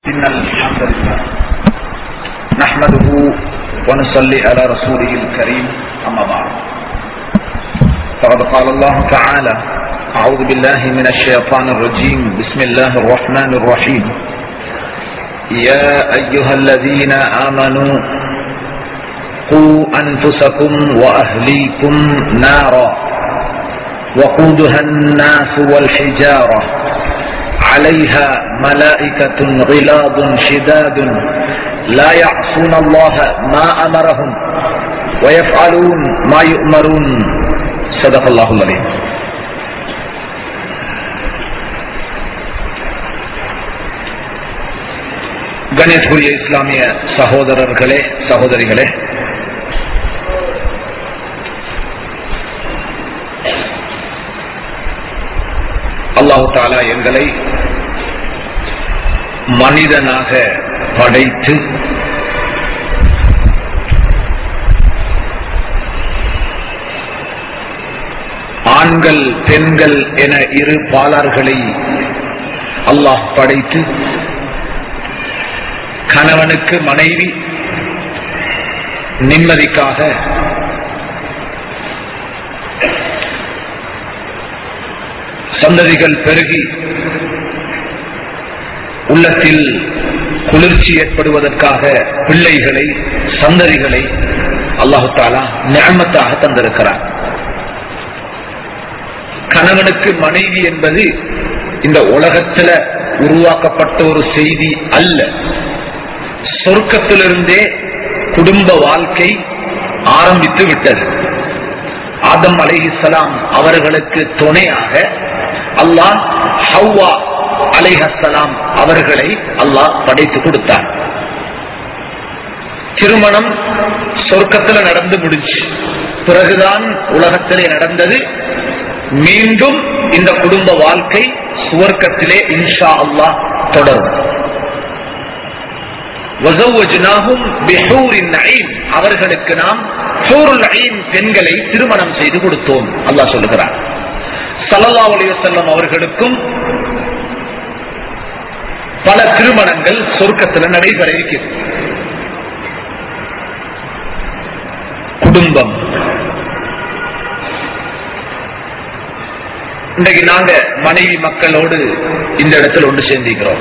إن الحمد لله نحمده ونصلي على رسوله الكريم أما بعد فقد قال الله تعالى أعوذ بالله من الشيطان الرجيم بسم الله الرحمن الرحيم يا أيها الذين آمنوا قوا أنفسكم وأهليكم نارا وقودها الناس والحجارة عليها ملائكة غلاظ شداد لا يعصون الله ما أمرهم ويفعلون ما يؤمرون صدق الله العليم கணேஷ்குரிய இஸ்லாமிய சகோதரர்களே சகோதரிகளே அல்லாஹு தாலா எங்களை மனிதனாக படைத்து ஆண்கள் பெண்கள் என இரு பாலார்களை அல்லாஹ் படைத்து கணவனுக்கு மனைவி நிம்மதிக்காக சந்ததிகள் பெருகி உள்ளத்தில் குளிர்ச்சி ஏற்படுவதற்காக பிள்ளைகளை சந்ததிகளை அல்லாஹு தாலா நியமத்தாக தந்திருக்கிறார் கணவனுக்கு மனைவி என்பது இந்த உலகத்துல உருவாக்கப்பட்ட ஒரு செய்தி அல்ல சொர்க்கத்திலிருந்தே குடும்ப வாழ்க்கை ஆரம்பித்து விட்டது ஆதம் அலைஹிசலாம் அவர்களுக்கு துணையாக அல்லாஹ் ஹவ்வா அலைஹலாம் அவர்களை அல்லாஹ் படைத்து கொடுத்தார் திருமணம் சொர்க்கத்துல நடந்து முடிஞ்சு பிறகுதான் உலகத்திலே நடந்தது மீண்டும் இந்த குடும்ப வாழ்க்கை சுவர்க்கத்திலே இன்ஷா அல்லாஹ் தொடரும் அவர்களுக்கு நாம் பெண்களை திருமணம் செய்து கொடுத்தோம் அல்லாஹ் சொல்லுகிறார் சல்லா அலையம் அவர்களுக்கும் பல திருமணங்கள் சொர்க்கத்தில் நடைபெற இருக்கிறது குடும்பம் இன்றைக்கு நாங்க மனைவி மக்களோடு இந்த இடத்தில் ஒன்று சேர்ந்திருக்கிறோம்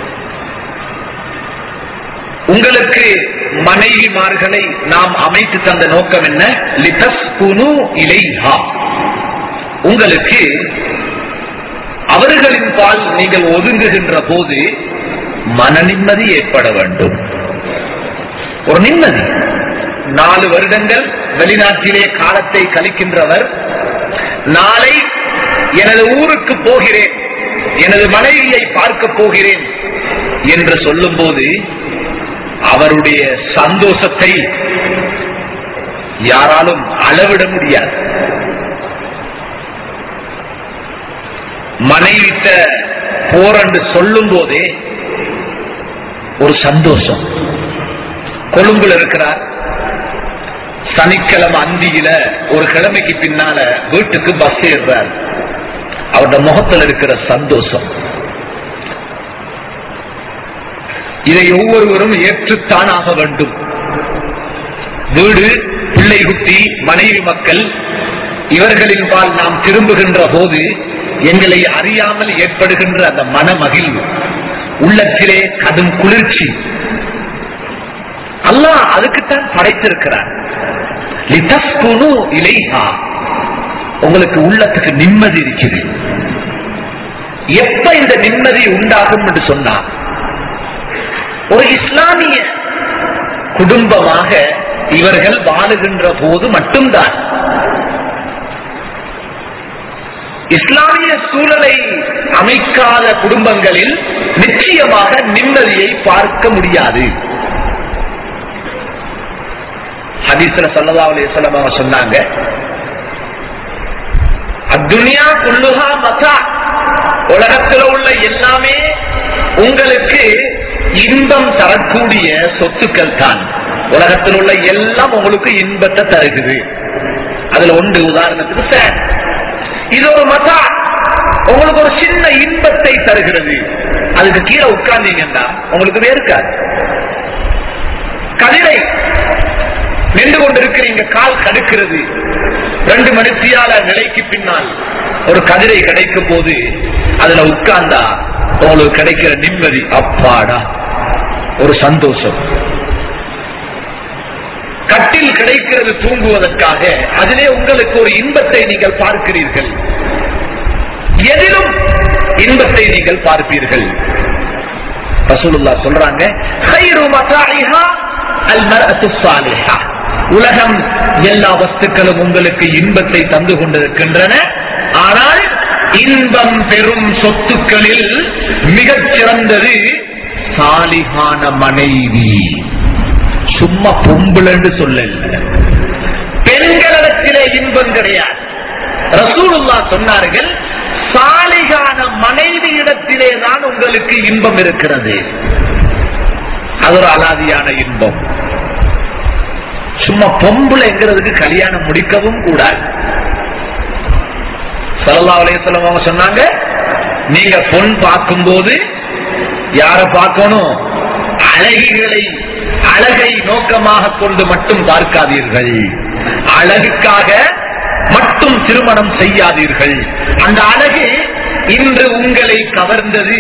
உங்களுக்கு மனைவிமார்களை நாம் அமைத்து தந்த நோக்கம் என்ன லிதஸ் குனு இலைஹா உங்களுக்கு அவர்களின் பால் நீங்கள் ஒதுங்குகின்ற போது மன நிம்மதி ஏற்பட வேண்டும் ஒரு நிம்மதி நாலு வருடங்கள் வெளிநாட்டிலே காலத்தை கழிக்கின்றவர் நாளை எனது ஊருக்கு போகிறேன் எனது மனைவியை பார்க்க போகிறேன் என்று சொல்லும் போது அவருடைய சந்தோஷத்தை யாராலும் அளவிட முடியாது மனைவிட்ட போரண்டு சொல்லும் போதே ஒரு சந்தோஷம் கொழும்புல இருக்கிறார் சனிக்கிழமை அந்தியில ஒரு கிழமைக்கு பின்னால வீட்டுக்கு பஸ் ஏறுறார் அவருடைய முகத்தில் இருக்கிற சந்தோஷம் இதை ஒவ்வொருவரும் ஏற்றுத்தான் ஆக வேண்டும் வீடு பிள்ளை குட்டி மனைவி மக்கள் இவர்களின் பால் நாம் திரும்புகின்ற போது எங்களை அறியாமல் ஏற்படுகின்ற அந்த மன மகிழ்வு உள்ளத்திலே கடும் குளிர்ச்சி அல்லாஹ் அதுக்குத்தான் படைத்திருக்கிறார் உங்களுக்கு உள்ளத்துக்கு நிம்மதி இருக்குது எப்ப இந்த நிம்மதி உண்டாகும் என்று சொன்னார் ஒரு இஸ்லாமிய குடும்பமாக இவர்கள் வாழுகின்ற போது மட்டும்தான் இஸ்லாமிய சூழலை அமைக்காத குடும்பங்களில் நிச்சயமாக நிம்மதியை பார்க்க முடியாது ஹதீஸ்ல சல்லா அலிஸ்லாம் அவங்க சொன்னாங்க அத்துனியா குல்லுகா மசா உலகத்தில் உள்ள எல்லாமே உங்களுக்கு இன்பம் தரக்கூடிய சொத்துக்கள் தான் உலகத்தில் உள்ள எல்லாம் உங்களுக்கு இன்பத்தை தருகுது அதுல ஒன்று உதாரணத்துக்கு ஃபேன் இது ஒரு மசா உங்களுக்கு ஒரு சின்ன இன்பத்தை தருகிறது அதுக்கு கீழே உட்கார்ந்தீங்கன்னா உங்களுக்கு வேர்க்காது கதிரை நின்று கொண்டிருக்கிறீங்க கால் கடுக்கிறது ரெண்டு மணித்தியால நிலைக்கு பின்னால் ஒரு கதிரை கிடைக்கும் போது அதுல உட்கார்ந்தா உங்களுக்கு கிடைக்கிற நிம்மதி அப்பாடா ஒரு சந்தோஷம் கட்டில் கிடைக்கிறது தூங்குவதற்காக அதிலே உங்களுக்கு ஒரு இன்பத்தை நீங்கள் பார்க்கிறீர்கள் எதிலும் இன்பத்தை நீங்கள் பார்ப்பீர்கள் ரசூலுல்லா சொல்றாங்க "ஹைரு மதாஇஹா அல் மர்அத்து ஸாலிஹா." உலகம் எல்லா வஸ்துக்களும் உங்களுக்கு இன்பத்தை தந்து கொண்டிருக்கின்றன ஆனால் இன்பம் பெறும் சொத்துக்களில் மிகச் சிறந்தது சாலிகான மனைவி சும்மா பொம்புலன்னு சொல்லல பெண்களிடத்திலே இன்பம் கிடையாது ரசூலுல்லா சொன்னார்கள் சாலிகான மனைவியிடத்திலே தான் உங்களுக்கு இன்பம் இருக்கிறது அது ஒரு அலாதியான இன்பம் சும்மா பொம்புலைங்கிறதுக்கு கல்யாணம் முடிக்கவும் கூடாது சல்லா அலையம் அவங்க சொன்னாங்க நீங்க பொன் பார்க்கும்போது யார பார்க்கணும் அழகிகளை அழகை நோக்கமாக கொண்டு மட்டும் பார்க்காதீர்கள் அழகுக்காக மட்டும் திருமணம் செய்யாதீர்கள் அந்த அழகு இன்று உங்களை கவர்ந்தது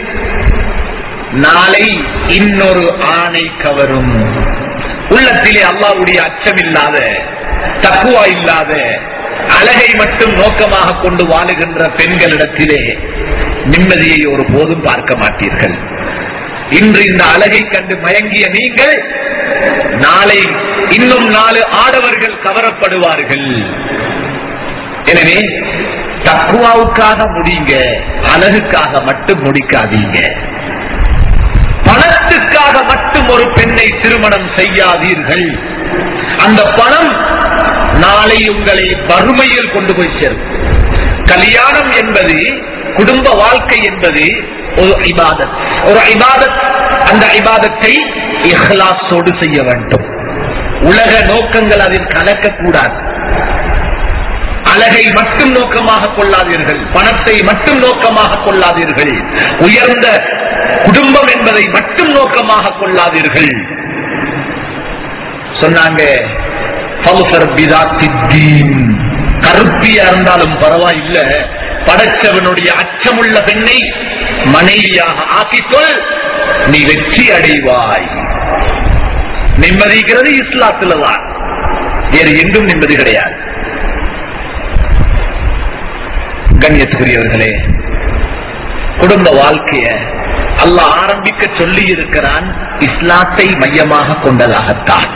நாளை இன்னொரு ஆணை கவரும் உள்ளத்திலே அல்லாவுடைய அச்சம் இல்லாத தக்குவா இல்லாத அழகை மட்டும் நோக்கமாக கொண்டு வாழுகின்ற பெண்களிடத்திலே நிம்மதியை ஒரு போதும் பார்க்க மாட்டீர்கள் இன்று இந்த அழகை கண்டு மயங்கிய நீங்கள் நாளை இன்னும் நாலு ஆடவர்கள் கவரப்படுவார்கள் எனவே தக்குவாவுக்காக முடிங்க அழகுக்காக மட்டும் முடிக்காதீங்க பணத்துக்காக மட்டும் ஒரு பெண்ணை திருமணம் செய்யாதீர்கள் அந்த பணம் நாளை உங்களை வறுமையில் கொண்டு போய் சேரும் கல்யாணம் என்பது குடும்ப வாழ்க்கை என்பது ஒரு இபாதத் ஒரு இபாதத் அந்த இபாதத்தை இஹ்லாஸோடு செய்ய வேண்டும் உலக நோக்கங்கள் அதில் கலக்கக்கூடாது அழகை மட்டும் நோக்கமாக கொள்ளாதீர்கள் பணத்தை மட்டும் நோக்கமாக கொள்ளாதீர்கள் உயர்ந்த குடும்பம் என்பதை மட்டும் நோக்கமாக கொள்ளாதீர்கள் சொன்னாங்க "ஃபல்ஃபர் பிதாத்தி தீன்." கருப்பியா இருந்தாலும் பரவாயில்ல படைச்சவனுடைய அச்சமுள்ள பெண்ணை மனைவியாக ஆக்கிக்கொள் நீ வெற்றி அடைவாய் நிம்மதிக்கிறது இஸ்லாத்துல தான் வேறு எங்கும் நிம்மதி கிடையாது கண்ணியத்துக்குரியவர்களே குடும்ப வாழ்க்கைய அல்லாஹ் ஆரம்பிக்க சொல்லி இருக்கிறான் இஸ்லாத்தை மையமாக கொண்டதாகத்தான்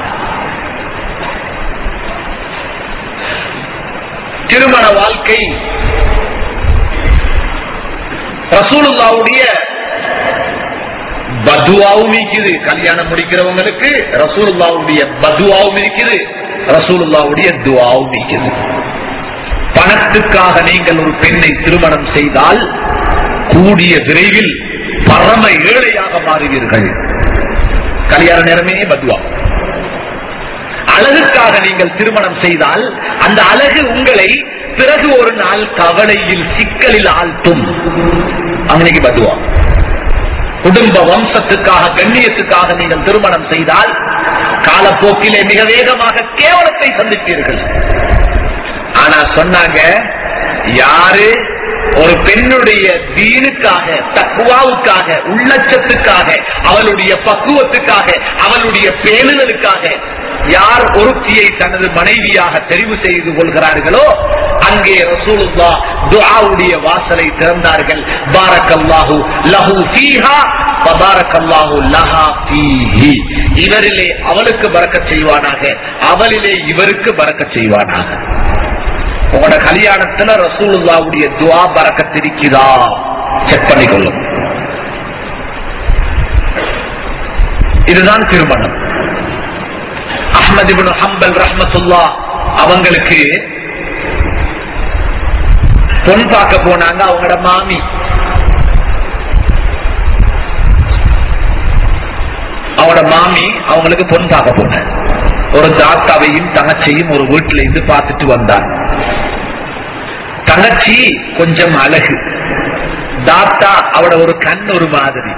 திருமண வாழ்க்கை ரசூலுல்லாவுடைய பதுவாவும் இருக்குது கல்யாணம் முடிக்கிறவங்களுக்கு ரசூலுல்லாவுடைய பதுவாவும் இருக்குது ரசூலுல்லாவுடைய துவாவும் இருக்குது பணத்துக்காக நீங்கள் ஒரு பெண்ணை திருமணம் செய்தால் கூடிய விரைவில் பரம ஏழையாக மாறுவீர்கள் கல்யாண நேரமே பதுவா அழகுக்காக நீங்கள் திருமணம் செய்தால் அந்த அழகு உங்களை பிறகு ஒரு நாள் கவலையில் சிக்கலில் ஆழ்த்தும் அன்னைக்கு பதுவா குடும்ப வம்சத்துக்காக கண்ணியத்துக்காக நீங்கள் திருமணம் செய்தால் காலப்போக்கிலே மிக வேகமாக கேவலத்தை சந்திப்பீர்கள் ஆனா சொன்னாங்க யாரு ஒரு பெண்ணுடைய தீனுக்காக தக்குவாவுக்காக உள்ளச்சத்துக்காக அவளுடைய பக்குவத்துக்காக அவளுடைய பேணுதலுக்காக யார் ஒருத்தியை தனது மனைவியாக தெரிவு செய்து கொள்கிறார்களோ அங்கே ரசூலுல்லா துஆவுடைய வாசலை திறந்தார்கள் பாரக்கல்லாஹு லஹு ஃபீஹா வபாரக்கல்லாஹு லஹா ஃபீஹி இவரிலே அவளுக்கு பறக்கச் செய்வானாக அவளிலே இவருக்கு பறக்கச் செய்வானாக உங்களோட கல்யாணத்துல ரசூலுல்லாவுடைய துவா பறக்கத்திருக்குதா செக் பண்ணிக்கொள்ளும் இதுதான் திருமணம் அஹ்மது இப்னு ஹம்பல் ரஹ்மத்துல்லா அவங்களுக்கு பொன் பார்க்க போனாங்க அவங்களோட மாமி அவங்களோட மாமி அவங்களுக்கு பொன் பார்க்க போனாங்க ஒரு தாத்தாவையும் தங்கச்சியும் ஒரு வீட்டுல இருந்து பார்த்துட்டு வந்தார் தங்கச்சி கொஞ்சம் அழகு தாத்தா அவட ஒரு கண் ஒரு மாதிரி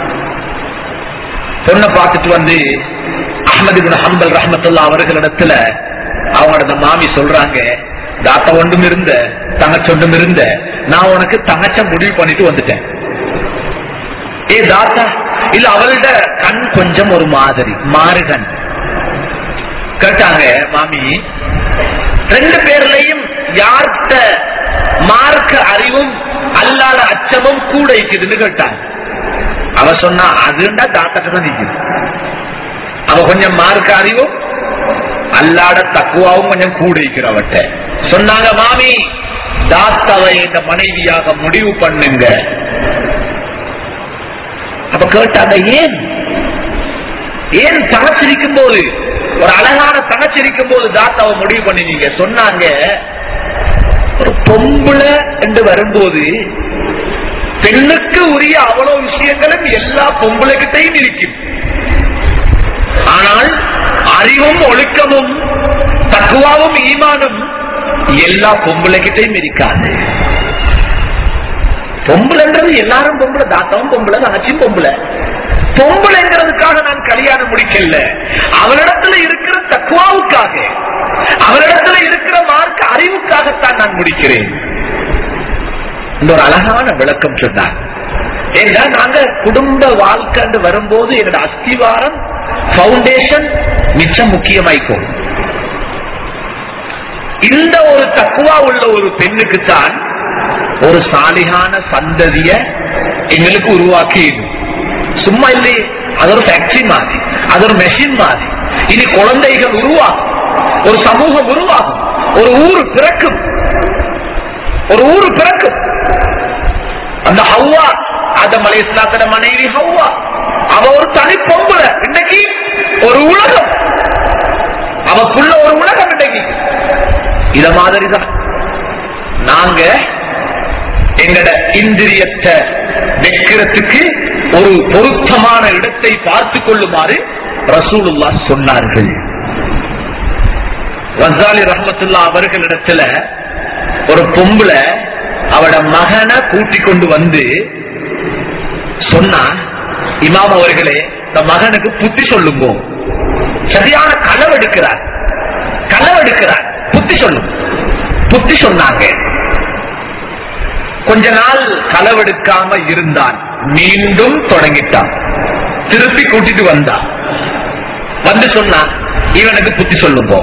பொண்ணை பார்த்துட்டு வந்து அஹமது பின் ஹம்பல் ரஹமத்துல்லா அவர்களிடத்துல அவங்களோட அந்த மாமி சொல்றாங்க தாத்தா ஒன்றும் இருந்த தங்கச்சி ஒன்றும் இருந்த நான் உனக்கு தங்கச்ச முடிவு பண்ணிட்டு வந்துட்டேன் ஏ தாத்தா இல்ல அவள்ட கண் கொஞ்சம் ஒரு மாதிரி மாறுகண் கேட்டாங்க மாமி ரெண்டு பேர்லயும் யார்கிட்ட மார்க்க அறிவும் அல்லாத அச்சமும் கூட இருக்குதுன்னு கேட்டாங்க அவ சொன்னா அதுண்டா தாத்தாட்ட தான் நிக்குது அவ கொஞ்சம் மார்க்க அறிவும் அல்லாட தக்குவாவும் கொஞ்சம் கூட இருக்கிற அவட்ட சொன்னாங்க மாமி தாத்தாவை இந்த மனைவியாக முடிவு பண்ணுங்க அப்ப கேட்டாங்க ஏன் ஏன் தகச்சிருக்கும் போது ஒரு அழகான தகச்சிருக்கும் போது தாத்தாவை முடிவு பண்ணினீங்க சொன்னாங்க ஒரு பொம்பளை என்று வரும்போது பெண்ணுக்கு உரிய அவ்வளவு விஷயங்களும் எல்லா பொம்பளைகிட்டையும் இருக்கும் ஆனால் அறிவும் ஒழுக்கமும் தக்குவாவும் ஈமானும் எல்லா பொம்பளைகிட்டையும் இருக்காது பொம்பளைன்றது எல்லாரும் பொம்பளை தாத்தாவும் பொம்பளை தங்கச்சியும் பொம்பளை பொம்பளைங்கிறதுக்காக நான் கல்யாணம் முடிக்கல அவளிடத்துல இருக்கிற தக்குவாவுக்காக அவளிடத்துல இருக்கிற மார்க்க அறிவுக்காகத்தான் நான் முடிக்கிறேன் இந்த ஒரு அழகான விளக்கம் சொன்னார் ஏன்னா நாங்க குடும்ப வாழ்க்கை வரும்போது என்னோட அஸ்திவாரம் பவுண்டேஷன் மிச்சம் முக்கியமாய்க்கும் இந்த ஒரு தக்குவா உள்ள ஒரு பெண்ணுக்கு தான் ஒரு சாலிகான சந்ததிய எங்களுக்கு உருவாக்கி சும்மா இல்லையே அது ஒரு ஃபேக்டரி மாதிரி அது ஒரு மெஷின் மாதிரி இனி குழந்தைகள் உருவாகும் ஒரு சமூகம் உருவாகும் ஒரு ஊர் பிறக்கும் ஒரு ஊர் பிறக்கும் அந்த ஹவ்வா ஆதம் அலை இஸ்லாத்திர மனைவி ஹவ்வா அவ ஒரு தனி பொம்பளை இன்னைக்கு ஒரு உலகம் அவக்குள்ள ஒரு உலகம் இன்னைக்கு இத மாதிரிதான் நாங்க எங்கட இந்திரியத்தை வைக்கிறதுக்கு ஒரு பொருத்தமான இடத்தை பார்த்து கொள்ளுமாறு ரசூலுல்லா சொன்னார்கள் வசாலி ரஹமத்துல்லா அவர்களிடத்துல ஒரு பொம்பளை அவட மகனை கூட்டிக் கொண்டு வந்து சொன்னா இமாம் அவர்களே இந்த மகனுக்கு புத்தி சொல்லுங்க சரியான களவெடுக்கிறார் களவெடுக்கிறார் புத்தி சொல்லும் புத்தி சொன்னாங்க கொஞ்ச நாள் களவெடுக்காம இருந்தான் மீண்டும் தொடங்கிட்டான் திருப்பி கூட்டிட்டு வந்தான் வந்து சொன்னா இவனுக்கு புத்தி சொல்லுங்க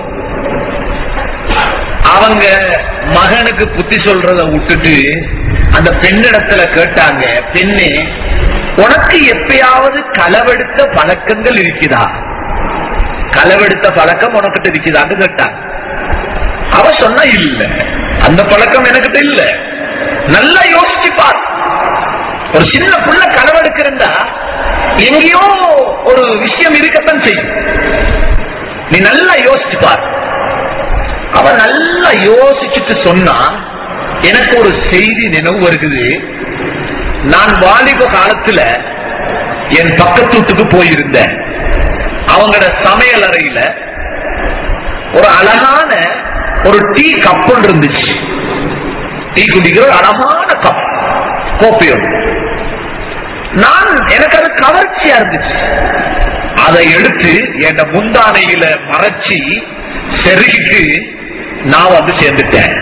அவங்க மகனுக்கு புத்தி சொல்றத விட்டுட்டு அந்த பெண்ணிடத்துல கேட்டாங்க பெண்ணே உனக்கு எப்பயாவது களவெடுத்த பழக்கங்கள் இருக்குதா களவெடுத்த பழக்கம் உனக்கிட்ட இருக்குதான்னு கேட்டாங்க அவ சொன்னா இல்ல அந்த பழக்கம் எனக்கிட்ட இல்ல நல்லா யோசிச்சு பார் ஒரு சின்ன புள்ள களவெடுக்கிறா எங்கேயோ ஒரு விஷயம் இருக்கத்தான் செய்யும் நீ நல்லா யோசிச்சு பார் அவ நல்லா யோசிச்சுட்டு சொன்னா எனக்கு ஒரு செய்தி நினைவு வருகிறது நான் வாலிப காலத்துல என் பக்கத்து வீட்டுக்கு போயிருந்தேன் அவங்களோட சமையல் அறையில ஒரு அழகான ஒரு டீ கப் ஒன்று இருந்துச்சு டீ குடிக்கிற ஒரு அழகான கப் கோப்பையோடு நான் எனக்கு அது கவர்ச்சியா இருந்துச்சு அதை எடுத்து என் முந்தானையில மறைச்சி செருகிட்டு நான் வந்து சேர்ந்துட்டேன்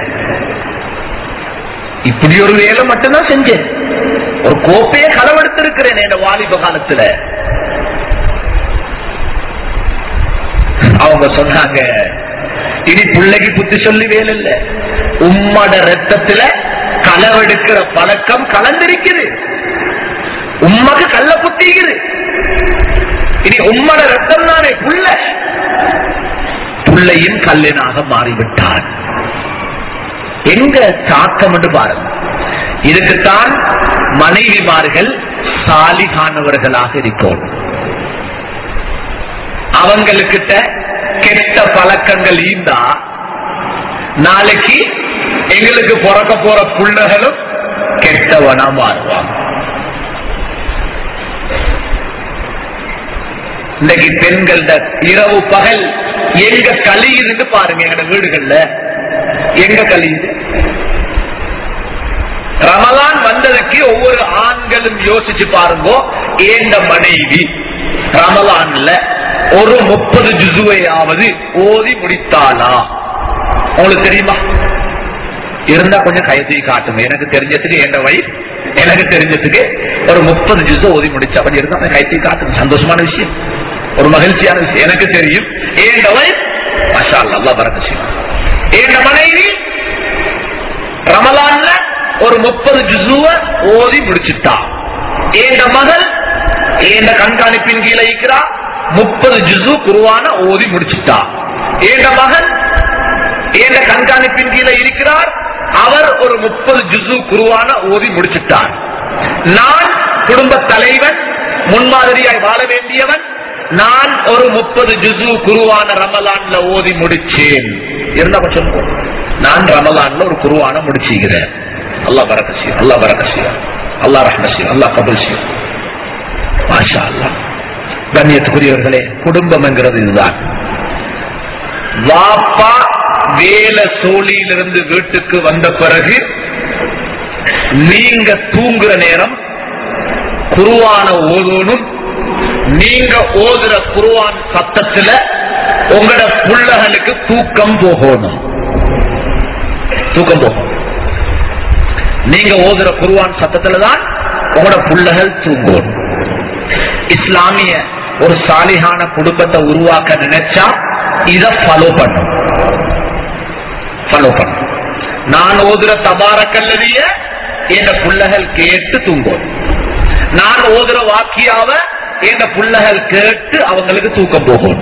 இப்படி ஒரு வேலை மட்டும்தான் செஞ்சேன் ஒரு கோப்பையை களவெடுத்திருக்கிறேன் என் வாலிப காலத்துல அவங்க சொன்னாங்க இனி பிள்ளைக்கு புத்தி சொல்லி வேலை இல்ல உம்மட ரத்தத்துல களவெடுக்கிற பழக்கம் கலந்திருக்குது உம்மக்கு கள்ள புத்திக்குது இனி உம்மட ரத்தம் தானே புள்ள புள்ளையும் கல்லினாக மாறிவிட்டான் எங்க தாக்கம் என்று பாருங்க இதுக்குத்தான் மனைவிமார்கள் சாலிகானவர்களாக இருக்கோம் அவங்களுக்கிட்ட கெட்ட பழக்கங்கள் ஈந்தா நாளைக்கு எங்களுக்கு பிறக்க போற புள்ளகளும் கெட்டவனா மாறுவாங்க இன்னைக்கு பெண்கள இரவு பகல் எங்க கழியுதுன்னு பாருங்க எங்க வீடுகள்ல எங்க கழியுது ரமலான் வந்ததுக்கு ஒவ்வொரு ஆண்களும் யோசிச்சு பாருங்க ஏந்த மனைவி ரமலான்ல ஒரு முப்பது ஜுசுவையாவது ஓதி முடித்தாளா உங்களுக்கு தெரியுமா இருந்தா கொஞ்சம் கையத்தை காட்டுங்க எனக்கு தெரிஞ்சதுக்கு என் வயசு எனக்கு தெரிஞ்சதுக்கு ஒரு முப்பது ஜூஸ் ஓதி முடிச்சா கொஞ்சம் இருந்தா கொஞ்சம் கையத்தை காட்டுங்க சந்தோஷமான விஷயம் ஒரு மகிழ்ச்சியான விஷயம் எனக்கு தெரியும் ஏன் வயசு மஷா அல்லா பரக்க செய்யும் என் மனைவி ரமலான்ல ஒரு முப்பது ஜுசுவ ஓதி முடிச்சுட்டா என் மகள் என் கண்காணிப்பின் கீழே இருக்கிறா முப்பது ஜுசு குருவான ஓதி முடிச்சுட்டா என் மகன் என் கண்காணிப்பின் கீழே இருக்கிறார் அவர் ஒரு முப்பது ஜுசு குருவான ஓதி முடிச்சிட்டார் நான் குடும்ப தலைவன் முன்மாதிரியாய் வாழ வேண்டியவன் நான் ஒரு முப்பது ஜுசு குருவான ரமலான்ல ஓதி முடிச்சேன் இருந்த பட்சம் நான் ரமலான்ல ஒரு குருவான முடிச்சுக்கிறேன் அல்லா பரக்க செய்யும் அல்லா பரக்க செய்யும் அல்லா ரஹ்ம செய்யும் அல்லா கபுல் செய்யும் மாஷா அல்லா கண்ணியத்துக்குரியவர்களே குடும்பம் என்கிறது இதுதான் வாப்பா வேல சோழியிலிருந்து வீட்டுக்கு வந்த பிறகு நீங்க தூங்குற நேரம் குருவான ஓதணும் நீங்க ஓதுற குருவான் சத்தத்துல உங்களோட புள்ளகளுக்கு தூக்கம் போகணும் தூக்கம் போகும் நீங்க ஓதுற குருவான் சத்தத்துல தான் உங்களோட புள்ளகள் தூங்கணும் இஸ்லாமிய ஒரு சாலிகான குடும்பத்தை உருவாக்க நினைச்சா இத ஃபாலோ பண்ணும் ஃபாலோ பண்ணும் நான் ஓதுற தபாரக்கல்லவிய என் புள்ளகள் கேட்டு தூங்கும் நான் ஓதுற வாக்கியாவ என் புள்ளகள் கேட்டு அவங்களுக்கு தூக்கம் போகும்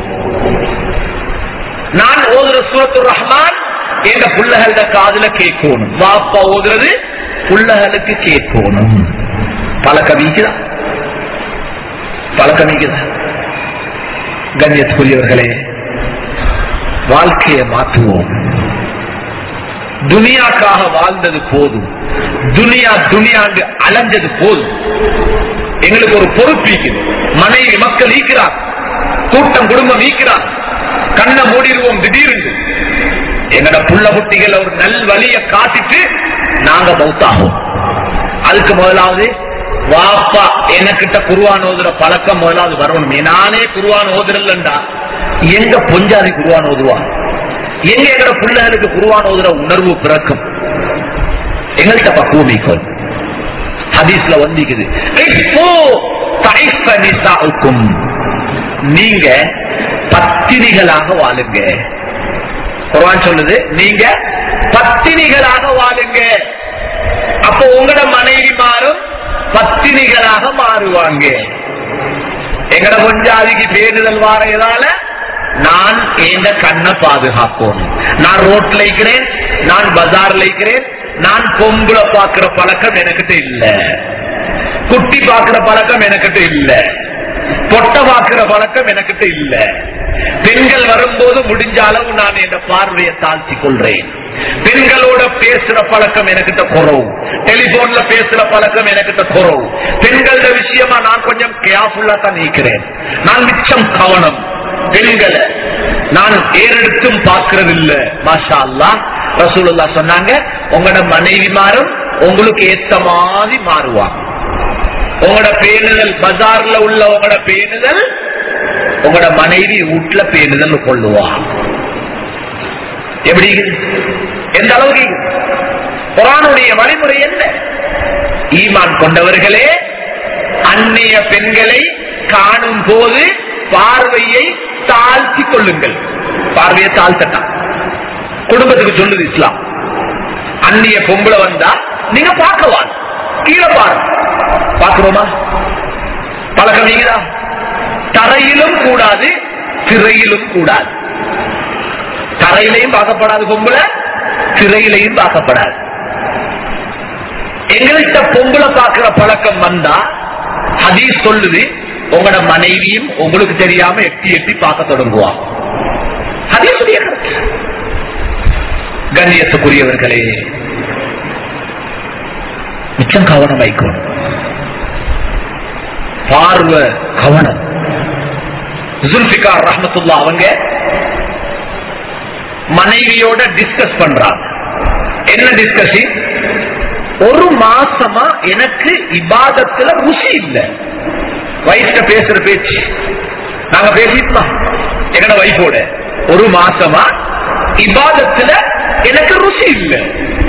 நான் ஓதுற சூரத்து ரஹ்மான் என் புள்ளகள காதுல கேட்கணும் வாப்பா ஓதுறது புள்ளகளுக்கு கேட்கணும் பழக்கம் வீக்குதா பழக்கம் வீக்குதா கண்ணியத்துக்குரியவர்களே வாழ்க்கையை மாற்றுவோம் துனியாக்காக வாழ்ந்தது போதும் துனியா துனியாண்டு அலைஞ்சது போதும் எங்களுக்கு ஒரு பொறுப்பு இருக்குது மனைவி மக்கள் ஈக்கிறார் கூட்டம் குடும்பம் ஈக்கிறார் கண்ணை மூடிடுவோம் திடீர்னு எங்கட புள்ள குட்டிகள் ஒரு நல் வழிய காட்டிட்டு நாங்க மௌத்தாகும் அதுக்கு முதலாவது வாப்பா எனக்கிட்ட குருவான் ஓதுற பழக்கம் முதலாவது வரணும் நானே குருவான் ஓதுறல்லண்டா எங்க பொஞ்சாதி குருவான் ஓதுவான் எங்க எங்கட பிள்ளைகளுக்கு குருவான் ஓதுற உணர்வு பிறக்கும் எங்கள்கிட்ட பக்குவமிக்கும் ஹதீஸ்ல வந்திக்குது நீங்க பத்தினிகளாக வாழுங்க குர்ஆன் சொல்லுது நீங்க பத்தினிகளாக வாழுங்க அப்போ உங்களோட மனைவி மாறும் பத்தினிகளாக மாறுவாங்க எங்கட கொஞ்சாதிக்கு பேருதல் வாரையதால நான் எந்த கண்ணை பாதுகாக்கணும் நான் ரோட்ல இருக்கிறேன் நான் பஜார்ல இருக்கிறேன் நான் பொம்பளை பாக்குற பழக்கம் எனக்கிட்ட இல்ல குட்டி பாக்குற பழக்கம் எனக்கிட்ட இல்ல பொட்டை பாக்குற பழக்கம் எனக்கிட்ட இல்ல பெண்கள் வரும்போது முடிஞ்ச அளவு நான் என் பார்வையை தாழ்த்தி கொள்றேன் பெண்களோட பேசுற பழக்கம் எனக்கிட்ட குறவு டெலிபோன்ல பேசுற பழக்கம் எனக்கிட்ட குறவு பெண்களோட விஷயமா நான் கொஞ்சம் கேர்ஃபுல்லா தான் நீக்கிறேன் நான் மிச்சம் கவனம் பெண்களை நான் ஏறெடுத்தும் பார்க்கறது இல்ல மாஷா அல்லா ரசூலுல்லா சொன்னாங்க உங்களோட மனைவி மாறும் உங்களுக்கு ஏத்த மாதிரி மாறுவாங்க உங்களோட பேணுதல் பஜார்ல உள்ள உங்களோட பேணுதல் உங்களோட மனைவி வீட்டுல பேணுதல் கொள்ளுவா எப்படி எந்த அளவுக்கு குரானுடைய வழிமுறை என்ன ஈமான் கொண்டவர்களே அந்நிய பெண்களை காணும் போது பார்வையை தாழ்த்தி கொள்ளுங்கள் பார்வையை தாழ்த்தட்டான் குடும்பத்துக்கு சொல்லுது இஸ்லாம் அந்நிய பொம்பளை வந்தா நீங்க பார்க்கவான் கீழே பாருங்க பார்க்கிறோமா பழக்கம் நீங்கதா தரையிலும் கூடாது திரையிலும் கூடாது தரையிலையும் பார்க்கப்படாது பொம்பளை திரையிலையும் பார்க்கப்படாது எங்கள்கிட்ட பொம்பளை பார்க்கிற பழக்கம் வந்தா ஹதீஸ் சொல்லுது உங்களோட மனைவியும் உங்களுக்கு தெரியாம எட்டி எட்டி பார்க்க தொடங்குவா ஹதீஸுடைய கருத்து கண்ணியத்துக்குரியவர்களே மிச்சம் கவனம் வைக்கணும் பார்வை கவனம் ஜுல்பிகார் ரஹமத்துல்லா அவங்க மனைவியோட டிஸ்கஸ் பண்றாங்க என்ன டிஸ்கஷிங் ஒரு மாசமா எனக்கு இபாதத்துல ருசி இல்லை வயசுல பேசுற பேச்சு நாங்க பேசிட்டோம் எங்கட வைஃபோட ஒரு மாசமா இபாதத்துல எனக்கு ருசி இல்லை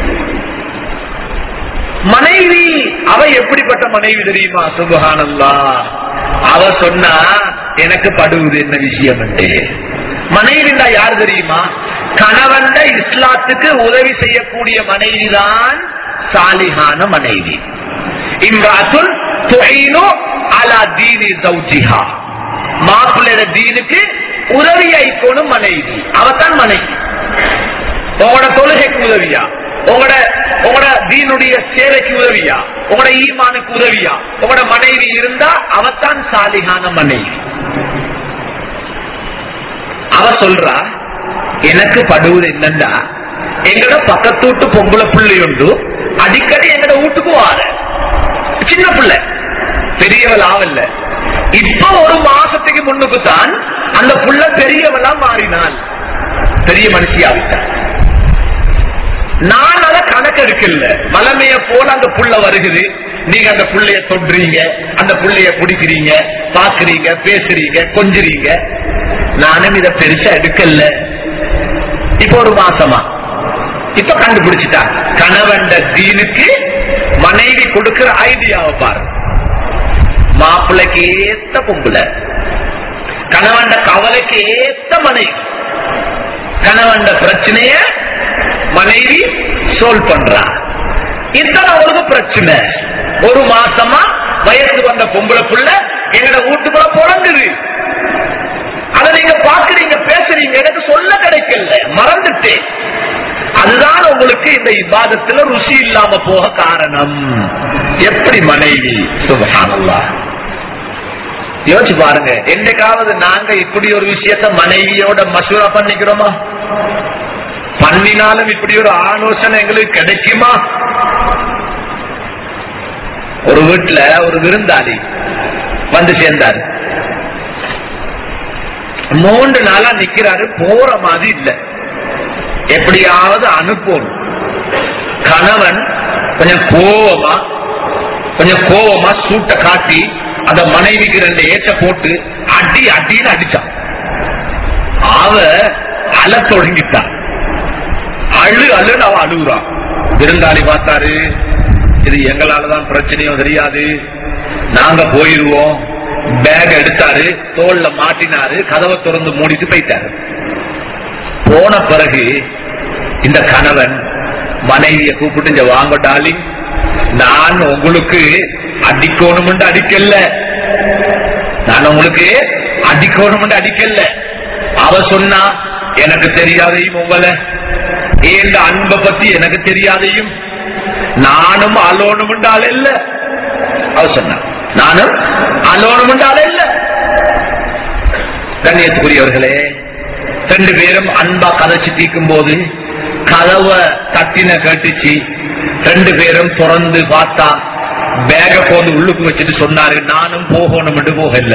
மனைவி அவ எப்படிப்பட்ட மனைவி தெரியுமா சுபஹானல்லா அவ சொன்னா எனக்கு படுவது என்ன விஷயம் மனைவிண்டா யார் தெரியுமா கணவன்ட இஸ்லாத்துக்கு உதவி செய்யக்கூடிய மனைவிதான் சாலிகான மனைவி இம்ராத்துல் துஐனு அலா தீனி ஜௌஜிஹா மாப்பிள்ளையோட தீனுக்கு உதவி ஐக்கோணும் மனைவி அவத்தான் மனைவி உங்களோட தொழுகைக்கு உதவியா உங்களோட உங்களோட தீனுடைய சேவைக்கு உதவியா உங்களோட ஈமானுக்கு உதவியா உங்களோட மனைவி இருந்தா அவத்தான் சாலிகான மனைவி அவ சொல்றா எனக்கு படுவது என்னன்னா எங்கட பக்கத்து வீட்டு பொம்பளை பிள்ளை உண்டு அடிக்கடி எங்கட வீட்டுக்கு வார சின்ன பிள்ளை பெரியவள் ஆவல்ல இப்ப ஒரு மாசத்துக்கு முன்னுக்கு தான் அந்த புள்ள பெரியவளா மாறினாள் பெரிய மனுஷியாவிட்டார் நான் அத கணக்கெடுக்கல மலமைய போல அந்த புள்ள வருகுது நீங்க அந்த புள்ளைய தொடுறீங்க அந்த புள்ளைய பிடிக்கிறீங்க பாக்குறீங்க பேசுறீங்க கொஞ்சுறீங்க நானும் இத பெருசா எடுக்கல இப்ப ஒரு மாசமா இப்ப கண்டுபிடிச்சிட்டா கணவன் தீனுக்கு மனைவி கொடுக்கிற ஐடியாவை பாரு மாப்பிள்ளைக்கு ஏத்த பொம்புல கணவன் கவலைக்கு ஏத்த மனைவி கணவன் பிரச்சனைய மனைவி சோல்வ் பண்றா இதுதான் அவளுக்கு பிரச்சனை ஒரு மாசமா வயசு வந்த பொம்பளை புள்ள எங்கட வீட்டுக்குள்ள பிறங்குது அதை நீங்க பாக்குறீங்க பேசுறீங்க எனக்கு சொல்ல கிடைக்கல மறந்துட்டேன் அதுதான் உங்களுக்கு இந்த இபாதத்துல ருசி இல்லாம போக காரணம் எப்படி மனைவி சுபஹானல்லா யோசிச்சு பாருங்க என்னைக்காவது நாங்க இப்படி ஒரு விஷயத்த மனைவியோட மசூரா பண்ணிக்கிறோமா பண்ணினாலும் இப்படி ஒரு ஆலோசனை எங்களுக்கு கிடைக்குமா ஒரு வீட்டுல ஒரு விருந்தாளி வந்து சேர்ந்தாரு மூன்று நாளா நிக்கிறாரு போற மாதிரி இல்ல எப்படியாவது அனுப்பணும் கணவன் கொஞ்சம் கோவமா கொஞ்சம் கோவமா சூட்ட காட்டி அந்த மனைவிக்கு ரெண்டு ஏச்ச போட்டு அடி அடின்னு அடிச்சான் அவ அழ தொடங்கிட்டான் அழு அழுன்னு அவ அழுகுறான் விருந்தாளி பார்த்தாரு இது எங்களாலதான் பிரச்சனையோ தெரியாது நாங்க போயிருவோம் பேக் எடுத்தாரு தோல்ல மாட்டினாரு கதவை திறந்து மூடிட்டு போயிட்டாரு போன பிறகு இந்த கணவன் மனைவிய கூப்பிட்டு இங்க வாங்க டாலிங் நான் உங்களுக்கு அடிக்கணும் அடிக்கல நான் உங்களுக்கு அடிக்கணும் அடிக்கல அவ சொன்னா எனக்கு தெரியாதையும் உங்களை ஏந்த அன்பை பத்தி எனக்கு தெரியாதையும் நானும் அலோனும் இல்ல அவ சொன்னா நானும் அலோனும் இல்ல கண்ணியத்துக்குரியவர்களே ரெண்டு பேரும் அன்பா கதைச்சு தீக்கும் போது கதவை தட்டின கேட்டுச்சு ரெண்டு பேரும் திறந்து பார்த்தா பேக போந்து உள்ளுக்கு வச்சுட்டு சொன்னாரு நானும் போகணும் போகல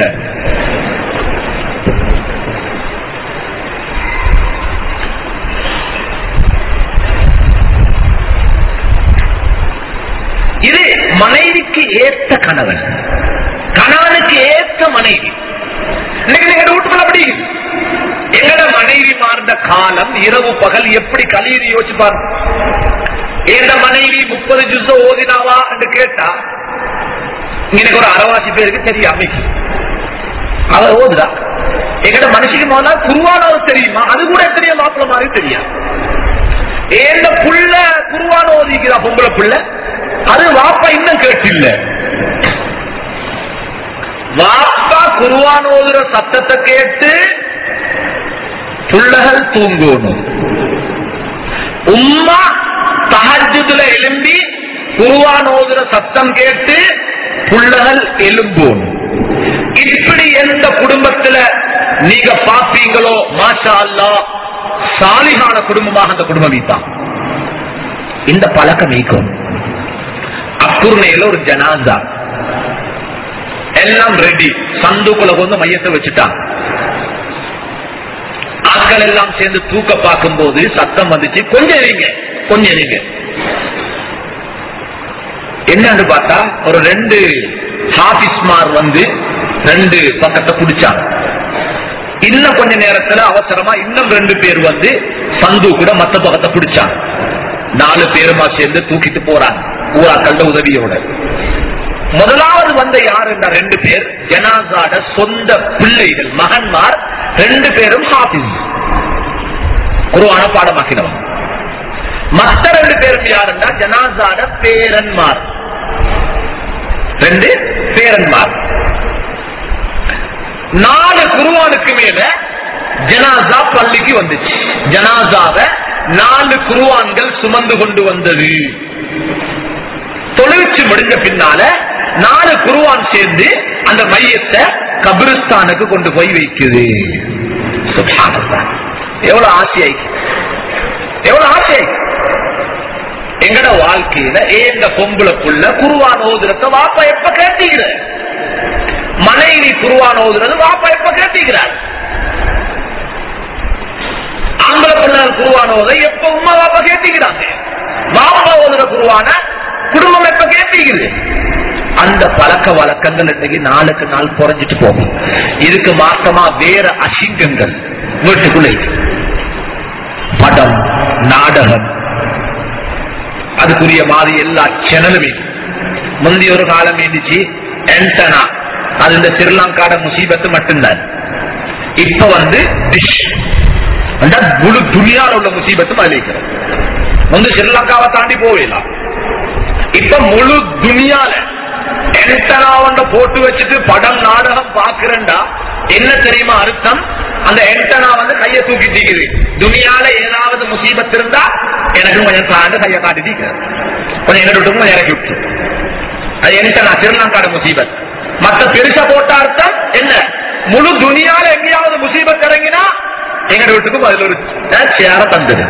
இது மனைவிக்கு ஏத்த கணவன் கணவனுக்கு ஏத்த மனைவி இன்னைக்கு எங்க வீட்டுக்குள்ள அப்படி எங்கட மனைவி மார்ந்த காலம் இரவு பகல் எப்படி கலியுது யோசிச்சு பாருங்க எந்த மனைவி முப்பது ஜுச ஓதினாவா என்று கேட்டா எனக்கு ஒரு அறவாசி பேருக்கு தெரியாம அவ ஓதுதா எங்கட மனுஷிக்கு முதல்ல குருவானது தெரியுமா அது கூட தெரிய மாப்பிள்ள மாதிரி தெரியாது ஏந்த புள்ள குருவான ஓதிக்கிறா பொம்பளை புள்ள அது வாப்பா இன்னும் கேட்டில்ல வாப்பா குருவான ஓதுற சத்தத்தை கேட்டு புள்ளகள் தூங்கணும் உம்மா தஹஜுதுல எழும்பி குருவான் ஓதுற சத்தம் கேட்டு புள்ளகள் எழும்போம் இப்படி எந்த குடும்பத்துல நீங்க பாப்பீங்களோ மாஷா அல்லா சாலிகான குடும்பமாக அந்த குடும்பம் வீத்தான் இந்த பழக்கம் நீக்கும் அக்குர்ணையில ஒரு ஜனாதா எல்லாம் ரெடி சந்துக்குள்ள வந்து மையத்தை வச்சுட்டான் ஆட்கள் எல்லாம் சேர்ந்து தூக்க பார்க்கும் போது சத்தம் வந்துச்சு கொஞ்சம் இருங்க கொஞ்சம் இருங்க என்னன்னு பார்த்தா ஒரு ரெண்டு ஹாபிஸ்மார் வந்து ரெண்டு பக்கத்தை பிடிச்சாங்க இன்னும் கொஞ்ச நேரத்துல அவசரமா இன்னும் ரெண்டு பேர் வந்து சந்து கூட மத்த பக்கத்தை பிடிச்சாங்க நாலு பேருமா சேர்ந்து தூக்கிட்டு போறாங்க ஊராக்கள உதவியோட முதலாவது வந்த யார் என்ற ரெண்டு பேர் ஜனாசாட சொந்த பிள்ளைகள் மகன்மார் ரெண்டு பேரும் ஹாபிஸ் குருவான பாடமாக்கினவன் மத்த ரெண்டு பேரும் யாருன்னா ஜனாசாட பேரன்மார் ரெண்டு பேரன்மார் நாலு குருவானுக்கு மேல ஜனாசா பள்ளிக்கு வந்துச்சு ஜனாசாவை நாலு குருவான்கள் சுமந்து கொண்டு வந்தது தொழிற்சி முடிஞ்ச பின்னால நாலு குருவான் சேர்ந்து அந்த மையத்தை கபிரிஸ்தானுக்கு கொண்டு போய் வைக்குது சுப்ஹானல்லாஹ். எவ்வளவு ஆசை எவ்வளவு ஆசை எங்கட வாழ்க்கையில ஏந்த பொம்புல புள்ள குருவான் ஓதுறத வாப்பா எப்ப கேட்டீங்கிற மனைவி குருவான் ஓதுறது வாப்பா எப்ப கேட்டீங்கிறார் ஆம்பளை பிள்ளைகள் குருவான ஓதை எப்ப உமா வாப்பா கேட்டீங்கிறாங்க வாப்பா ஓதுற குருவான குடும்பம் எப்ப கேட்டீங்குது அந்த பழக்க வழக்கங்கள் இன்னைக்கு நாளுக்கு நாள் குறைஞ்சிட்டு போகும் இதுக்கு மாற்றமா வேற அசிங்கங்கள் வீட்டுக்குள்ளே படம் நாடகம் அதுக்குரிய மாதிரி எல்லா சேனலுமே முந்தைய ஒரு காலம் இருந்துச்சு ஆண்டனா அது இந்த ஸ்ரீலங்காட முசீபத்து மட்டும்தான் இப்ப வந்து டிஷ் அந்த முழு துணியால உள்ள முசீபத்தும் அதுல இருக்கிறது முந்தி ஸ்ரீலங்காவை தாண்டி போகலாம் இப்ப முழு துணியால என்டனாவண்ட போட்டு வச்சுட்டு படம் நாடகம் பாக்குறேன்டா என்ன தெரியுமா அர்த்தம் அந்த என்டனா வந்து கைய தூக்கி தீக்குது துணியால ஏதாவது முசீபத் இருந்தா எனக்கு கொஞ்சம் சார்ந்து கைய காட்டி தீக்குது கொஞ்சம் எங்க விட்டு கொஞ்சம் இறக்கி விட்டு அது என்டனா ஸ்ரீலங்காட முசீபத் மத்த பெருசா போட்ட அர்த்தம் என்ன முழு துணியால எங்கேயாவது முசீபத் இறங்கினா எங்க வீட்டுக்கும் அதுல ஒரு சேர தந்துடு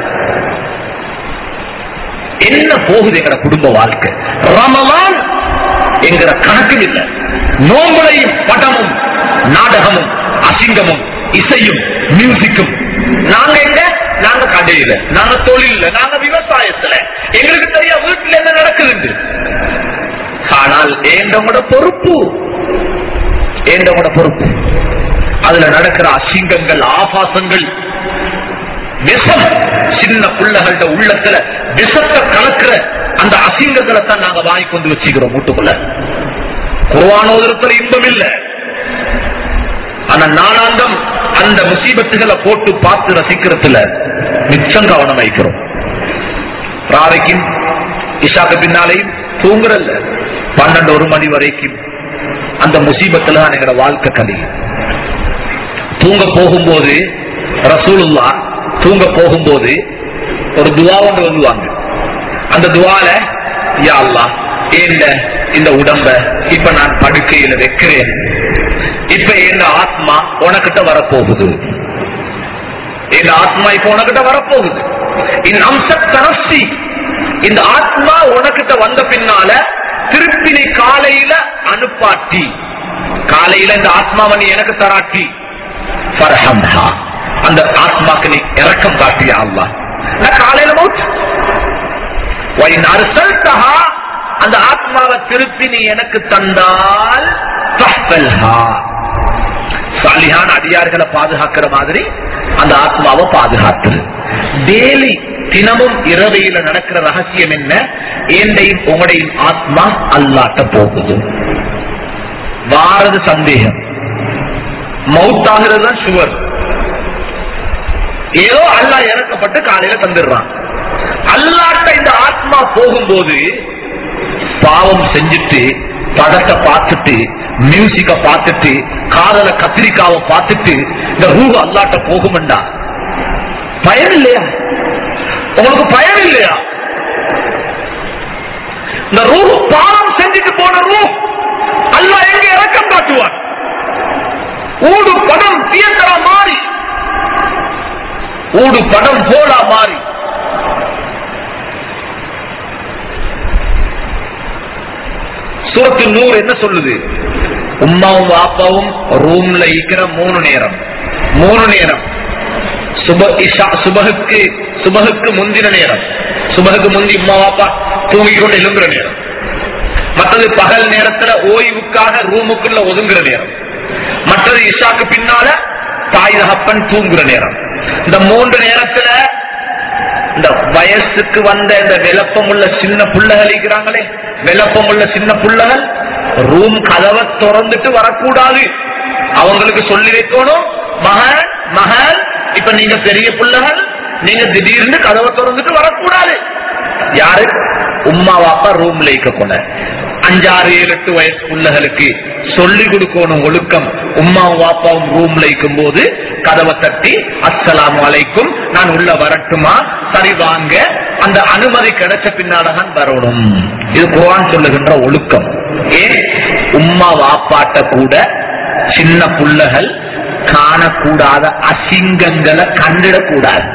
என்ன போகுது எங்கட குடும்ப வாழ்க்கை ரமலான் என்கிற கணக்கு இல்ல நோம்பலையும் படமும் நாடகமும் அசிங்கமும் இசையும் மியூசிக்கும் நாங்க எங்க நாங்க கடையில நாங்க தொழில நாங்க விவசாயத்துல எங்களுக்கு தெரிய வீட்டுல என்ன நடக்குது ஆனால் ஏண்டவங்களோட பொறுப்பு ஏண்டவங்களோட பொறுப்பு அதுல நடக்கிற அசிங்கங்கள் ஆபாசங்கள் விஷம் சின்ன பிள்ளைகளோட உள்ளத்துல விஷத்தை கலக்கிற அந்த அசிங்கங்களை தான் நாங்க வாங்கி கொண்டு வச்சுக்கிறோம் வீட்டுக்குள்ள குருவானோதரத்துல இன்பம் இல்ல ஆனா நாளாந்தம் அந்த முசீபத்துகளை போட்டு பார்த்து ரசிக்கிறதுல மிச்சம் கவனம் வைக்கிறோம் ராவைக்கும் இஷாக்கு பின்னாலையும் தூங்குறல்ல பன்னெண்டு ஒரு மணி வரைக்கும் அந்த முசீபத்துல தான் எங்களோட வாழ்க்கை கழியும் தூங்க போகும்போது ரசூலுல்லா தூங்க போகும்போது ஒரு துவா ஒன்று வந்துவாங்க அந்த துவால யா அல்லாஹ் இந்த இந்த உடம்ப இப்ப நான் படுக்கையில வைக்கிறேன் இப்ப என் ஆத்மா உனக்கிட்ட வரப்போகுது இந்த ஆத்மா இப்ப உனக்கிட்ட வரப்போகுது இந்த அம்ச தனசி இந்த ஆத்மா உனக்கிட்ட வந்த பின்னால திருப்பி நீ காலையில அனுப்பாட்டி காலையில இந்த ஆத்மாவை நீ எனக்கு தராட்டி ஃபர்ஹம்ஹா அந்த ஆத்மாக்கு நீ இறக்கம் காட்டியா அல்லாஹ் நான் காலையில மவுத் வைன் அர்சல்தஹா அந்த ஆத்மாவை திருப்பி நீ எனக்கு தந்தால் தஹ்ஃபல்ஹா சாலிஹான அடியார்களை பாதுகாக்கிற மாதிரி அந்த ஆத்மாவை பாதுகாத்துரு டெய்லி தினமும் இரவையில நடக்கிற ரகசியம் என்ன ஏண்டையும் உங்களுடையும் ஆத்மா அல்லாட்ட போகுது வாரது சந்தேகம் மவுத்தாகிறது தான் சுவர் ஏதோ அல்லா இறக்கப்பட்டு காலையில தந்துடுறான் அல்லாட்ட இந்த ஆத்மா போகும்போது பாவம் செஞ்சுட்டு படத்தை பார்த்துட்டு மியூசிக்க பார்த்துட்டு காதல கத்திரிக்காவை பார்த்துட்டு இந்த ரூ அல்லாட்ட போகும்டா பயம் இல்லையா உங்களுக்கு பயம் இல்லையா இந்த ரூ பாவம் செஞ்சுட்டு போன ரூ அல்லா எங்க இறக்கம் காட்டுவான் ஊடு படம் தியேட்டரா மாறி ஊடு படம் போலா மாறி சூரத்து நூறு என்ன சொல்லுது உம்மாவும் வாப்பாவும் ரூம்ல இருக்கிற மூணு நேரம் மூணு நேரம் சுப இஷா சுபகுக்கு சுபகுக்கு முந்தின நேரம் சுபகுக்கு முந்தி உம்மா வாப்பா தூங்கிக் கொண்டு எழும்புற நேரம் மற்றது பகல் நேரத்துல ஓய்வுக்காக ரூமுக்குள்ள ஒதுங்குற நேரம் மற்றது இஷாக்கு பின்னால தாய் தகப்பன் தூங்குற நேரம் இந்த மூன்று நேரத்துல இந்த வயசுக்கு வந்த இந்த விளப்பம் உள்ள சின்ன புள்ளகள் இருக்கிறாங்களே விளப்பம் உள்ள சின்ன புள்ளகள் ரூம் கதவை திறந்துட்டு வரக்கூடாது அவங்களுக்கு சொல்லி வைக்கணும் மகன் மகன் இப்ப நீங்க பெரிய புள்ளகள் நீங்க திடீர்னு கதவை திறந்துட்டு வரக்கூடாது யாரு உம்மா வாப்பா ரூம்ல இருக்க போல அஞ்சாறு ஏழு எட்டு வயசு புள்ளகளுக்கு சொல்லி கொடுக்கணும் ஒழுக்கம் உம்மாவும் வாப்பாவும் ரூம்ல இருக்கும் போது கதவை தட்டி அஸ்ஸலாமு அலைக்கும் நான் உள்ள வரட்டுமா சரி வாங்க அந்த அனுமதி கிடைச்ச பின்னால்தான் வரணும் இது குர்ஆன் சொல்லுகின்ற ஒழுக்கம் ஏன் உம்மா வாப்பாட்ட கூட சின்ன புள்ளகள் காணக்கூடாத அசிங்கங்களை கண்டிடக்கூடாது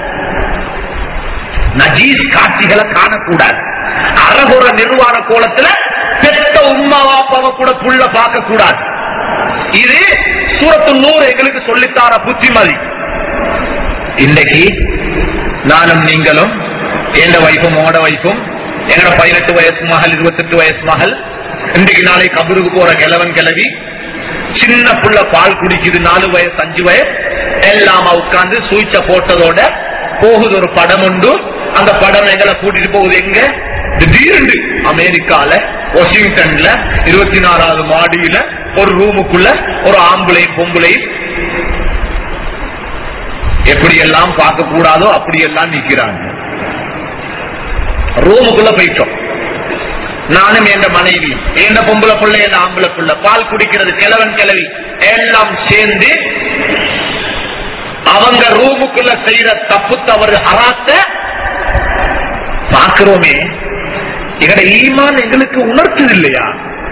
நஜீஸ் காட்சிகளை காணக்கூடாது அறகுற நிர்வாண கோலத்துல பெத்த உம்மா வாப்பாவை கூட புள்ள பார்க்க கூடாது இது சூரத்து நூறு எங்களுக்கு சொல்லித்தார புத்திமதி இன்னைக்கு நானும் நீங்களும் எந்த வைஃபும் ஓட வைஃபும் எங்கட பதினெட்டு வயசு மகள் இருபத்தெட்டு வயசு மகள் இன்றைக்கு நாளை கபருக்கு போற கிழவன் கிழவி சின்ன புள்ள பால் குடிக்குது நாலு வயசு அஞ்சு வயசு எல்லாம உட்கார்ந்து சுவிட்ச போட்டதோட போகுது ஒரு படம் உண்டு அந்த படம் எங்களை கூட்டிட்டு போகுது எங்க திடீர்னு அமெரிக்கால வாஷிங்டன்ல இருபத்தி நாலாவது மாடியில ஒரு ரூமுக்குள்ள ஒரு ஆம்பளையும் பொம்பளையும் எப்படி எல்லாம் பார்க்க கூடாதோ அப்படி எல்லாம் நிக்கிறாங்க ரூமுக்குள்ள போயிட்டோம் நானும் என் மனைவி எந்த பொம்பளை பிள்ளை என் ஆம்பளை பிள்ளை பால் குடிக்கிறது கிழவன் கிழவி எல்லாம் சேர்ந்து அவங்க ரூமுக்குள்ள செய்யற தப்பு தவறு அறாத்த பார்க்கிறோமே எங்கட ஈமான் எங்களுக்கு உணர்த்துது இல்லையா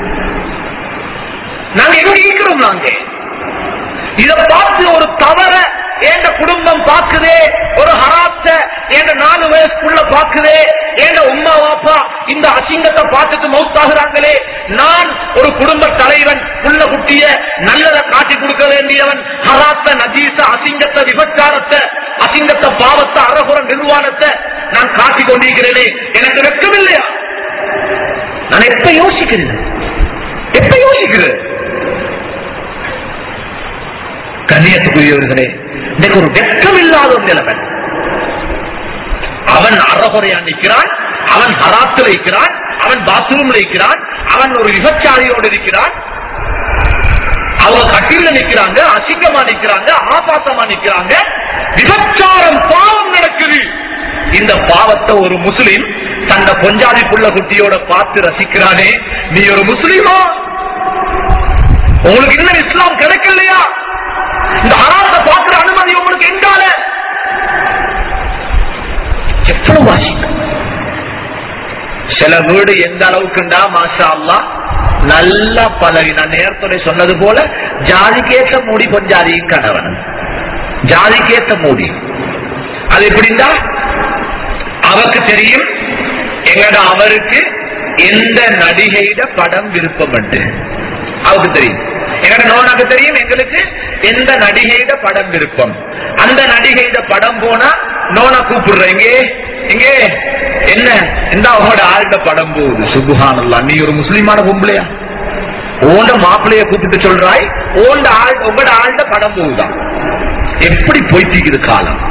நாங்க எங்க இருக்கிறோம் நாங்க இத பார்த்து ஒரு தவற எங்க குடும்பம் பாக்குதே ஒரு ஹராத்த எங்க நாலு வயசுக்குள்ள பாக்குதே எங்க உம்மா வாப்பா இந்த அசிங்கத்தை பார்த்துட்டு மௌத்தாகிறாங்களே நான் ஒரு குடும்ப தலைவன் புள்ள குட்டிய நல்லதை காட்டி கொடுக்க வேண்டியவன் ஹராத்த நஜீச அசிங்கத்தை விபச்சாரத்தை அசிங்கத்தை பாவத்தை அறகுற நிர்வாணத்தை நான் காட்டி கொண்டிருக்கிறேனே எனக்கு வெட்கமில்லையா நான் எப்ப யோசிக்கிறேன் எப்ப யோசிக்கிறேன் கண்ணியத்துக்குரியவர்களே இன்னைக்கு ஒரு வெட்கம் இல்லாத ஒரு நிலைமை அவன் அறகுறையா நிற்கிறான் அவன் ஹராத்தில் இருக்கிறான் அவன் பாத்ரூம்ல இருக்கிறான் அவன் ஒரு விபச்சாரியோடு இருக்கிறான் அவங்க கட்டில நிக்கிறாங்க அசிங்கமா நிக்கிறாங்க ஆபாசமா நிக்கிறாங்க விபச்சாரம் பாவம் நடக்குது இந்த பாவத்தை ஒரு முஸ்லிம் தந்த பொஞ்சாதி புள்ள குட்டியோட பார்த்து ரசிக்கிறானே நீ ஒரு முஸ்லிமா உங்களுக்கு இன்னும் இஸ்லாம் கிடைக்கலையா இந்த ஹராத்தை பார்க்கிற அனுமதி உங்களுக்கு எங்கால எவ்வளவு வாசிக்கும் சில வீடு எந்த அளவுக்குண்டா மாஷா அல்லா நல்லா பழகி நான் நேரத்தோட சொன்னது போல ஜாதிக்கேற்ற மூடி பொஞ்சாதியும் கணவன் ஜாதிக்கேற்ற மூடி அது எப்படின்னா அவருக்கு தெரியும் எங்கட அவருக்கு எந்த நடிகையிட படம் விருப்பம் உண்டு அவருக்கு தெரியும் எங்கட நோனாக்கு தெரியும் எங்களுக்கு எந்த நடிகையிட படம் விருப்பம் அந்த நடிகையிட படம் போனா நோனா கூப்பிடுறேன் இங்கே இங்கே என்ன இந்த அவங்களோட ஆள்கிட்ட படம் போகுது சுபுஹானல்லா நீ ஒரு முஸ்லிமான பொம்பளையா ஓண்ட மாப்பிள்ளைய கூப்பிட்டு சொல்றாய் ஓண்ட ஆள் உங்களோட ஆள்கிட்ட படம் போகுதான் எப்படி போய்த்திக்குது காலம்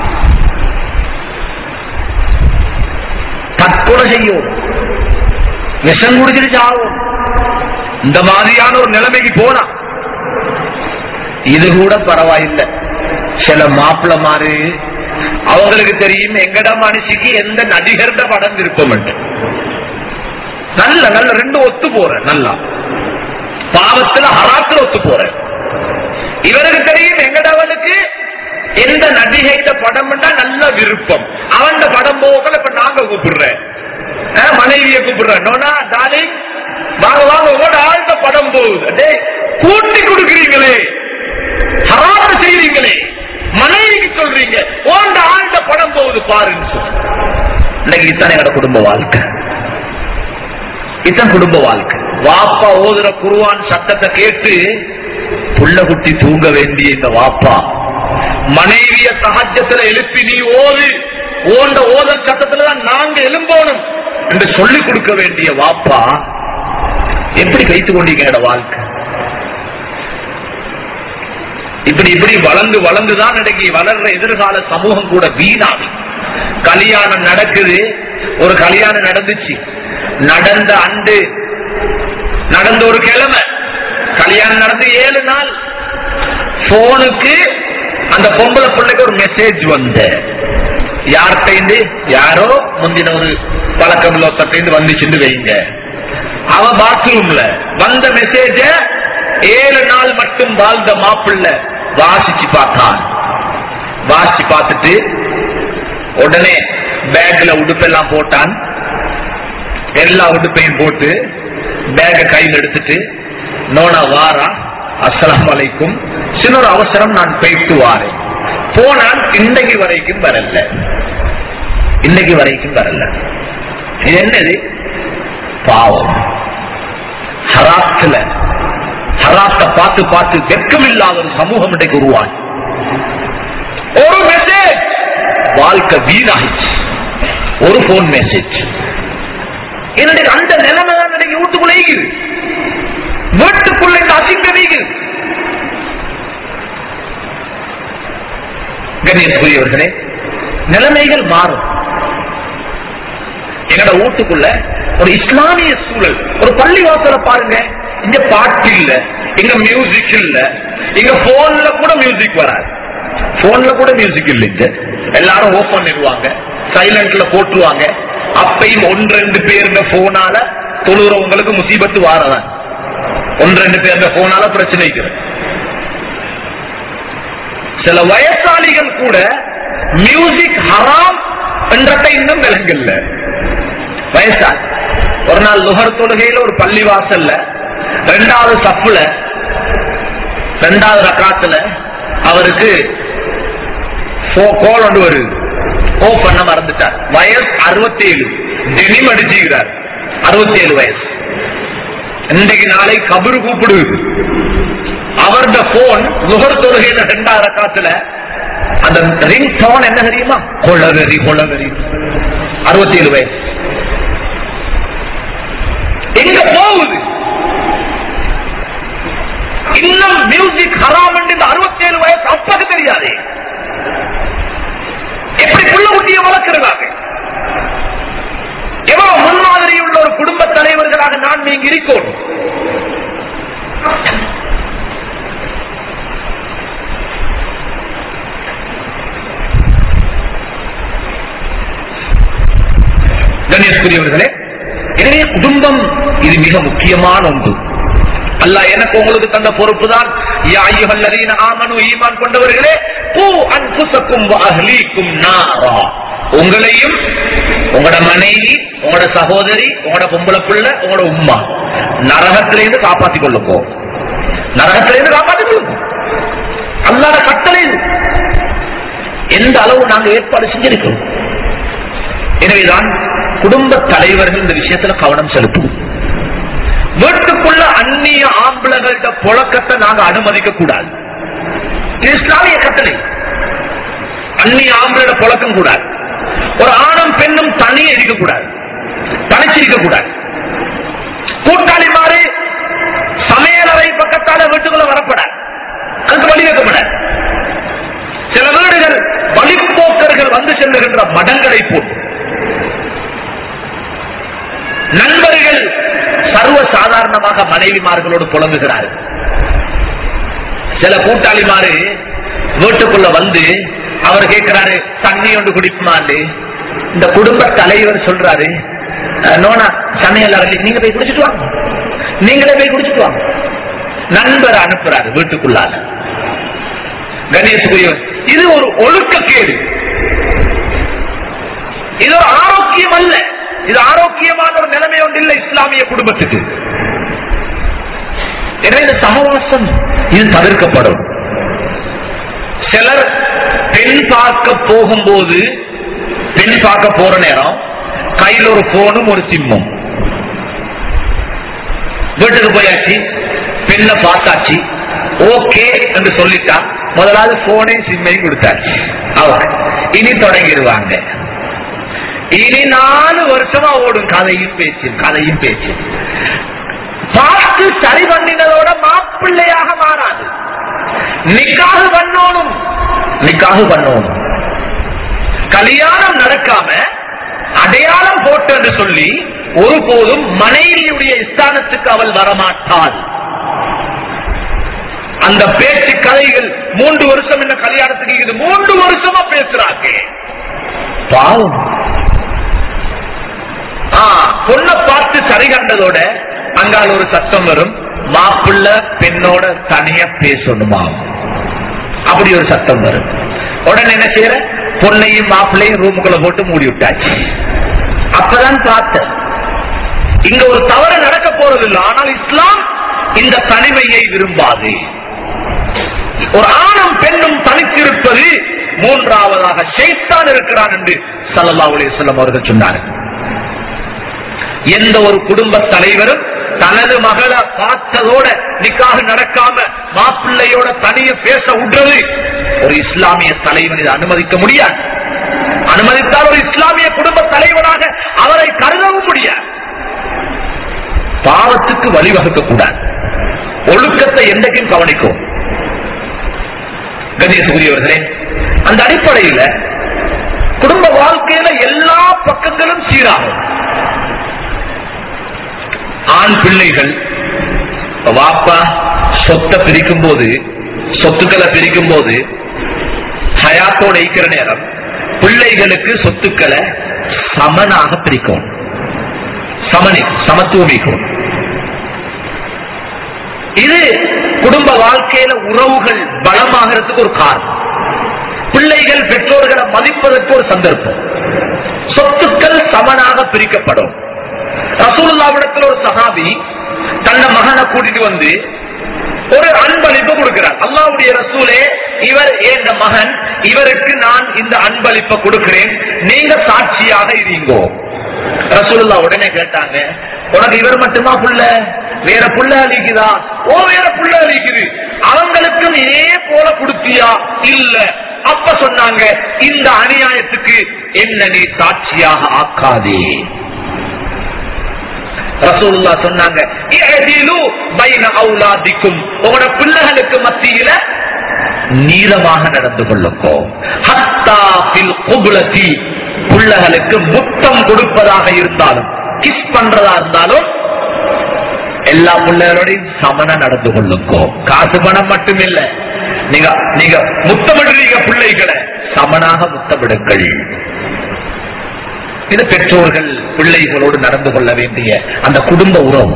தற்கொலை செய்யும் விஷம் குடிச்சிட்டு சாவும் இந்த மாதிரியான ஒரு நிலைமைக்கு போனா இது கூட பரவாயில்லை சில மாப்பிள்ள மாறு அவங்களுக்கு தெரியும் எங்கட மனுஷிக்கு எந்த நடிகர்ட படம் விருப்பம் உண்டு. நல்ல நல்ல ரெண்டு ஒத்து போற நல்லா பாவத்துல ஹராத்துல ஒத்து போற இவருக்கு தெரியும் எங்கடவனுக்கு எந்த நடிகையிட படம் நல்ல விருப்பம் அவன் படம் போகல இப்ப நாங்க கூப்பிடுறேன் அஹ், மனைவியை கூப்பிடுறேன் நோனா டாலிங் வாங்க வாங்க உங்களோட ஆழ்ந்த படம் போகுது டேய், கூட்டி கொடுக்குறீங்களே ஹராம செய்றீங்களே மனைவிக்கு சொல்றீங்க ஓண்ட ஆழ்ந்த படம் போகுது பாருன்னு சொல்லி இன்னைக்கு இத்தனை எங்களோட குடும்ப வாழ்க்கை இதான் குடும்ப வாழ்க்கை வாப்பா ஓதுற குருவான் சத்தத்தை கேட்டு புள்ள குட்டி தூங்க வேண்டிய இந்த வாப்பா மனைவிய சகஜத்துல எழுப்பி நீ ஓது ஓண்ட ஓதல் சத்தத்துல தான் நாங்க எழும்போனும் என்று சொல்லிக் கொடுக்க வேண்டிய வாப்பா எப்படி வைத்துக் கொண்டீங்க வாழ்க்கை இப்படி இப்படி வளர்ந்து வளர்ந்துதான் இன்னைக்கு வளர்ற எதிர்கால சமூகம் கூட வீணாகும் கல்யாணம் நடக்குது ஒரு கல்யாணம் நடந்துச்சு நடந்த அண்டு நடந்த ஒரு கிழமை கல்யாணம் நடந்து ஏழு நாள் போனுக்கு அந்த பொம்பளை பிள்ளைக்கு ஒரு மெசேஜ் வந்த யார்கிட்ட யாரோ முந்தின ஒரு பழக்கம் லோக்கத்திலிருந்து வந்துச்சுன்னு வைங்க அவ பாத்ரூம்ல வந்த மெசேஜ ஏழு நாள் மட்டும் வாழ்ந்த மாப்பிள்ள வாசிச்சு பார்த்தான் வாசிச்சு பார்த்துட்டு உடனே பேக்ல உடுப்பெல்லாம் போட்டான் எல்லா உடுப்பையும் போட்டு பேக கையில் எடுத்துட்டு நோனா வாரா அஸ்ஸலாமு அலைக்கும் சின்ன ஒரு அவசரம் நான் போயிட்டு வாரேன் போனான் இன்னைக்கு வரைக்கும் வரல இன்னைக்கு வரைக்கும் வரல இது என்னது பாவம் ஹராத்துல ஹராத்த பார்த்து பார்த்து வெட்கம் இல்லாத ஒரு சமூகம் இன்றைக்கு உருவாய் ஒரு மெசேஜ் வாழ்க்கை வீணாயிடுச்சு ஒரு போன் மெசேஜ் என்னுடைய அந்த நிலைமை தான் இன்னைக்கு வீட்டுக்குள்ள இருக்குது வீட்டுக்குள்ள இந்த அசிங்க வீகுது கண்ணியத்துக்குரியவர்களே நிலைமைகள் மாறும் எங்கட வீட்டுக்குள்ள ஒரு இஸ்லாமிய சூழல் ஒரு பள்ளி வாசல பாருங்க இங்க பாட்டு இல்ல இங்க மியூசிக் இல்ல இங்க போன்ல கூட மியூசிக் வராது போன்ல கூட மியூசிக் இல்ல இங்க எல்லாரும் ஓப் பண்ணிடுவாங்க சைலண்ட்ல போட்டுருவாங்க அப்பையும் ஒன்று ரெண்டு பேர் போனால தொழுறவங்களுக்கு முசீபத்து வாரதான் ஒன்று ரெண்டு பேர் போனால பிரச்சனைக்கு சில வயசாளிகள் கூட மியூசிக் ஹராம் என்றதை இன்னும் விளங்கல்ல வயசா ஒரு நாள் நுகர் தொழுகையில ஒரு பள்ளி வாசல்ல ரெண்டாவது சப்புல ரெண்டாவது ரக்காத்துல அவருக்கு கோல் ஒன்று வருது ஓ பண்ண மறந்துட்டார் வயசு அறுபத்தி ஏழு டெனிம் அடிச்சுக்கிறார் அறுபத்தி ஏழு வயசு இன்றைக்கு நாளை கபரு கூப்பிடுது அவருடைய போன் நுகர் தொழுகையில ரெண்டாவது ரக்காத்துல அந்த ரிங் டோன் என்ன தெரியுமா கொலவெறி கொலவெறி அறுபத்தி ஏழு வயசு எங்க போகுது இன்னும் மியூசிக் ஹராம் இந்த அறுபத்தி ஏழு வயசு அப்பாக்கு தெரியாது எப்படி புள்ள குட்டியை வளர்க்கிறாங்க எவ்வளவு முன்மாதிரி உள்ள ஒரு குடும்ப தலைவர்களாக நான் நீங்க இருக்கோம் கணேஷ்குரியவர்களே எனவே குடும்பம் இது மிக முக்கியமான ஒன்று அல்ல எனக்கு உங்களுக்கு தந்த பொறுப்பு தான் ஆமனு ஈமான் கொண்டவர்களே பூ அன்புசக்கும் அஹ்லீக்கும் நாரா உங்களையும் உங்களோட மனைவி உங்களோட சகோதரி உங்களோட பொம்பளை பிள்ளை உங்களோட உம்மா நரகத்திலிருந்து காப்பாற்றிக் கொள்ளுக்கோ நரகத்திலிருந்து காப்பாற்றிக் கொள்ளுக்கோ அல்லாத கட்டளை எந்த அளவு நாங்கள் ஏற்பாடு செஞ்சிருக்கிறோம் எனவேதான் குடும்ப தலைவர்கள் இந்த விஷயத்துல கவனம் செலுத்தும் வீட்டுக்குள்ள அந்நிய ஆம்பளர்கள்ட்ட புழக்கத்தை நாங்க அனுமதிக்க கூடாது இஸ்லாமிய கட்டளை அந்நிய ஆம்பளோட புழக்கம் கூடாது ஒரு ஆணும் பெண்ணும் தனியே இருக்கக்கூடாது தனிச்சிருக்க கூடாது கூட்டாளி மாறி சமையலறை பக்கத்தால வீட்டுக்குள்ள வரப்படாது அதுக்கு வழி வைக்கப்படாது சில வீடுகள் வழிப்போக்கர்கள் வந்து செல்லுகின்ற மடங்களை போட்டு நண்பர்கள் சர்வ சாதாரணமாக மனைவிமார்களோடு புலங்குகிறார்கள் சில கூட்டாளிமாரு வீட்டுக்குள்ள வந்து அவர் கேட்கிறாரு தண்ணி ஒன்று குடிக்குமாண்டு இந்த குடும்ப தலைவர் சொல்றாரு நோனா சமையல் அறையில் நீங்க போய் குடிச்சிட்டு வாங்க நீங்களே போய் குடிச்சிட்டு வாங்க நண்பர் அனுப்புறாரு வீட்டுக்குள்ளால கணேசுக்குரியவர் இது ஒரு ஒழுக்கக்கேடு இது ஒரு ஆரோக்கியம் அல்ல இது ஆரோக்கியமான ஒரு நிலைமை ஒன்று இல்லை இஸ்லாமிய குடும்பத்துக்கு எனவே இந்த சகவாசம் இது தவிர்க்கப்படும் சிலர் பெண் பார்க்க போகும்போது பெண் பார்க்க போற நேரம் கையில் ஒரு போனும் ஒரு சிம்மும் வீட்டுக்கு போயாச்சு பெண்ணை பார்த்தாச்சு ஓகே என்று சொல்லிட்டா முதலாவது போனையும் சிம்மையும் கொடுத்தாச்சு அவங்க இனி தொடங்கிடுவாங்க இனி நாலு வருஷமா ஓடும் கதையும் பேச்சு கதையும் பேச்சு பார்த்து சரி பண்ணினதோட மாப்பிள்ளையாக மாறாது நிக்காக பண்ணோனும் நிக்காக பண்ணோனும் கல்யாணம் நடக்காம அடையாளம் போட்டு என்று சொல்லி ஒருபோதும் மனைவியுடைய ஸ்தானத்துக்கு அவள் வரமாட்டாள் அந்த பேச்சு கதைகள் மூன்று வருஷம் என்ன கல்யாணத்துக்கு இது மூன்று வருஷமா பேசுறாங்க பாவம் ஆ, பொண்ணை பார்த்து சரி கண்டதோட அங்கால ஒரு சத்தம் வரும் மாப்பிள்ள பெண்ணோட தனியா பேசணுமா அப்படி ஒரு சத்தம் வரும் உடனே என்ன செய்யற பொண்ணையும் மாப்பிள்ளையும் ரூமுக்குள்ள போட்டு மூடி விட்டாச்சு அப்பதான் பார்த்தேன் இங்க ஒரு தவறு நடக்க போறதில்லை ஆனால் இஸ்லாம் இந்த தனிமையை விரும்பாது ஒரு ஆணும் பெண்ணும் தனித்திருப்பது மூன்றாவதாக ஷைத்தான் இருக்கிறான் என்று ஸல்லல்லாஹு அலைஹி வஸல்லம் அவர்கள் சொன்னார்கள் எந்த ஒரு குடும்ப தலைவரும் தனது மகளை பார்த்ததோட நிக்காக நடக்காம மாப்பிள்ளையோட தனிய பேச விடுறது ஒரு இஸ்லாமிய தலைவன் இதை அனுமதிக்க முடியாது அனுமதித்தால் ஒரு இஸ்லாமிய குடும்ப தலைவனாக அவரை கருதவும் முடியாது பாவத்துக்கு வழிவகுக்க கூடாது ஒழுக்கத்தை என்றைக்கும் கவனிக்கும் கணேசகுரியவர்களே அந்த அடிப்படையில குடும்ப வாழ்க்கையில எல்லா பக்கங்களும் சீராகும் ஆண் பிள்ளைகள் வாப்பா சொத்தை பிரிக்கும் போது சொத்துக்களை பிரிக்கும் போது ஹயாத்தோட இருக்கிற நேரம் பிள்ளைகளுக்கு சொத்துக்களை சமனாக பிரிக்கும் சமனி சமத்துவமிக்கும் இது குடும்ப வாழ்க்கையில உறவுகள் பலமாகிறதுக்கு ஒரு காரணம் பிள்ளைகள் பெற்றோர்களை மதிப்பதற்கு ஒரு சந்தர்ப்பம் சொத்துக்கள் சமனாக பிரிக்கப்படும் ரசூலுல்லாவிடத்தில் ஒரு சஹாபி தன்னை மகனை கூட்டிட்டு வந்து ஒரு அன்பளிப்பு கொடுக்கிறார் அல்லாவுடைய ரசூலே இவர் என் மகன் இவருக்கு நான் இந்த அன்பளிப்பை கொடுக்கிறேன் நீங்க சாட்சியாக இருங்கோ ரசூலுல்லா உடனே கேட்டாங்க உனக்கு இவர் மட்டுமா புள்ள வேற புள்ள அழிக்குதா ஓ வேற புள்ள அழிக்குது அவங்களுக்கும் இதே போல கொடுத்தியா இல்ல அப்ப சொன்னாங்க இந்த அநியாயத்துக்கு என்ன நீ சாட்சியாக ஆக்காதே ரசூலுல்லா சொன்னாங்க "இஅதிலு பைன அவுலாதிக்கும் உங்களோட பிள்ளைகளுக்கு மத்தியில நீளமாக நடந்து கொள்ளுக்கோ ஹத்தா ஃபில் குபுலதி பிள்ளைகளுக்கு முத்தம் கொடுப்பதாக இருந்தாலும் கிஸ் பண்றதா இருந்தாலும் எல்லா பிள்ளைகளோடையும் சமன நடந்து கொள்ளுக்கோ காசு பணம் மட்டும் இல்ல நீங்க நீங்க முத்தமிடுறீங்க பிள்ளைகளை சமனாக முத்தமிடுங்கள் இது பெற்றோர்கள் பிள்ளைகளோடு நடந்து கொள்ள வேண்டிய அந்த குடும்ப உறவு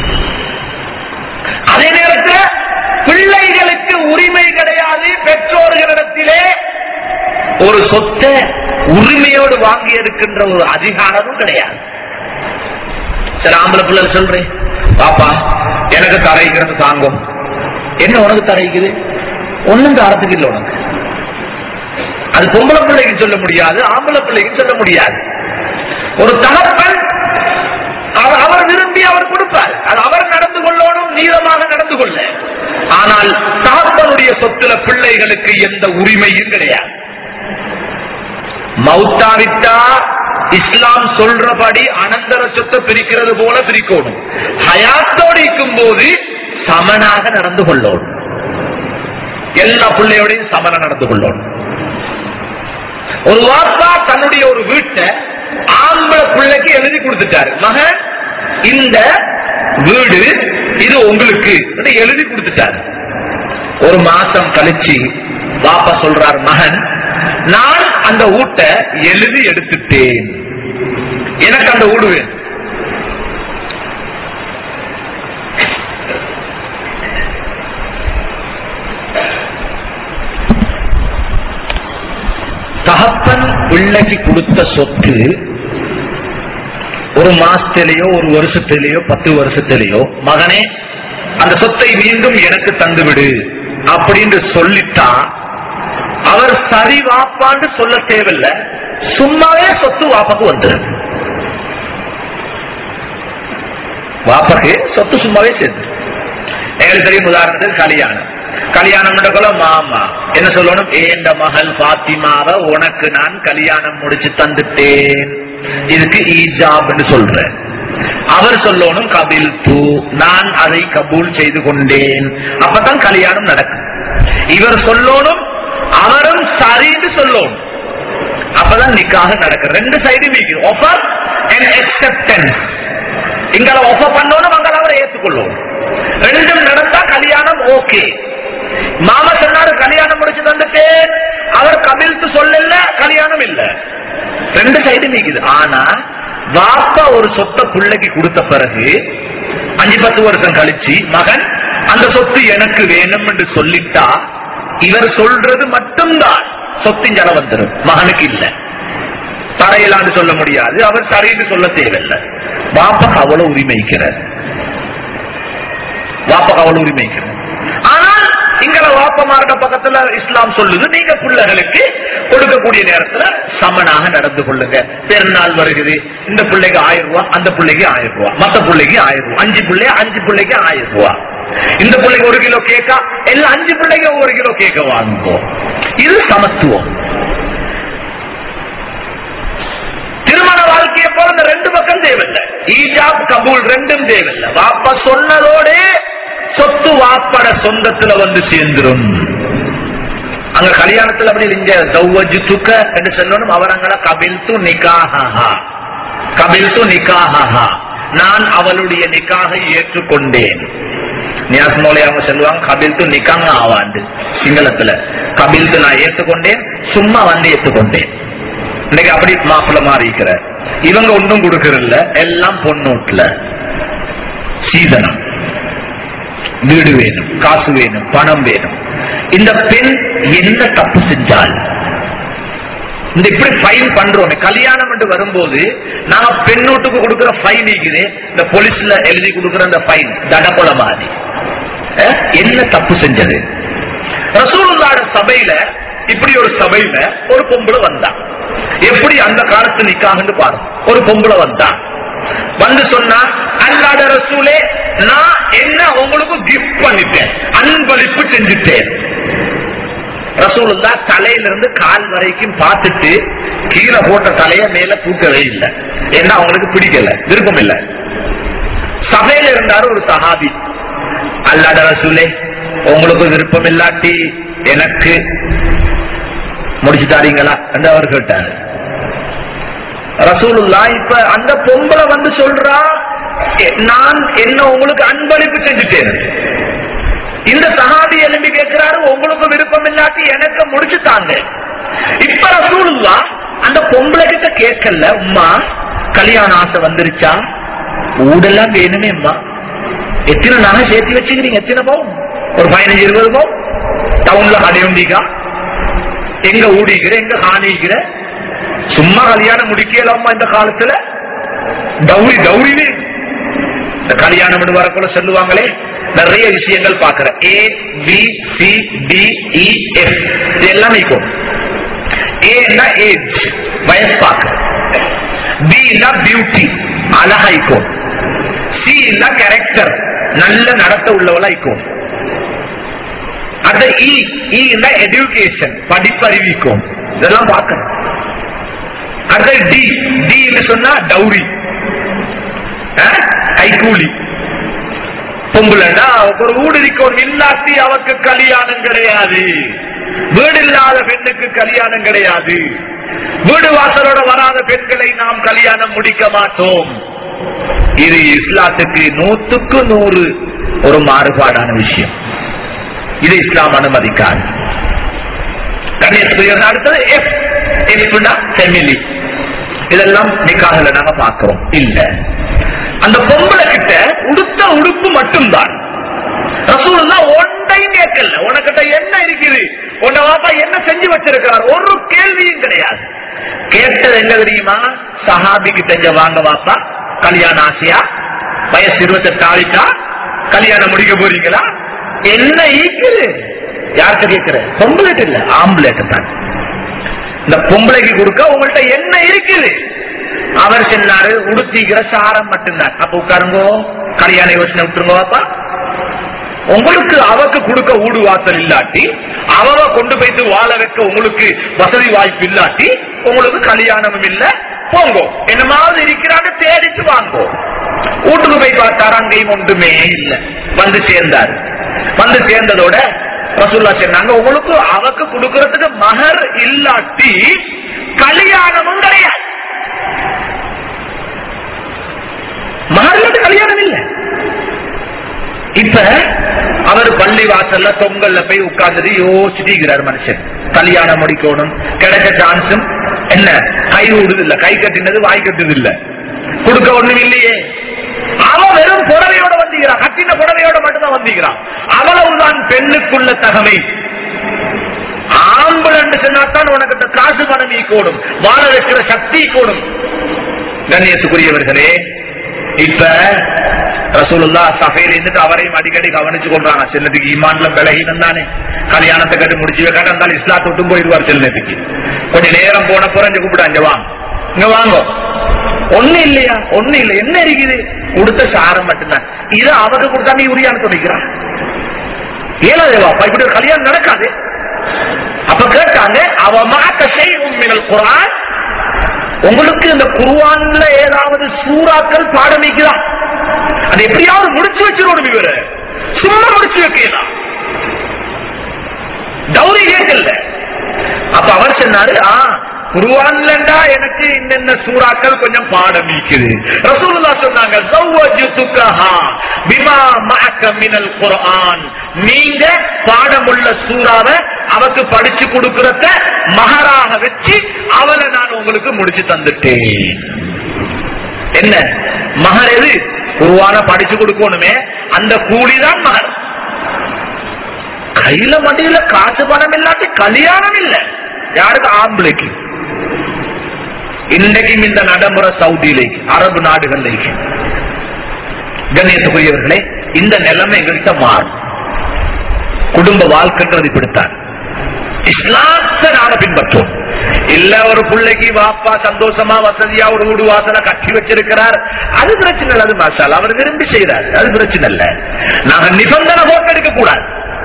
அதே நேரத்தில் பிள்ளைகளுக்கு உரிமை கிடையாது பெற்றோர்களிடத்திலே ஒரு சொத்தை உரிமையோடு வாங்கி எடுக்கின்ற ஒரு அதிகாரமும் கிடையாது சில ஆம்பளை பிள்ளை சொல்றேன் பாப்பா எனக்கு தரைக்கிறது தாங்கும் என்ன உனக்கு தரைக்குது ஒண்ணும் தாரத்துக்கு இல்லை உனக்கு அது பொம்பளை பிள்ளைக்கு சொல்ல முடியாது ஆம்பளை பிள்ளைக்கு சொல்ல முடியாது ஒரு தகப்பன் அவர் அவர் விரும்பி அவர் கொடுப்பார் அது அவர் நடந்து கொள்ளணும் நீளமாக நடந்து கொள்ள ஆனால் தகப்பனுடைய சொத்துல பிள்ளைகளுக்கு எந்த உரிமையும் கிடையாது மௌத்தாவிட்டா இஸ்லாம் சொல்றபடி அனந்தர சொத்தை பிரிக்கிறது போல பிரிக்கணும் ஹயாத்தோடு இருக்கும் போது சமனாக நடந்து கொள்ளணும் எல்லா பிள்ளையோடையும் சமன நடந்து கொள்ளணும் ஒரு வாப்பா தன்னுடைய ஒரு வீட்டை ஆம்பளை பிள்ளைக்கு எழுதி கொடுத்துட்டாரு மகன் இந்த வீடு இது உங்களுக்கு என்று எழுதி கொடுத்துட்டாரு ஒரு மாசம் கழிச்சு பாப்பா சொல்றார் மகன் நான் அந்த வீட்டை எழுதி எடுத்துட்டேன் எனக்கு அந்த வீடு வேணும் தகப்பன் பிள்ளைக்கு கொடுத்த சொத்து ஒரு மாசத்திலேயோ ஒரு வருஷத்திலேயோ பத்து வருஷத்திலேயோ மகனே அந்த சொத்தை மீண்டும் எனக்கு தந்துவிடு அப்படின்னு சொல்லிட்டா அவர் சரி வாப்பான்னு சொல்ல தேவையில்லை சும்மாவே சொத்து வாப்பாக்கு வந்துருது வாப்பாக்கு சொத்து சும்மாவே சேர்ந்து எங்களுக்கு தெரியும் உதாரணத்துக்கு கல்யாணம் கல்யாணம் பண்ணக்குள்ள மாமா என்ன சொல்லணும் ஏண்ட மகள் பாத்திமாவை உனக்கு நான் கல்யாணம் முடிச்சு தந்துட்டேன் இதுக்கு ஈஜாப்னு சொல்றேன் அவர் சொல்லணும் கபில் தூ நான் அதை கபூல் செய்து கொண்டேன் அப்பதான் கல்யாணம் நடக்கும் இவர் சொல்லணும் அவரும் சரின்னு சொல்லணும் அப்பதான் நிக்காக நடக்கும் ரெண்டு சைடு ஆஃபர் அண்ட் அக்செப்டன்ஸ் இங்களை ஆஃபர் பண்ணணும் அங்கே அவரை ஏற்றுக்கொள்ளும் ரெண்டும் நடந்தா கல்யாணம் ஓகே மாமா சொன்னாரு கல்யாணம் முடிச்சு தந்துட்டேன் அவர் கபில்த்து சொல்லல கல்யாணம் இல்ல ரெண்டு சைடு நீக்குது ஆனா வாப்பா ஒரு சொத்தை பிள்ளைக்கு கொடுத்த பிறகு அஞ்சு பத்து வருஷம் கழிச்சு மகன் அந்த சொத்து எனக்கு வேணும் என்று சொல்லிட்டா இவர் சொல்றது மட்டும்தான் சொத்தின் ஜன வந்துடும் மகனுக்கு இல்ல தரையிலான்னு சொல்ல முடியாது அவர் சரின்னு சொல்ல தேவையில்லை வாப்பாக்கு அவ்வளவு உரிமைக்கிறார் வாப்பாக்கு அவ்வளவு உரிமைக்கிறார் ஆனால் இங்கல வாப்பமார்ட பக்கத்துல இஸ்லாம் சொல்லுது நீங்க பிள்ளைகளுக்கு கொடுக்கக்கூடிய நேரத்துல சமனாக நடந்து கொள்ளுங்க பெருநாள் வருகிறது இந்த பிள்ளைக்கு ஆயிரம் ரூபாய் அந்த பிள்ளைக்கு ஆயிரம் ரூபாய் மத்த பிள்ளைக்கு ஆயிரம் ரூபாய் அஞ்சு பிள்ளை அஞ்சு பிள்ளைக்கு ஆயிரம் ரூபாய் இந்த பிள்ளைக்கு ஒரு கிலோ கேக்கா எல்லாம் அஞ்சு பிள்ளைக்கு ஒரு கிலோ கேக்க வாங்குவோம் இது சமத்துவம் திருமண வாழ்க்கையை போல இந்த ரெண்டு பக்கம் தேவையில்லை ஈஜாப் கபூல் ரெண்டும் தேவையில்லை வாப்பா சொன்னதோட சொத்து வாப்பட சொந்தத்துல வந்து சேர்ந்துரும் அங்க கல்யாணத்துல அப்படி இங்க சௌவஜு துக்க என்று சொல்லணும் அவர் அங்கள கபில் து நிகாஹா கபில் து நிகாஹா நான் அவளுடைய நிக்காகை ஏற்றுக்கொண்டேன் நியாஸ் மோலே அவங்க சொல்லுவாங்க கபில் து நிக்காங்க ஆவாண்டு சிங்களத்துல கபில் து நான் ஏற்றுக்கொண்டேன் சும்மா வந்து ஏற்றுக்கொண்டேன் இன்னைக்கு அப்படி மாப்பிள்ள மாறி இருக்கிறார் இவங்க ஒன்றும் கொடுக்கறதில்ல எல்லாம் பொண்ணூட்ல சீதனம் வீடு வேணும் காசு வேணும் பணம் வேணும் இந்த பெண் என்ன தப்பு செஞ்சால் இந்த இப்படி ஃபைன் பண்றோம் கல்யாணம் என்று வரும்போது நாங்க பெண்ணூட்டுக்கு கொடுக்கிற ஃபைன் இருக்குது இந்த போலீஸ்ல எழுதி கொடுக்கிற அந்த ஃபைன் தடப்பொல மாதிரி அஹ், என்ன தப்பு செஞ்சது ரசூலுல்லாட சபையில இப்படி ஒரு சபையில ஒரு பொம்பளை வந்தா எப்படி அந்த காலத்து நிக்காகன்னு பாருங்க ஒரு பொம்பளை வந்தா வந்து சொன்னா அல்லாத ரசூலே நான் என்ன உங்களுக்கு கிஃப்ட் பண்ணிட்டேன் அன்பளிப்பு செஞ்சுட்டேன் ரசூலுல்லா தலையிலிருந்து கால் வரைக்கும் பார்த்துட்டு கீழே போட்ட தலைய மேல தூக்கவே இல்லை ஏன்னா அவங்களுக்கு பிடிக்கல விருப்பம் இல்ல சபையில இருந்தாரு ஒரு சஹாபி அல்லாட ரசூலே உங்களுக்கு விருப்பம் இல்லாட்டி எனக்கு முடிச்சு தாரீங்களா என்று அவர் கேட்டார் ரசூலுல்லா இப்ப அந்த பொம்பளை வந்து சொல்றா "எ- நான் என்ன உங்களுக்கு அன்பளிப்பு செஞ்சுட்டேன் இந்த சஹாபி எழும்பி கேட்கிறாரு உங்களுக்கு விருப்பம் இல்லாட்டி எனக்கு முடிச்சு தாங்க இப்ப ரசூலுல்லா அந்த பொம்பளை கிட்ட கேட்கல உம்மா கல்யாண ஆசை வந்துருச்சா ஊடெல்லாம் வேணுமே அம்மா எத்தனை நகை சேர்த்து வச்சுக்கிறீங்க எத்தனை பவுன் ஒரு பதினஞ்சு இருபது பவுன் டவுன்ல கடையுண்டிக்கா எங்க ஊடிக்கிற எங்க காணிக்கிற சும்மா கல்யாணம் முடிக்கலாமா இந்த காலத்துல டவுரி டவுரி இந்த கல்யாணம் என்று வரக்குள்ள சொல்லுவாங்களே நிறைய விஷயங்கள் பாக்குற A B C D E F இது எல்லாம் இருக்கும் ஏன்னா ஏஜ் வயசு பார்க்க பின்னா பியூட்டி அழகா இருக்கும் சி கேரக்டர் நல்ல நடத்த உள்ளவளா இருக்கும் அந்த இ இன்னா எஜுகேஷன் படிப்பறிவிக்கும் இதெல்லாம் பார்க்கணும் அடுத்த டி டி சொன்னா டவுரி கைகூலி பொம்புலன்னா ஒரு வீடு இருக்கணும் இல்லாட்டி அவருக்கு கல்யாணம் கிடையாது வீடு இல்லாத பெண்ணுக்கு கல்யாணம் கிடையாது வீடு வாசலோட வராத பெண்களை நாம் கல்யாணம் முடிக்க மாட்டோம் இது இஸ்லாத்துக்கு நூத்துக்கு நூறு ஒரு மாறுபாடான விஷயம் இது இஸ்லாம் அனுமதிக்காது கண்ணியத்துக்கு அடுத்தது எஃப் எஃப்னா ஃபெமிலி இதெல்லாம் நிக்காகல நாங்க பார்க்கிறோம் இல்ல அந்த பொம்பளை கிட்ட உடுத்த உடுப்பு மட்டும்தான் ரசூலுல்லா ஒன்றையும் கேட்கல உனக்கிட்ட என்ன இருக்குது உன்னை வாப்பா என்ன செஞ்சு வச்சிருக்கிறார் ஒரு கேள்வியும் கிடையாது கேட்டது என்ன தெரியுமா சஹாபிக்கு செஞ்ச வாங்க வாப்பா கல்யாண ஆசையா வயசு இருபத்தெட்டு ஆயிட்டா கல்யாணம் முடிக்க போறீங்களா என்ன ஈக்குது யார்கிட்ட கேட்கிற பொம்பளைட்டு இல்ல ஆம்பளைட்டு தான் இந்த பொம்பளைக்கு கொடுக்க உங்கள்ட்ட என்ன இருக்குது அவர் சொன்னாரு உடுத்திக்கிற சாரம் மட்டும்தான் அப்ப உட்காருங்கோ கல்யாண யோசனை விட்டுருங்க பாப்பா உங்களுக்கு அவக்கு கொடுக்க ஊடு வாசல் இல்லாட்டி அவ கொண்டு போயிட்டு வாழ வைக்க உங்களுக்கு வசதி வாய்ப்பு இல்லாட்டி உங்களுக்கு கல்யாணமும் இல்ல போங்கோ என்னமாவது இருக்கிறாங்க தேடிட்டு வாங்கோ வீட்டுக்கு போய் பார்த்தாரு அங்கேயும் ஒன்றுமே இல்ல வந்து சேர்ந்தார் வந்து சேர்ந்ததோட ரசூல்லா சொன்னாங்க உங்களுக்கு அவக்கு கொடுக்கறதுக்கு மகர் இல்லாட்டி கல்யாணமும் கிடையாது மகர் இல்லாட்டி கல்யாணம் இல்லை இப்ப அவர் பள்ளி வாசல்ல தொங்கல்ல போய் உட்கார்ந்துட்டு யோசிச்சுட்டு மனுஷன் கல்யாணம் முடிக்கணும் கிடைக்க சான்ஸும் என்ன கை விடுது இல்ல கை கட்டினது வாய் கட்டுது இல்ல கொடுக்க ஒண்ணும் இல்லையே அவன் வெறும் புடவையோட வந்திக்கிறான் கட்டின புடவையோட மட்டும்தான் வந்திக்கிறான் அவ்வளவுதான் பெண்ணுக்குள்ள தகமை ஆம்பளன்னு சொன்னாத்தான் உனக்கு காசு பணம் கூடும் வாழ வைக்கிற சக்தி கூடும் கண்ணியத்துக்குரியவர்களே இப்ப ரசூலுல்லா சபையில இருந்துட்டு அவரையும் அடிக்கடி கவனிச்சு கொள்றாங்க சின்னதுக்கு ஈமான்ல பலகீனம் தானே கல்யாணத்தை கட்டி முடிச்சு வைக்காட்ட இருந்தாலும் இஸ்லாத்தை விட்டும் போயிடுவார் சின்னதுக்கு கொஞ்ச நேரம் போன புறஞ்சு கூப்பிட்டு அங்க வாங்க இங்க வாங்க ஒண்ணு இல்லையா ஒண்ணு இல்ல என்ன இருக்குது கொடுத்த சாரம் மட்டும்தான் இது அவருக்கு கொடுத்தா நீ உரியான துணிக்கிறான் ஏழாதேவா இப்படி ஒரு கல்யாணம் நடக்காது அப்ப கேட்டாங்க அவ மாத்த செய்யும் குரான் உங்களுக்கு இந்த குருவான்ல ஏதாவது சூறாக்கள் பாடமிக்குதா அது எப்படியாவது முடிச்சு வச்சிருவோம் இவரு சும்மா முடிச்சு வைக்கலாம் கௌரி கேட்கல அப்ப அவர் சொன்னாரு ஆ குருவான்லண்டா எனக்கு இன்னென்ன சூறாக்கள் கொஞ்சம் பாடம் நீக்குது ரசூலுல்லா சொன்னாங்க "ஜவ்வஜுதுகஹா பிமா மஅக மினல் குர்ஆன் நீங்க பாடமுள்ள சூறாவை அவக்கு படிச்சு கொடுக்கறத மகராக வச்சு அவளை நான் உங்களுக்கு முடிச்சு தந்துட்டேன் என்ன மகர் எது குருவான படிச்சு கொடுக்கணுமே அந்த கூலிதான் மகர் கையில மடியில காசு பணம் இல்லாட்டி கல்யாணம் இல்ல யாருக்கு ஆம்பளைக்கு இன்றைக்கும் இந்த நடைமுறை சவுதியிலேக்கு அரபு நாடுகளிலேக்கு கண்ணியத்துக்குரியவர்களே இந்த நிலைமை எங்கள்கிட்ட மாறும் குடும்ப வாழ்க்கைன்றது இப்படித்தான் இஸ்லாத்தை நாம பின்பற்றோம் இல்ல ஒரு பிள்ளைக்கு வாப்பா சந்தோஷமா வசதியா ஒரு வீடு வாசல கட்டி வச்சிருக்கிறார் அது பிரச்சனை இல்ல அது மாசால் அவர் விரும்பி செய்யறாரு அது பிரச்சனை இல்ல நாங்க நிபந்தனை போட்டு எடுக்க கூடாது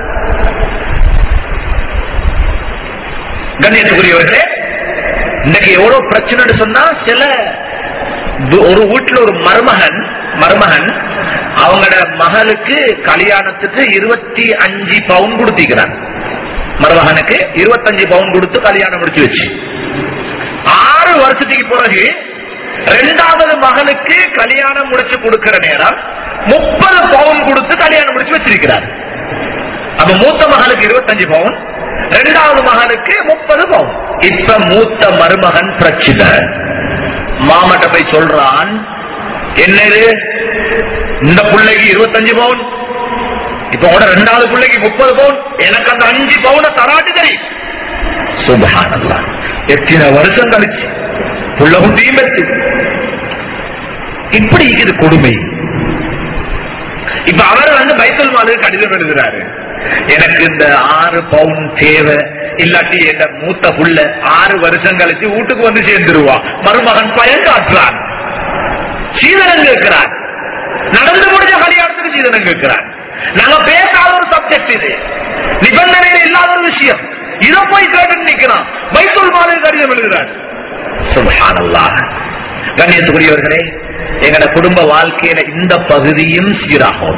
கண்ணியத்துக்குரியவர்களே இன்னைக்கு எவ்வளவு பிரச்சனைன்னு சொன்னா சில து- ஒரு வீட்டுல ஒரு மருமகன் மருமகன் அவங்களோட மகளுக்கு கல்யாணத்துக்கு இருபத்தி அஞ்சு பவுன் கொடுத்திக்கிறான் மருமகனுக்கு இருபத்தஞ்சு பவுன் கொடுத்து கல்யாணம் முடிச்சு வச்சு ஆறு வருஷத்துக்கு பிறகு ரெண்டாவது மகனுக்கு கல்யாணம் முடிச்சு கொடுக்கிற நேரம் முப்பது பவுன் கொடுத்து கல்யாணம் முடிச்சு வச்சிருக்கிறார் அப்ப மூத்த மகனுக்கு இருபத்தஞ்சு பவுன் இரண்டாவது மகனுக்கு முப்பது பவுன் இப்ப மூத்த மருமகன் பிரச்சனை மாமட்ட போய் சொல்றான் என்னது இந்த பிள்ளைக்கு இருபத்தஞ்சு பவுன் இப்ப கூட ரெண்டாவது பிள்ளைக்கு முப்பது பவுன் எனக்கு அந்த அஞ்சு பவுனை தராட்டு தெரியும் சுபஹானல்லா எத்தனை வருஷம் கழிச்சு புள்ள குட்டியும் பெற்று இப்படி இது கொடுமை இப்ப அவர் வந்து பைத்தல் மாலுக்கு கடிதம் எழுதுறாரு எனக்கு இந்த ஆறு பவுன் தேவை இல்லாட்டி என்ற மூத்த புள்ள ஆறு வருஷம் கழிச்சு வீட்டுக்கு வந்து சேர்ந்துருவா மருமகன் பயன் காட்டுறான் சீதனம் கேட்கிறார் நடந்து முடிஞ்ச கல்யாணத்துக்கு சீதனம் கேட்கிறார் நாங்க பேசாத ஒரு சப்ஜெக்ட் இது நிபந்தனையில் இல்லாத ஒரு விஷயம் இதை போய் கேட்டு நிக்கிறான் பைத்துல் மாலுக்கு கடிதம் எழுதுறார் சுபஹானல்லாஹ் கண்ணியத்துக்குரியவர்களே எங்கட குடும்ப வாழ்க்கையில இந்த பகுதியும் சீராகும்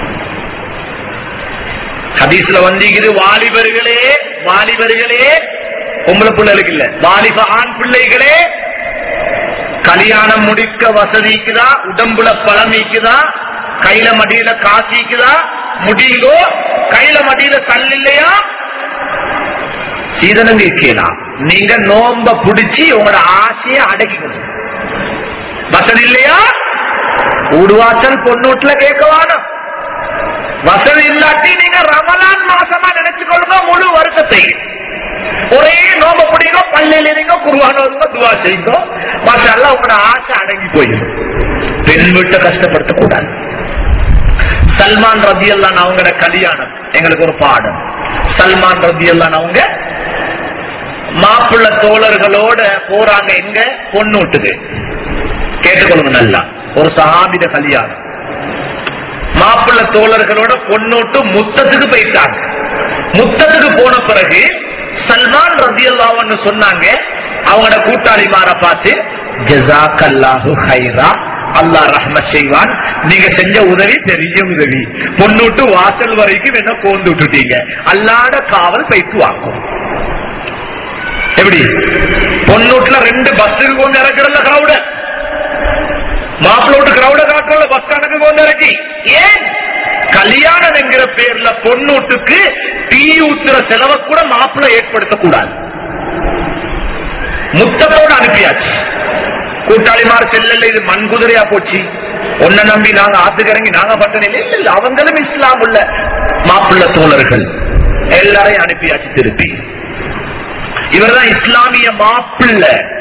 ஹதீஸ்ல வந்திருக்குது வாலிபர்களே வாலிபர்களே பொம்பளை பிள்ளைகளுக்கு இல்ல வாலிப ஆண் பிள்ளைகளே கல்யாணம் முடிக்க வசதிக்குதா உடம்புல பழமிக்குதா கையில மடியில காசிக்குதா முடிங்கோ கையில மடியில கல் இல்லையா சீதனம் கேட்கலாம் நீங்க நோம்ப புடிச்சு உங்களோட ஆசையை அடக்கிக்கணும் வசதி இல்லையா ஊடுவாசல் பொண்ணூட்டுல கேட்க வேணும் வசதி இல்லாட்டி நீங்க ரமலான் மாசமா நினைச்சுக்கொள்ளுங்க முழு வருஷத்தை ஒரே நோம்ப பிடிங்க பள்ளியில இருங்க குருவானவங்க துவா செய்யுங்க மாஷால்ல உங்களோட ஆசை அடங்கி போயிடும் பெண் வீட்டை கஷ்டப்படுத்த கூடாது சல்மான் ரதி அல்லான் அவங்களோட கல்யாணம் எங்களுக்கு ஒரு பாடம் சல்மான் ரதி அல்லான் அவங்க மாப்பிள்ள தோழர்களோட போறாங்க எங்க பொண்ணு வீட்டுக்கு கேட்டுக்கொள்ளுங்க நல்லா ஒரு சஹாபித கல்யாணம் மாப்பிள்ள தோழர்களோட பொண்ணோட்டு முத்தத்துக்கு போயிட்டாங்க முத்தத்துக்கு போன பிறகு சல்மான் ரதியல்லாவன்னு சொன்னாங்க அவங்களோட கூட்டாளிமார பார்த்து ஜசாக் அல்லாஹு ஹைரா அல்லாஹ் ரஹ்மத் செய்வான் நீங்க செஞ்ச உதவி பெரிய உதவி பொண்ணுட்டு வாசல் வரைக்கும் என்ன கோந்து விட்டுட்டீங்க அல்லாட காவல் பைத்து வாக்கும் எப்படி பொண்ணூட்டுல ரெண்டு பஸ்ஸுக்கு கொண்டு இறக்குறல கிரௌட மாப்பிள்ளோட்டு கிரௌட காட்டுறல பஸ் ஸ்டாண்டுக்கு கொண்டு இறக்கி ஏன் கல்யாணம் என்கிற பேர்ல பொண்ணூட்டுக்கு டீ ஊத்துற செலவை கூட மாப்பிள்ளை ஏற்படுத்தக்கூடாது முத்தத்தோடு அனுப்பியாச்சு கூட்டாளிமார் செல்லல இது மண் குதிரையா போச்சு ஒன்ன நம்பி நாங்க ஆத்துக்கிறங்கி நாங்க பட்டணியில் இல்ல இல்ல அவங்களும் இஸ்லாம் உள்ள மாப்பிள்ள தோழர்கள் எல்லாரையும் அனுப்பியாச்சு திருப்பி இவர்தான் இஸ்லாமிய மாப்பிள்ள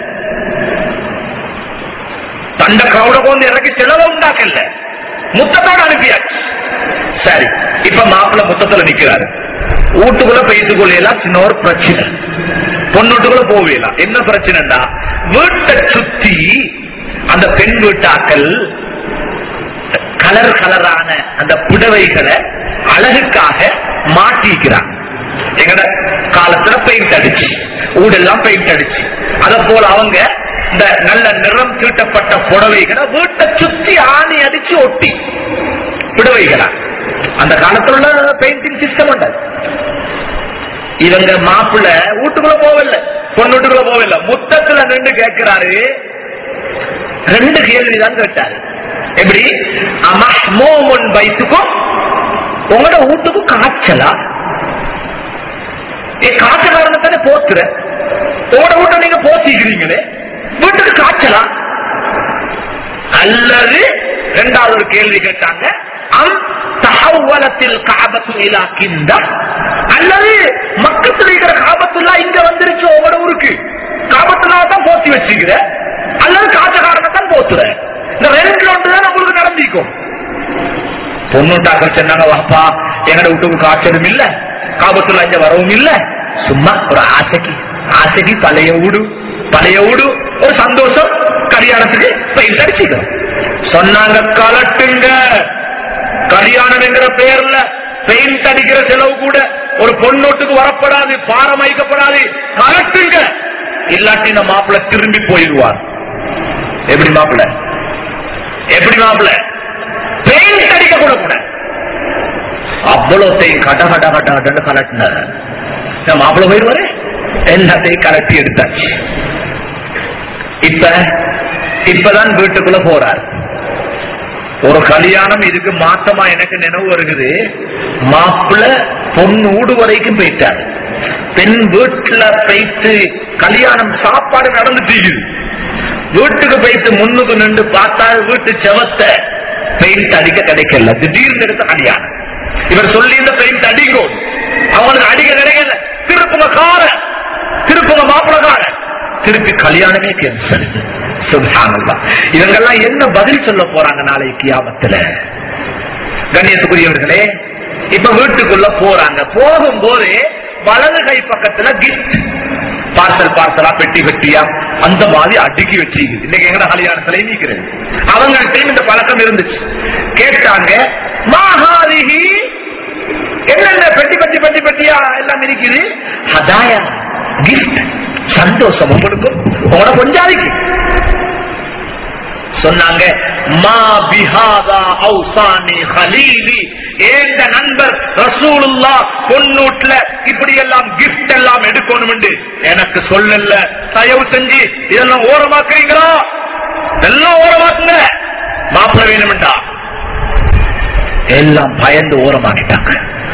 தண்ட கிரௌட கொண்டு இறக்கி செலவு உண்டாக்கல முத்தத்தோட அனுப்பியாச்சு சரி இப்ப மாப்பிள்ள முத்தத்துல நிக்கிறாரு வீட்டுக்குள்ள பெய்து கொள்ளையெல்லாம் சின்ன ஒரு பிரச்சனை பொண்ணுட்டுக்குள்ள போவேலாம் என்ன பிரச்சனைடா வீட்டை சுத்தி அந்த பெண் வீட்டாக்கள் கலர் கலரான அந்த புடவைகளை அழகுக்காக மாட்டிக்கிறாங்க எங்கட காலத்துல பெயிண்ட் அடிச்சு ஊடெல்லாம் பெயிண்ட் அடிச்சு அத போல அவங்க இந்த நல்ல நிறம் தீட்டப்பட்ட புடவைகளை வீட்டை சுத்தி ஆணி அடிச்சு ஒட்டி புடவைகளா அந்த காலத்துல உள்ள பெயிண்டிங் சிஸ்டம் உண்டது இவங்க மாப்பிள்ள வீட்டுக்குள்ள போகல பொண்ணு வீட்டுக்குள்ள போகல முத்தத்துல நின்று கேட்கிறாரு ரெண்டு கேள்விதான் கேட்டாரு எப்படி அமஹ்மோமுன் வைத்துக்கும் உங்களோட வீட்டுக்கும் காய்ச்சலா ஏ காய்ச்ச காரணத்தானே போத்துற உங்களோட வீட்டை நீங்க போத்திக்கிறீங்களே வீட்டுக்கு காய்ச்சலா அல்லது இரண்டாவது ஒரு கேள்வி கேட்டாங்க அம் தஹவ்வலத்தில் காபத்து இலா கிந்தா அல்லது மக்கத்துல இருக்கிற காபத்துல்லா இங்க வந்துருச்சு உங்களோட ஊருக்கு காபத்துல்லா தான் போத்தி வச்சுக்கிற அல்லது காய்ச்ச காரணத்தான் போத்துற இந்த ரெண்டுல ஒன்றுதான் உங்களுக்கு நடந்திக்கும் பொண்ணுட்டாக்கள் சொன்னாங்க வாப்பா எங்கட வீட்டுக்கு காய்ச்சலும் இல்ல காபத்துல இங்க வரவும் இல்ல சும்மா ஒரு ஆசைக்கு ஆசைக்கு பழைய ஊடு பழைய ஊடு ஒரு சந்தோஷம் கல்யாணத்துக்கு பெயிண்ட் அடிச்சுக்கிறோம் சொன்னாங்க கலட்டுங்க கல்யாணம் என்கிற பேர்ல பெயிண்ட் அடிக்கிற செலவு கூட ஒரு பொண்ணோட்டுக்கு வரப்படாது பாரமைக்கப்படாது கலட்டுங்க இல்லாட்டி இந்த மாப்பிள்ள திரும்பி போயிடுவார் எப்படி மாப்பிள்ள எப்படி மாப்பிள்ள பெயிண்ட் அடிக்க கூட கூட அவ்வளோத்தையும் கட கட கட கடன்னு கலட்டினார் மாப்பிள்ள போயிடுவாரு எல்லாத்தையும் கலட்டி எடுத்தாச்சு இப்ப இப்பதான் வீட்டுக்குள்ள போறார் ஒரு கல்யாணம் இதுக்கு மாத்தமா எனக்கு நினைவு வருகிறது மாப்பிள்ள பொண்ணு ஊடு வரைக்கும் போயிட்டார் பெண் வீட்டுல போயிட்டு கல்யாணம் சாப்பாடு நடந்துட்டு வீட்டுக்கு போயிட்டு முன்னுக்கு நின்று பார்த்தா வீட்டு செவத்தை பெயிண்ட் அடிக்க கிடைக்கல திடீர்னு எடுத்த கல்யாணம் இவர் சொல்லி இந்த பெயிண்ட் அடிக்கும் அவங்களுக்கு அடிக்க கிடைக்கல திருப்புங்க கார திருப்புங்க மாப்பிள கார திருப்பி கல்யாணமே கேன்சல் சுல்ஹானல்லா இவங்கெல்லாம் என்ன பதில் சொல்ல போறாங்க நாளை கியாமத்துல கண்ணியத்துக்குரியவர்களே இப்ப வீட்டுக்குள்ள போறாங்க போகும்போது வலது கை பக்கத்துல கிஃப்ட் பார்சல் பார்சலா பெட்டி பெட்டியா அந்த மாதிரி அடுக்கி வச்சிருக்குது இன்னைக்கு எங்கட கல்யாணத்துல நீக்கிறது அவங்கள்ட்டையும் இந்த பழக்கம் இருந்துச்சு கேட்டாங்க மாஹாரிஹி என்னென்ன பெட்டி பெட்டி பெட்டி பெட்டியா எல்லாம் இருக்குது ஹதாயா கிஃப்ட் சந்தோஷம் உங்களுக்கும் உங்களோட கொஞ்சாதிக்கு சொன்னாங்க மா பிஹாதா ஔசானி ஹலீலி ஏந்த நண்பர் ரசூலுல்லா பொன்னூட்ல இப்படி எல்லாம் கிஃப்ட் எல்லாம் எடுக்கணும் எனக்கு சொல்லல தயவு செஞ்சு இதெல்லாம் ஓரமாக்குறீங்களா எல்லாம் ஓரமாக்குங்க மாப்பிள்ள வேணும்டா எல்லாம் பயந்து ஓரமாக்கிட்டாங்க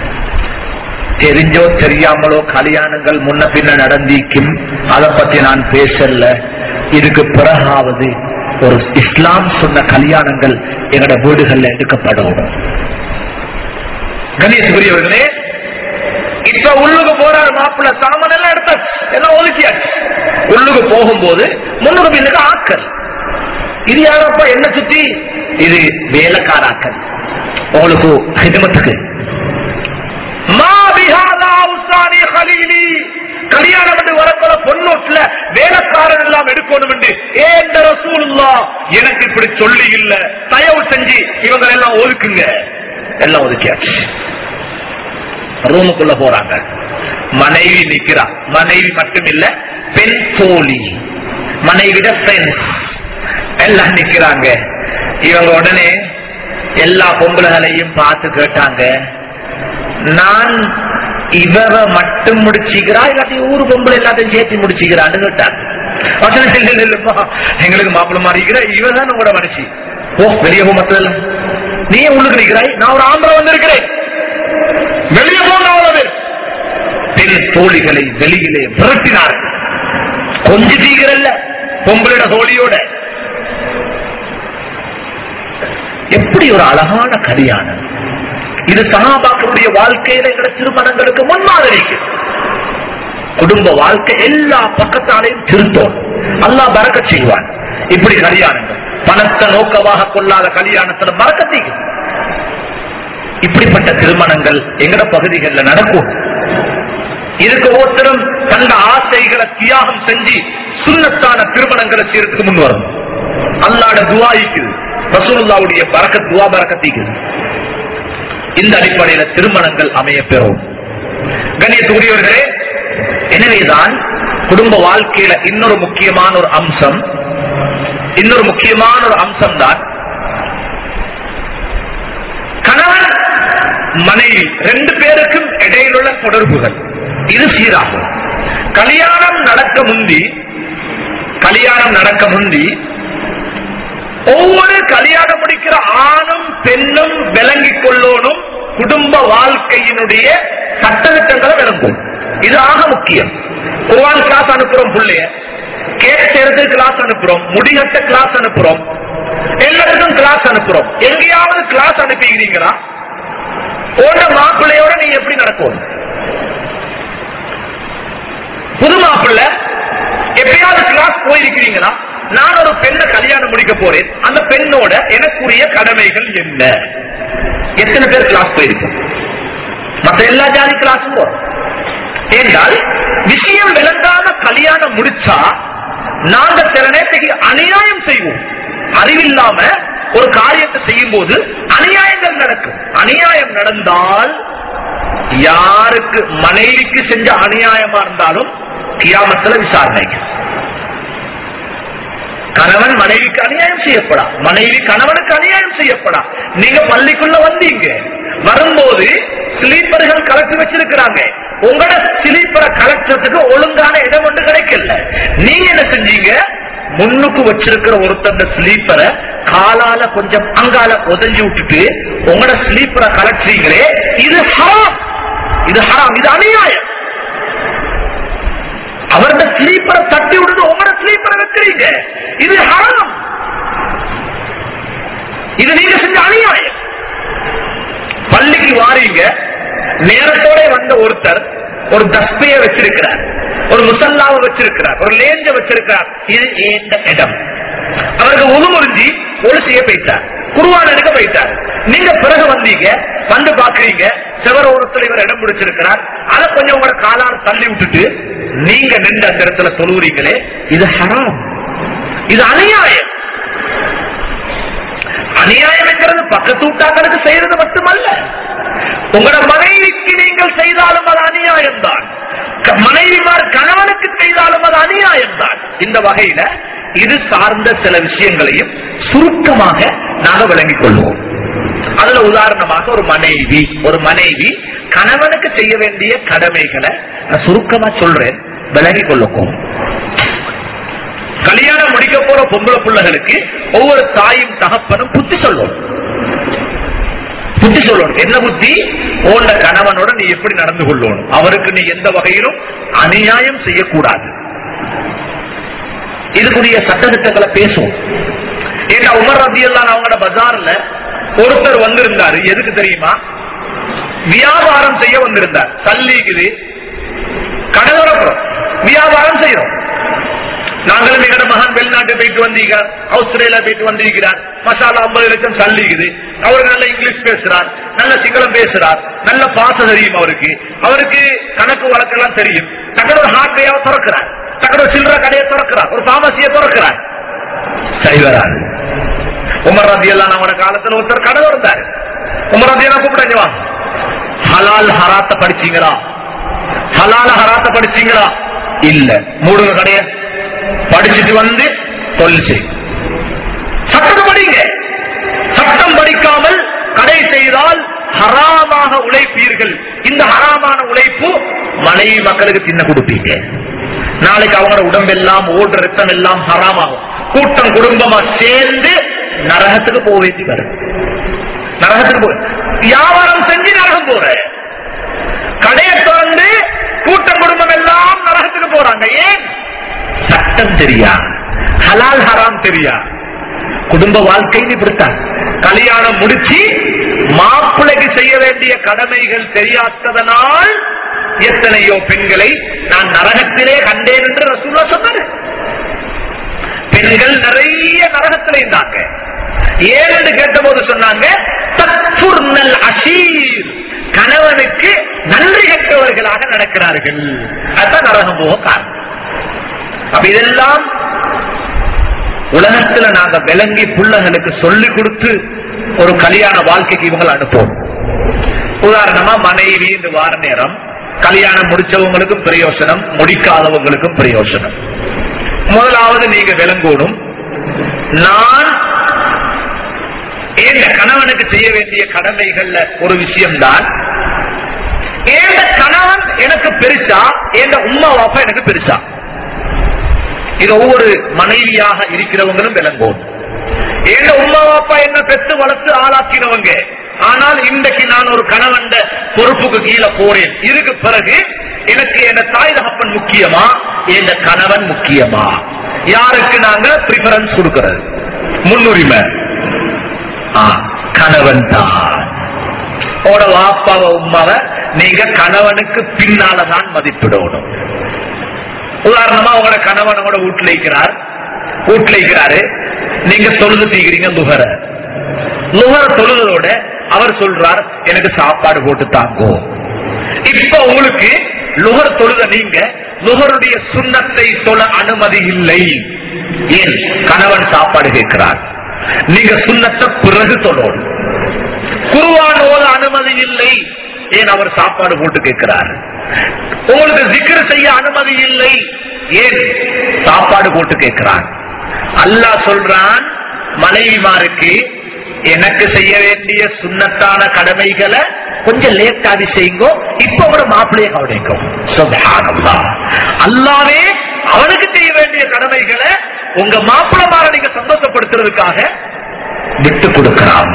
தெரிஞ்சோ தெரியாமலோ கல்யாணங்கள் முன்ன பின்ன நடந்திக்கும் அதை பத்தி நான் பேசல இதுக்கு பிறகாவது ஒரு இஸ்லாம் சொன்ன கல்யாணங்கள் எங்கட வீடுகள்ல எடுக்கப்படும் கணேசபுரியவர்களே இப்ப உள்ளுக்கு போறாரு மாப்பிள்ள சாமான் எல்லாம் எடுத்தாச்சு எல்லாம் ஒதுக்கியாச்சு உள்ளுக்கு போகும்போது முன்னுக்கு பின்னுக்கு ஆக்கள் இது யாரப்பா என்ன சுத்தி இது வேலைக்காராக்கள் உங்களுக்கு ஹிதமத்துக்கு மா பிஹாதா உஸ்தானி ஹலீலி கல்யாணம் என்று வரப்போற பொண்ணோட்ல வேலைக்காரன் எல்லாம் எடுக்கணும் என்று ஏந்த ரசூலுல்லா எனக்கு இப்படி சொல்லி இல்ல தயவு செஞ்சு இவங்க எல்லாம் ஒதுக்குங்க எல்லாம் ஒதுக்கியாச்சு ரூமுக்குள்ள போறாங்க மனைவி நிக்கிறா மனைவி மட்டும் இல்ல பெண் தோழி மனைவிட ஃப்ரெண்ட்ஸ் எல்லாம் நிக்கிறாங்க இவங்க உடனே எல்லா பொம்பளைகளையும் பார்த்து கேட்டாங்க நான் இவர மட்டும் முடிச்சுக்கிறா இல்லாட்டி ஊரு பொம்பளை எல்லாத்தையும் சேர்த்து முடிச்சுக்கிறான்னு கேட்டாங்க வசனம் இல்ல, இல்ல, இல்லப்பா. எங்களுக்கு மாப்பிள்ள மாறிக்கிற இவதான் உங்களோட மனுஷி ஓ வெளியே போ மத்ததெல்லாம் நீ ஏன் உள்ளுக்கு நிற்கிறாய் நான் ஒரு ஆம்பளை வந்திருக்கிறேன் வெளியே போங்க அவ்வளவு பேர் பெண் தோழிகளை வெளியிலே விரட்டினார் கொஞ்சம் தீக்கிறல்ல பொம்பளோட தோழியோட எப்படி ஒரு அழகான கல்யாணம் இது சகாபாக்களுடைய வாழ்க்கையில எங்களை திருமணங்களுக்கு முன்மாதிரிக்கு குடும்ப வாழ்க்கை எல்லா பக்கத்தாலையும் திருத்தோம் அல்லாஹ் பறக்க செய்வான் இப்படி கல்யாணங்கள் பணத்தை நோக்கமாக கொள்ளாத கல்யாணத்துல மறக்கத்தீங்க இப்படிப்பட்ட திருமணங்கள் எங்கட பகுதிகளில் நடக்கும் இதுக்கு ஒருத்தரும் தந்த ஆசைகளை தியாகம் செஞ்சு சுண்ணத்தான திருமணங்களை செய்யறதுக்கு முன் வரும் அல்லாட துவாய்க்கு ரசூலுல்லாவுடைய பறக்க துவா பறக்கத்தீக்குது இந்த அடிப்படையில திருமணங்கள் அமைய பெறும் கண்ணியத்துக்குரியவர்களே எனவேதான் குடும்ப வாழ்க்கையில இன்னொரு முக்கியமான ஒரு அம்சம் இன்னொரு முக்கியமான ஒரு அம்சம் தான் கணவன் மனைவி ரெண்டு பேருக்கும் இடையிலுள்ள தொடர்புகள் இது சீராகும் கல்யாணம் நடக்க முந்தி கல்யாணம் நடக்க முந்தி ஒவ்வொரு கல்யாணம் முடிக்கிற ஆணும் பெண்ணும் விளங்கிக் கொள்ளோனும் குடும்ப வாழ்க்கையினுடைய சட்டத்திட்டங்களை விளங்கும் இது ஆக முக்கியம் குர்ஆன் கிளாஸ் அனுப்புறோம் பிள்ளைய கேக் செய்யறதுக்கு கிளாஸ் அனுப்புறோம் முடிகட்ட கிளாஸ் அனுப்புறோம் எல்லாத்துக்கும் கிளாஸ் அனுப்புறோம் எங்கேயாவது கிளாஸ் அனுப்பிக்கிறீங்களா ஓட மாப்பிள்ளையோட நீ எப்படி நடக்கும் புது மாப்பிள்ளை எப்பயாவது கிளாஸ் போயிருக்கிறீங்களா நான் ஒரு பெண்ணை கல்யாணம் முடிக்க போறேன் அந்த பெண்ணோட எனக்குரிய கடமைகள் என்ன எத்தனை பேர் கிளாஸ் போயிருக்கோம் மத்த எல்லா ஜாதி கிளாஸும் போறோம் ஏனென்றால் விஷயம் விளங்காம கல்யாணம் முடிச்சா நாங்க சில நேரத்துக்கு அநியாயம் செய்வோம் அறிவில்லாம ஒரு காரியத்தை செய்யும் போது அநியாயங்கள் நடக்கும் அநியாயம் நடந்தால் யாருக்கு மனைவிக்கு செஞ்ச அநியாயமா இருந்தாலும் கியாமத்துல விசாரணைக்கு கணவன் மனைவிக்கு அநியாயம் செய்யப்படா மனைவி கணவனுக்கு அநியாயம் செய்யப்படா நீங்க பள்ளிக்குள்ள வந்தீங்க வரும்போது ஸ்லீப்பர்கள் கலெக்ட் வச்சிருக்கிறாங்க உங்களோட ஸ்லீப்பரை கலெக்டறதுக்கு ஒழுங்கான இடம் ஒன்று கிடைக்கல நீங்க என்ன செஞ்சீங்க முன்னுக்கு வச்சிருக்கிற ஒருத்தந்த ஸ்லீப்பரை காலால கொஞ்சம் அங்கால உதஞ்சி விட்டுட்டு உங்களோட ஸ்லீப்பரை கலெக்டீங்களே இது ஹராம் இது ஹராம் இது அநியாயம் அவரோட ஸ்லீப்பரை தட்டி விடுது உங்களோட ஸ்லீப்பரை வைக்கிறீங்க இது ஹராம் இது நீங்க செஞ்ச அநியாயம் பள்ளிக்கு வாரீங்க நேரத்தோட வந்த ஒருத்தர் ஒரு தஸ்பைய வச்சிருக்கிறார் ஒரு முசல்லாவை வச்சிருக்கிறார் ஒரு லேஞ்ச வச்சிருக்கிறார் இது ஏந்த இடம் அவருக்கு உதுமுறிஞ்சி ஒளி செய்ய போயிட்டார் குருவான் எடுக்க போயிட்டார் நீங்க பிறகு வந்தீங்க வந்து பாக்குறீங்க செவர ஓரத்துல இவர் இடம் பிடிச்சிருக்கிறார் அதை கொஞ்சம் உங்களோட காலால் தள்ளி விட்டுட்டு நீங்க நின்று அந்த இடத்துல தொழுவுறீங்களே இது ஹராம் இது அநியாயம் அநியாயம் என்கிறது பக்கத்து வீட்டாக்களுக்கு செய்யறது மட்டுமல்ல உங்களோட மனைவிக்கு நீங்கள் செய்தாலும் அது அநியாயம் தான் மனைவிமார் கணவனுக்கு செய்தாலும் அது அநியாயம் தான் இந்த வகையில இது சார்ந்த சில விஷயங்களையும் சுருக்கமாக நாங்க விளங்கிக் கொள்வோம் அதுல உதாரணமாக ஒரு மனைவி ஒரு மனைவி கணவனுக்கு செய்ய வேண்டிய கடமைகளை நான் சுருக்கமா சொல்றேன் விளங்கிக் கொள்ளுக்கும் கல்யாணம் முடிக்க போற பொம்பளை பிள்ளைகளுக்கு ஒவ்வொரு தாயும் தகப்பனும் புத்தி சொல்லணும் புத்தி சொல்லணும் என்ன புத்தி ஓண்ட கணவனோட நீ எப்படி நடந்து கொள்ளணும் அவருக்கு நீ எந்த வகையிலும் அநியாயம் செய்யக்கூடாது இதுக்குரிய சட்டத்திட்டங்களை பேசுவோம் ஏன்னா உமர் ரத்தியெல்லாம் அவங்களோட பஜார்ல ஒருத்தர் வந்திருந்தாரு எதுக்கு தெரியுமா வியாபாரம் செய்ய வந்திருந்தார் சல்லிக்குது கடை திறக்கிறோம் வியாபாரம் செய்யறோம் நாங்களும் எங்கட மகன் வெளிநாட்டு போயிட்டு வந்தீங்க ஆஸ்திரேலியா போயிட்டு வந்திருக்கிறார் மசாலா ஐம்பது லட்சம் சல்லிக்குது அவர் நல்ல இங்கிலீஷ் பேசுறார் நல்ல சிங்களம் பேசுறார் நல்ல பாசம் தெரியும் அவருக்கு அவருக்கு கணக்கு வழக்கெல்லாம் தெரியும் தக்கட ஒரு ஹார்ட்வேரை திறக்கிறார் தக்கட ஒரு சில்லற கடையை திறக்கிறார் ஒரு பாமசியை திறக்கிறார் சைவரார் உமர் ரத்தி எல்லாம் அவன காலத்துல ஒருத்தர் கடை இருந்தார் உமர் ரத்தி எல்லாம் கூப்பிட்டாங்க ஹலால் ஹராத்த படிச்சீங்களா ஹலால ஹராத்த படிச்சீங்களா இல்ல மூடுங்க கடைய படிச்சுட்டு வந்து தொழில் செய் சட்டத்தை படிங்க செய்தால் ஹராமாக உழைப்பீர்கள் இந்த ஹராமான உழைப்பு மனைவி மக்களுக்கு தின்ன கொடுப்பீங்க நாளைக்கு அவங்களோட உடம்பெல்லாம் ஓடுற ரத்தம் எல்லாம் ஹராமாகும் கூட்டம் குடும்பமா சேர்ந்து நரகத்துக்கு போக வேண்டி வரும் நரகத்துக்கு போ வியாபாரம் செஞ்சு நரகம் போற கடையை திறந்து கூட்டம் குடும்பம் எல்லாம் நரகத்துக்கு போறாங்க ஏன் சட்டம் தெரியா ஹலால் ஹராம் தெரியா குடும்ப வாழ்க்கைன்னு இப்படித்தான் கல்யாணம் முடிச்சு மாப்பிள்ளைக்கு செய்ய வேண்டிய கடமைகள் தெரியாததனால் எத்தனையோ பெண்களை நான் நரகத்திலே கண்டேன் என்று ரசூல்லா சொன்னாரு பெண்கள் நிறைய நரகத்திலே இருந்தாங்க ஏன்னு கேட்டபோது சொன்னாங்க தத்புர்னல் அஷீர் கணவனுக்கு நன்றி கெட்டவர்களாக நடக்கிறார்கள் அதுதான் நரகம் போக காரணம் அப்ப இதெல்லாம் உலகத்துல நாங்க விளங்கி புள்ளங்களுக்கு சொல்லி கொடுத்து ஒரு கல்யாண வாழ்க்கைக்கு இவங்களை அனுப்புவோம் உதாரணமா மனைவி இந்த வார நேரம் கல்யாணம் முடிச்சவங்களுக்கும் பிரயோசனம் முடிக்காதவங்களுக்கும் பிரயோசனம் முதலாவது நீங்க விளங்கணும் நான் என் கணவனுக்கு செய்ய வேண்டிய கடமைகள்ல ஒரு விஷயம்தான் என் கணவன் எனக்கு பெருசா என் உம்மா வாப்பா எனக்கு பெருசா இது ஒவ்வொரு மனைவியாக இருக்கிறவங்களும் விளங்கும் எங்க உமா அப்பா என்ன பெற்று வளர்த்து ஆளாக்கினவங்க ஆனால் இன்றைக்கு நான் ஒரு கணவன் பொறுப்புக்கு கீழே போறேன் இதுக்கு பிறகு எனக்கு என் தாய் தகப்பன் முக்கியமா என் கணவன் முக்கியமா யாருக்கு நாங்க பிரிபரன்ஸ் கொடுக்கிறது முன்னுரிமை ஆ, கணவன் தான் உங்களோட வாப்பாவ உமாவை நீங்க கணவனுக்கு பின்னாலதான் மதிப்பிடணும் உதாரணமா உங்களோட கணவன் உங்களோட வீட்டுல இருக்கிறார் வீட்டுல இருக்கிறாரு நீங்க தொழுது தீக்கிறீங்க லுகர லுகர தொழுதோட அவர் சொல்றார் எனக்கு சாப்பாடு போட்டு தாங்கோ இப்ப உங்களுக்கு லுகர் தொழுத நீங்க லுகருடைய சுண்ணத்தை தொழ அனுமதி இல்லை ஏன் கணவன் சாப்பாடு கேட்கிறார் நீங்க சுண்ணத்தை பிறகு தொழணும் குருவான் ஓத அனுமதி இல்லை ஏன் அவர் சாப்பாடு போட்டு கேட்கிறார் உங்களுக்கு ஜிக்ர் செய்ய அனுமதி இல்லை ஏன் சாப்பாடு போட்டு கேட்கிறான் அல்லாஹ் சொல்றான் மனைவிமாருக்கு எனக்கு செய்ய வேண்டிய சுண்ணத்தான கடமைகளை கொஞ்சம் லேட் ஆகி செய்யுங்கோ இப்ப கூட மாப்பிள்ளைய கவனிக்கும் சுப்ஹானல்லாஹ். அல்லாவே அவனுக்கு செய்ய வேண்டிய கடமைகளை உங்க மாப்பிள்ளமார நீங்க சந்தோஷப்படுத்துறதுக்காக விட்டு கொடுக்கிறான்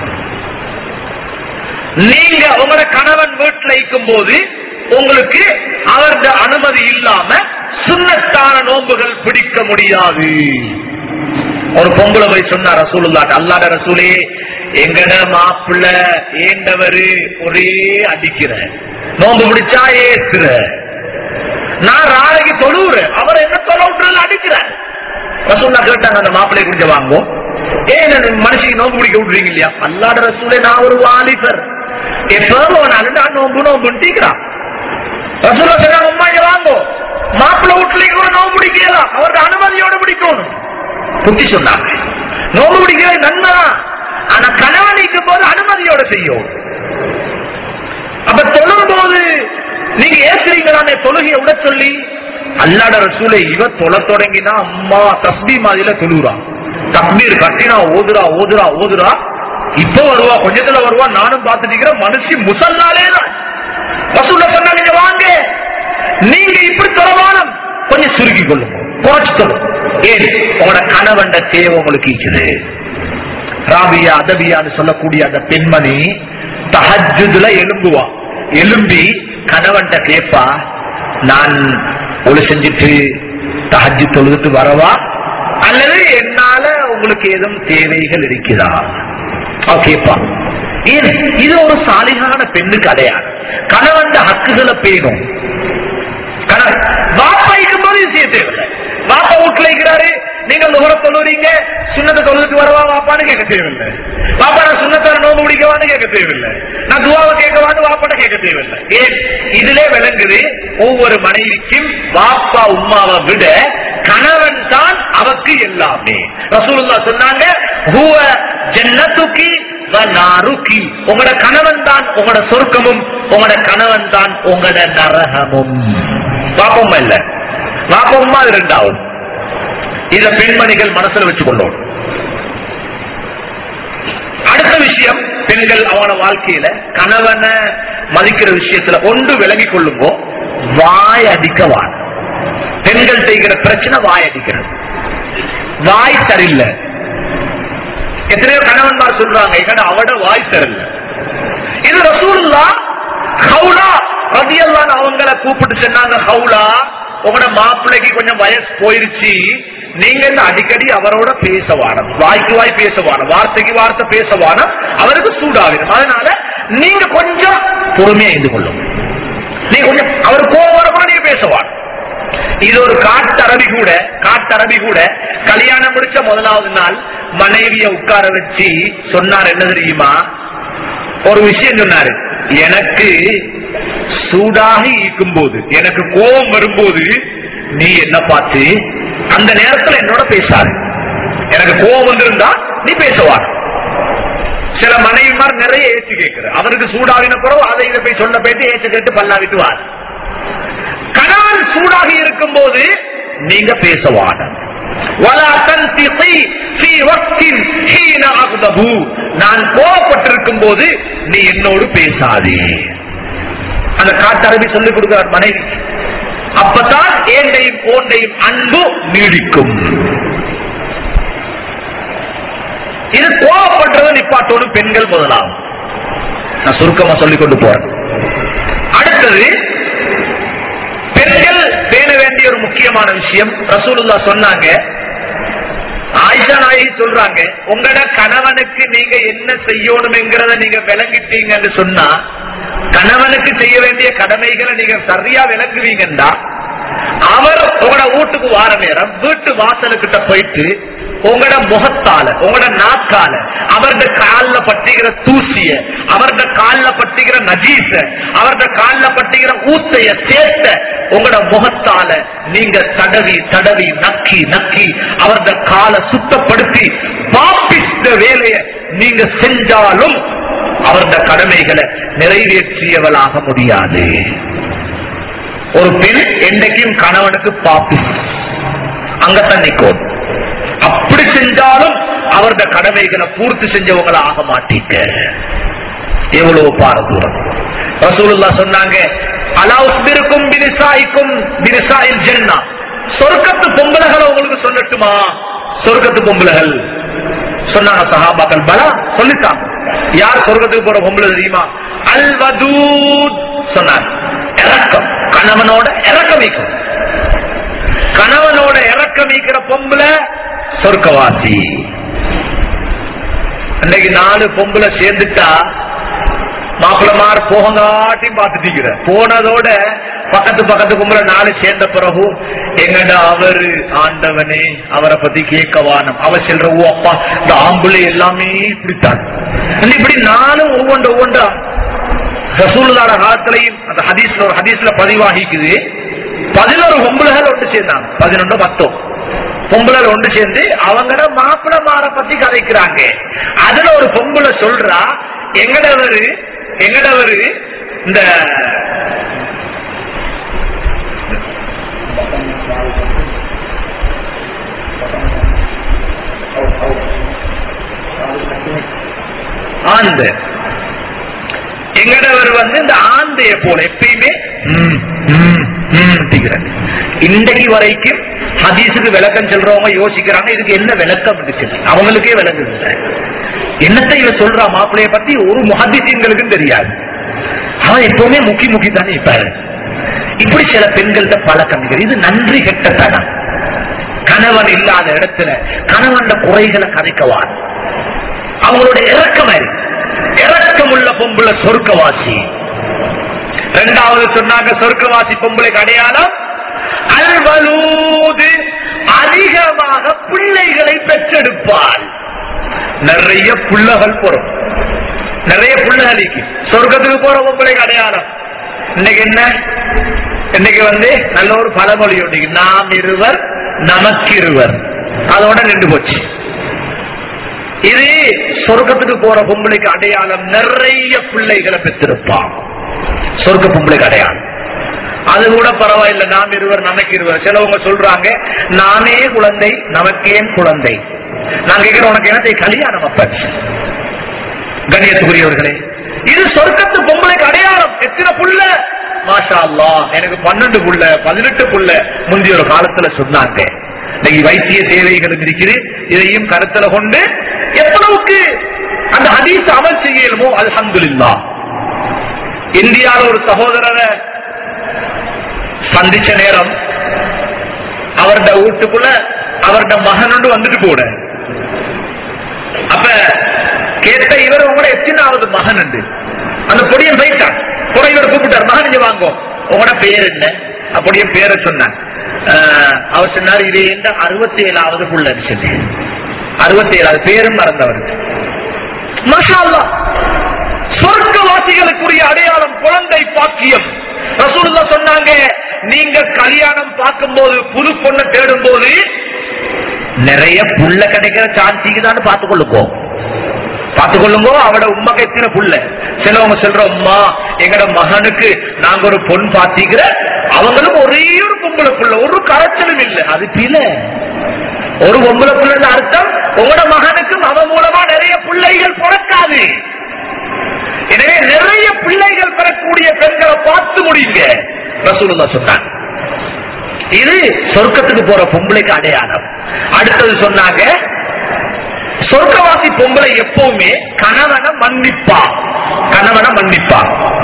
நீங்க உங்களோட கணவன் வீட்டுல இருக்கும் போது உங்களுக்கு அவருடைய அனுமதி இல்லாம சுண்ணத்தான நோன்புகள் பிடிக்க முடியாது ஒரு பொம்பளை போய் சொன்னா ரசூலுல்லாட்ட அல்லாட ரசூலே எங்கட மாப்பிள்ள ஏண்டவரு ஒரே அடிக்கிற நோன்பு பிடிச்சா ஏத்துற நான் நாளைக்கு தொழுவுறேன் அவர் என்ன தொலை விட்டுறதுல அடிக்கிற ரசூல்லா கேட்டாங்க அந்த மாப்பிள்ளை கொஞ்சம் வாங்குவோம் ஏன் இந்த மனுஷிக்கு நோன்பு பிடிக்க விடுறீங்க இல்லையா அல்லாட ரசூலே நான் ஒரு வாலிபர் எப்போ போனாலும் நான் நோன்பு நோம்புன்னு தீக்கிறான் ரசூலா சொன்னாங்க அம்மா இங்க வாங்கோ மாப்பிள்ளை வீட்டுல கூட நோம்பு பிடிக்கலாம் அவருக்கு அனுமதியோட பிடிக்கணும் புத்தி சொன்னாங்க நோம்பு பிடிக்கிறது நன்மைதான் ஆனா கணவனிக்கும் போது அனுமதியோட செய்யும் அப்ப தொழும் போது நீங்க ஏசுறீங்களானே தொழுகையை விட சொல்லி அல்லாட ரசூலை இவ தொழ தொடங்கினா அம்மா தஸ்பி மாதிரில தொழுறான் தக்பீர் கட்டினா ஓதுரா ஓதுரா ஓதுரா இப்ப வருவா கொஞ்சத்துல வருவா நானும் பார்த்துட்டு இருக்கிறேன் மனுஷி முசல்லாலே தான் ரசூல சொன்னா நீங்க வாங்க நீங்க இப்படி தொலைவானம் கொஞ்சம் சுருக்கி கொள்ளுங்க குறைச்சு கொள்ளும் ஏன் உங்களோட கணவன் தேவை உங்களுக்கு இருக்குது ராபியா அதபியான்னு சொல்லக்கூடிய அந்த பெண்மணி தஹஜுதுல எலும்புவா எலும்பி கணவன்கிட்ட கேப்பா நான் ஒளி செஞ்சுட்டு தஹஜு தொழுதுட்டு வரவா அல்லது என்னால உங்களுக்கு ஏதும் தேவைகள் இருக்குதா அவ கேப்பா ஏன் இது ஒரு சாலிகான பெண்ணுக்கு அடையாளம் கணவன் ஹக்குகளை பேணும் கணவன் வாப்பா இருக்கும்போது இது செய்ய தேவையில்லை வாப்பா வீட்டுல இருக்கிறாரு நீங்க நுகர தொழுறீங்க சுண்ணத்தை தொழுதுட்டு வரவா வாப்பான்னு கேட்க தேவையில்லை வாப்பா நான் சுண்ணத்தார நோம்பு பிடிக்கவான்னு கேட்க தேவையில்லை நான் துவாவை கேட்கவான்னு வாப்பாட்ட கேட்க தேவையில்லை ஏன் இதிலே விளங்குது ஒவ்வொரு மனைவிக்கும் வாப்பா உம்மாவை விட கணவன் தான் அவக்கு எல்லாமே ரசூலுல்லா சொன்னாங்க ஹுவ ஜன்னத்துக்கி வ நாருக்கி உங்களோட கணவன் தான் உங்களோட சொர்க்கமும் உங்களோட கணவன் தான் உங்களோட நரகமும் பாப்பம்மா இல்ல பாப்பம்மா அது ரெண்டாவும் இத பெண்மணிகள் மனசுல வச்சுக்கொள்ளணும் அடுத்த விஷயம் பெண்கள் அவன வாழ்க்கையில கணவனை மதிக்கிற விஷயத்துல ஒன்று விலகி கொள்ளுங்கோ வாய் அடிக்கவான் பெண்கள் செய்கிற பிரச்சனை வாய் அடிக்கிறது வாய் சரியில்லை எத்தனையோ கணவன்மார் சொல்றாங்க எங்கட அவட வாய் சரியில்லை இது ரசூலுல்லா ஹவுலா ரதியல்லான்னு அவங்கள கூப்பிட்டு சொன்னாங்க ஹவுலா உங்களோட மாப்பிள்ளைக்கு கொஞ்சம் வயசு போயிருச்சு நீங்க இந்த அடிக்கடி அவரோட பேசவானம் வாய்க்கு வாய் பேசவானம் வார்த்தைக்கு வார்த்தை பேசவானம் அவருக்கு சூடாகிடும் அதனால நீங்க கொஞ்சம் பொறுமையா இருந்து கொள்ளும் நீங்க கொஞ்சம் அவர் கோபம் வரக்கூட நீங்க பேசவான் இது ஒரு காட்டரபி கூட காட்டரபி கூட கல்யாணம் முடிச்ச முதலாவது நாள் மனைவிய உட்கார வச்சு சொன்னார் என்ன தெரியுமா ஒரு விஷயம் சொன்னாரு எனக்கு சூடாக இருக்கும் போது எனக்கு கோபம் வரும்போது நீ என்ன பார்த்து அந்த நேரத்துல என்னோட பேசாது எனக்கு கோபம் வந்திருந்தா நீ பேசுவார் சில மனைவிமார் நிறைய ஏச்சு கேட்கிற அவருக்கு சூடாகின பிறகு அதை இதை போய் சொல்ல போயிட்டு ஏச்சு கேட்டு பல்லா விட்டுவார் கணவன் சூடாகி இருக்கும் போது நீங்க பேசவான وَلَا تَنْتِقِي فِي وَقْتٍ حِينَ أَغْضَبُ. நான் கோபப்பட்டிருக்கும் போது நீ என்னோடு பேசாதே அந்த காட்டரபி சொல்லிக் கொடுக்கிறார் மனைவி அப்பதான் ஏண்டையும் ஓண்டையும் அன்பு நீடிக்கும் இது கோபப்படுறது நிப்பாட்டோடு பெண்கள் முதலாகும் நான் சுருக்கமா சொல்லிக் கொண்டு போறேன் அடுத்தது பெண்கள் பேண வேண்டிய ஒரு முக்கியமான விஷயம் ரசூலுல்லா சொன்னாங்க ஆயிஷா நாயகி சொல்றாங்க உங்களோட கணவனுக்கு நீங்க என்ன செய்யணும்ங்கிறத நீங்க விளங்கிட்டீங்கன்னு சொன்னா கணவனுக்கு செய்ய வேண்டிய கடமைகளை நீங்க சரியா விளங்குவீங்கன்னா அவர் உங்களோட வீட்டுக்கு வார நேரம் வீட்டு வாசலுக்கிட்ட போயிட்டு உங்களோட முகத்தால உங்களோட நாக்கால அவரது கால்ல பட்டுகிற தூசிய அவரது கால்ல பட்டுகிற நஜீச அவரது கால்ல பட்டுகிற ஊத்தைய சேர்த்த உங்களோட முகத்தால நீங்க தடவி தடவி நக்கி நக்கி அவரது காலை சுத்தப்படுத்தி பாப்பித்த வேலைய நீங்க செஞ்சாலும் அவரது கடமைகளை நிறைவேற்றியவளாக முடியாது ஒரு பெண் என்றைக்கும் கணவனுக்கு பாப்பி அங்கத்தான் நிற்கும் அப்படி செஞ்சாலும் அவரது கடமைகளை பூர்த்தி செஞ்சவங்கள ஆக மாட்டீங்க எவ்வளவு பாரதூரம் ரசூலுல்லா சொன்னாங்க அலாவுக்கும் பிரிசாய்க்கும் பிரிசாயில் ஜென்னா சொர்க்கத்து பொம்பளைகளை உங்களுக்கு சொல்லட்டுமா சொர்க்கத்து பொம்பளைகள் சொன்னாங்க சஹாபாக்கள் பலா சொல்லிட்டாங்க யார் சொர்க்கத்துக்கு போற பொம்பளை தெரியுமா அல் வதூத் சொன்னார் இறக்கம் கணவனோட இறக்கம் வைக்கும் கணவனோட இறக்கம் வைக்கிற பொம்பளை சொர்க்கவாசி அன்னைக்கு நாலு பொம்பளை சேர்ந்துட்டா மாப்பிளமார் போகாட்டியும் பார்த்துட்டீங்கிற போனதோட பக்கத்து பக்கத்து கும்பல நாலு சேர்ந்த பிறகு எங்கடா அவரு ஆண்டவனே அவரை பத்தி கேட்கவானம் அவ செல்ற ஓ அப்பா இந்த ஆம்புலை எல்லாமே இப்படித்தான் இப்படி நானும் ஒவ்வொன்று ஒவ்வொன்றா ரசூலுல்லாட காலத்திலையும் அந்த ஹதீஸ்ல ஒரு ஹதீஸ்ல பதிவாகிக்குது பதினோரு பொம்பளைகள் ஒன்று சேர்ந்தாங்க பதினொன்று பத்தோ பொம்பளை ஒன்று சேர்ந்து அவங்கள மாப்பிளமார பத்தி கதைக்கிறாங்க அதுல ஒரு பொம்பளை சொல்றா எங்கடவரு எங்கடவரு இந்த ஆந்த எங்கடவர் வந்து இந்த ஆந்தைய போல எப்பயுமே ம், ம், ம் அப்படிங்கிறாங்க. இன்றைக்கு வரைக்கும் ஹதீஸுக்கு விளக்கம் சொல்றவங்க யோசிக்கிறாங்க இதுக்கு என்ன விளக்கம் சொல்லி அவங்களுக்கே விளங்குது இல்லை. என்னத்தை இவ சொல்றா மாப்பிளைய பத்தி ஒரு முஹதிசீன்களுக்கும் தெரியாது அவன் எப்பவுமே முக்கி முக்கி தானே இருப்பாரு இப்படி சில பெண்கள்கிட்ட பழக்கம் இருக்குது. இது நன்றி கெட்ட தனம் கணவன் இல்லாத இடத்துல கணவன் குறைகளை கதைக்கவான் அவங்களோட இறக்கம் இறக்கம் உள்ள பொம்புல சொர்க்கவாசி இரண்டாவது சொன்னாங்க சொர்க்கவாசி பொம்பளைக்கு அடையாளம் அல்வலூது அதிகமாக பிள்ளைகளை பெற்றெடுப்பாள் நிறைய புள்ளகள் போறோம் நிறைய புள்ளகளுக்கு சொர்க்கத்துக்கு போற பொம்பளைக்கு அடையாளம் இன்னைக்கு என்ன இன்னைக்கு வந்து நல்ல ஒரு பழமொழி உண்டு நாம் இருவர் நமக்கு இருவர் அதோட நின்று போச்சு இது சொர்க்கத்துக்கு போற பொம்பளைக்கு அடையாளம் நிறைய பிள்ளைகளை பெற்றிருப்பான் சொர்க்க பொம்பளைக்கு அடையாளம் அது கூட பரவாயில்ல நாம் இருவர் நமக்கு இருவர் சிலவங்க சொல்றாங்க நானே குழந்தை நமக்கேன் குழந்தை நான் கேட்கிறேன் உனக்கு என்னத்தை கல்யாணம் அப்ப கண்ணியத்துக்குரியவர்களே இது சொர்க்கத்து பொம்பளைக்கு அடையாளம் எத்தனை புள்ள மாஷா அல்லாஹ் எனக்கு பன்னெண்டு புள்ள பதினெட்டு புள்ள முந்தைய ஒரு காலத்துல சொன்னாங்க இன்னைக்கு வைத்திய தேவைகளும் இருக்குது இதையும் கருத்துல கொண்டு எவ்வளவுக்கு அந்த ஹதீஸ் அமல் செய்யலுமோ அல்ஹம்துலில்லாஹ் இந்தியாவில் ஒரு சகோதரரை சந்திச்ச நேரம் அவருடைய வீட்டுக்குள்ள அவருடைய மகனோடு வந்துட்டு போட அப்ப கேட்ட இவர் உங்களோட எத்தனாவது மகன் உண்டு அந்த பொடியன் போயிட்டான் கூட இவர் கூப்பிட்டார் மகன் இங்க வாங்கோ உங்களோட பேர் என்ன அப்படியே பேரை சொன்னான் ஆஹ், அவர் சொன்னார் இது எந்த அறுபத்தி ஏழாவது புள்ள சொல்லி அறுபத்தி ஏழாவது பேரும் மறந்தவருக்கு மாஷா அல்லாஹ். சொர்க்கவாசிகளுக்குரிய அடையாளம் குழந்தை பாக்கியம் ரசூலுல்லா சொன்னாங்க நீங்க கல்யாணம் பார்க்கும்போது புது பொண்ணை தேடும் போது நிறைய புள்ள கிடைக்கிற சான்ஸ் தான் பார்த்துக்கொள்ளுக்கோ பார்த்துக்கொள்ளுங்கோ அவட உண்மைக்கு எத்தனை புள்ள சிலவங்க சொல்ற அம்மா எங்கட மகனுக்கு நாங்க ஒரு பொன் பாத்திக்கிற அவங்களும் ஒரே ஒரு பொம்பளை புள்ள ஒரு கரைச்சலும் இல்லை அது பில ஒரு பொம்பளை புள்ள அர்த்தம் உங்களோட மகனுக்கும் அவன் மூலமா நிறைய பிள்ளைகள் பிறக்காது எனவே நிறைய பிள்ளைகள் பெறக்கூடிய பெண்களை பார்த்து முடியுங்க ரசூலுல்லா சொன்னாங்க இது சொர்க்கத்துக்கு போற பொம்பளைக்கு அடையாளம் அடுத்தது சொன்னாங்க சொர்க்கவாசி பொம்பளை எப்பவுமே கணவனை மன்னிப்பா கணவனை மன்னிப்பா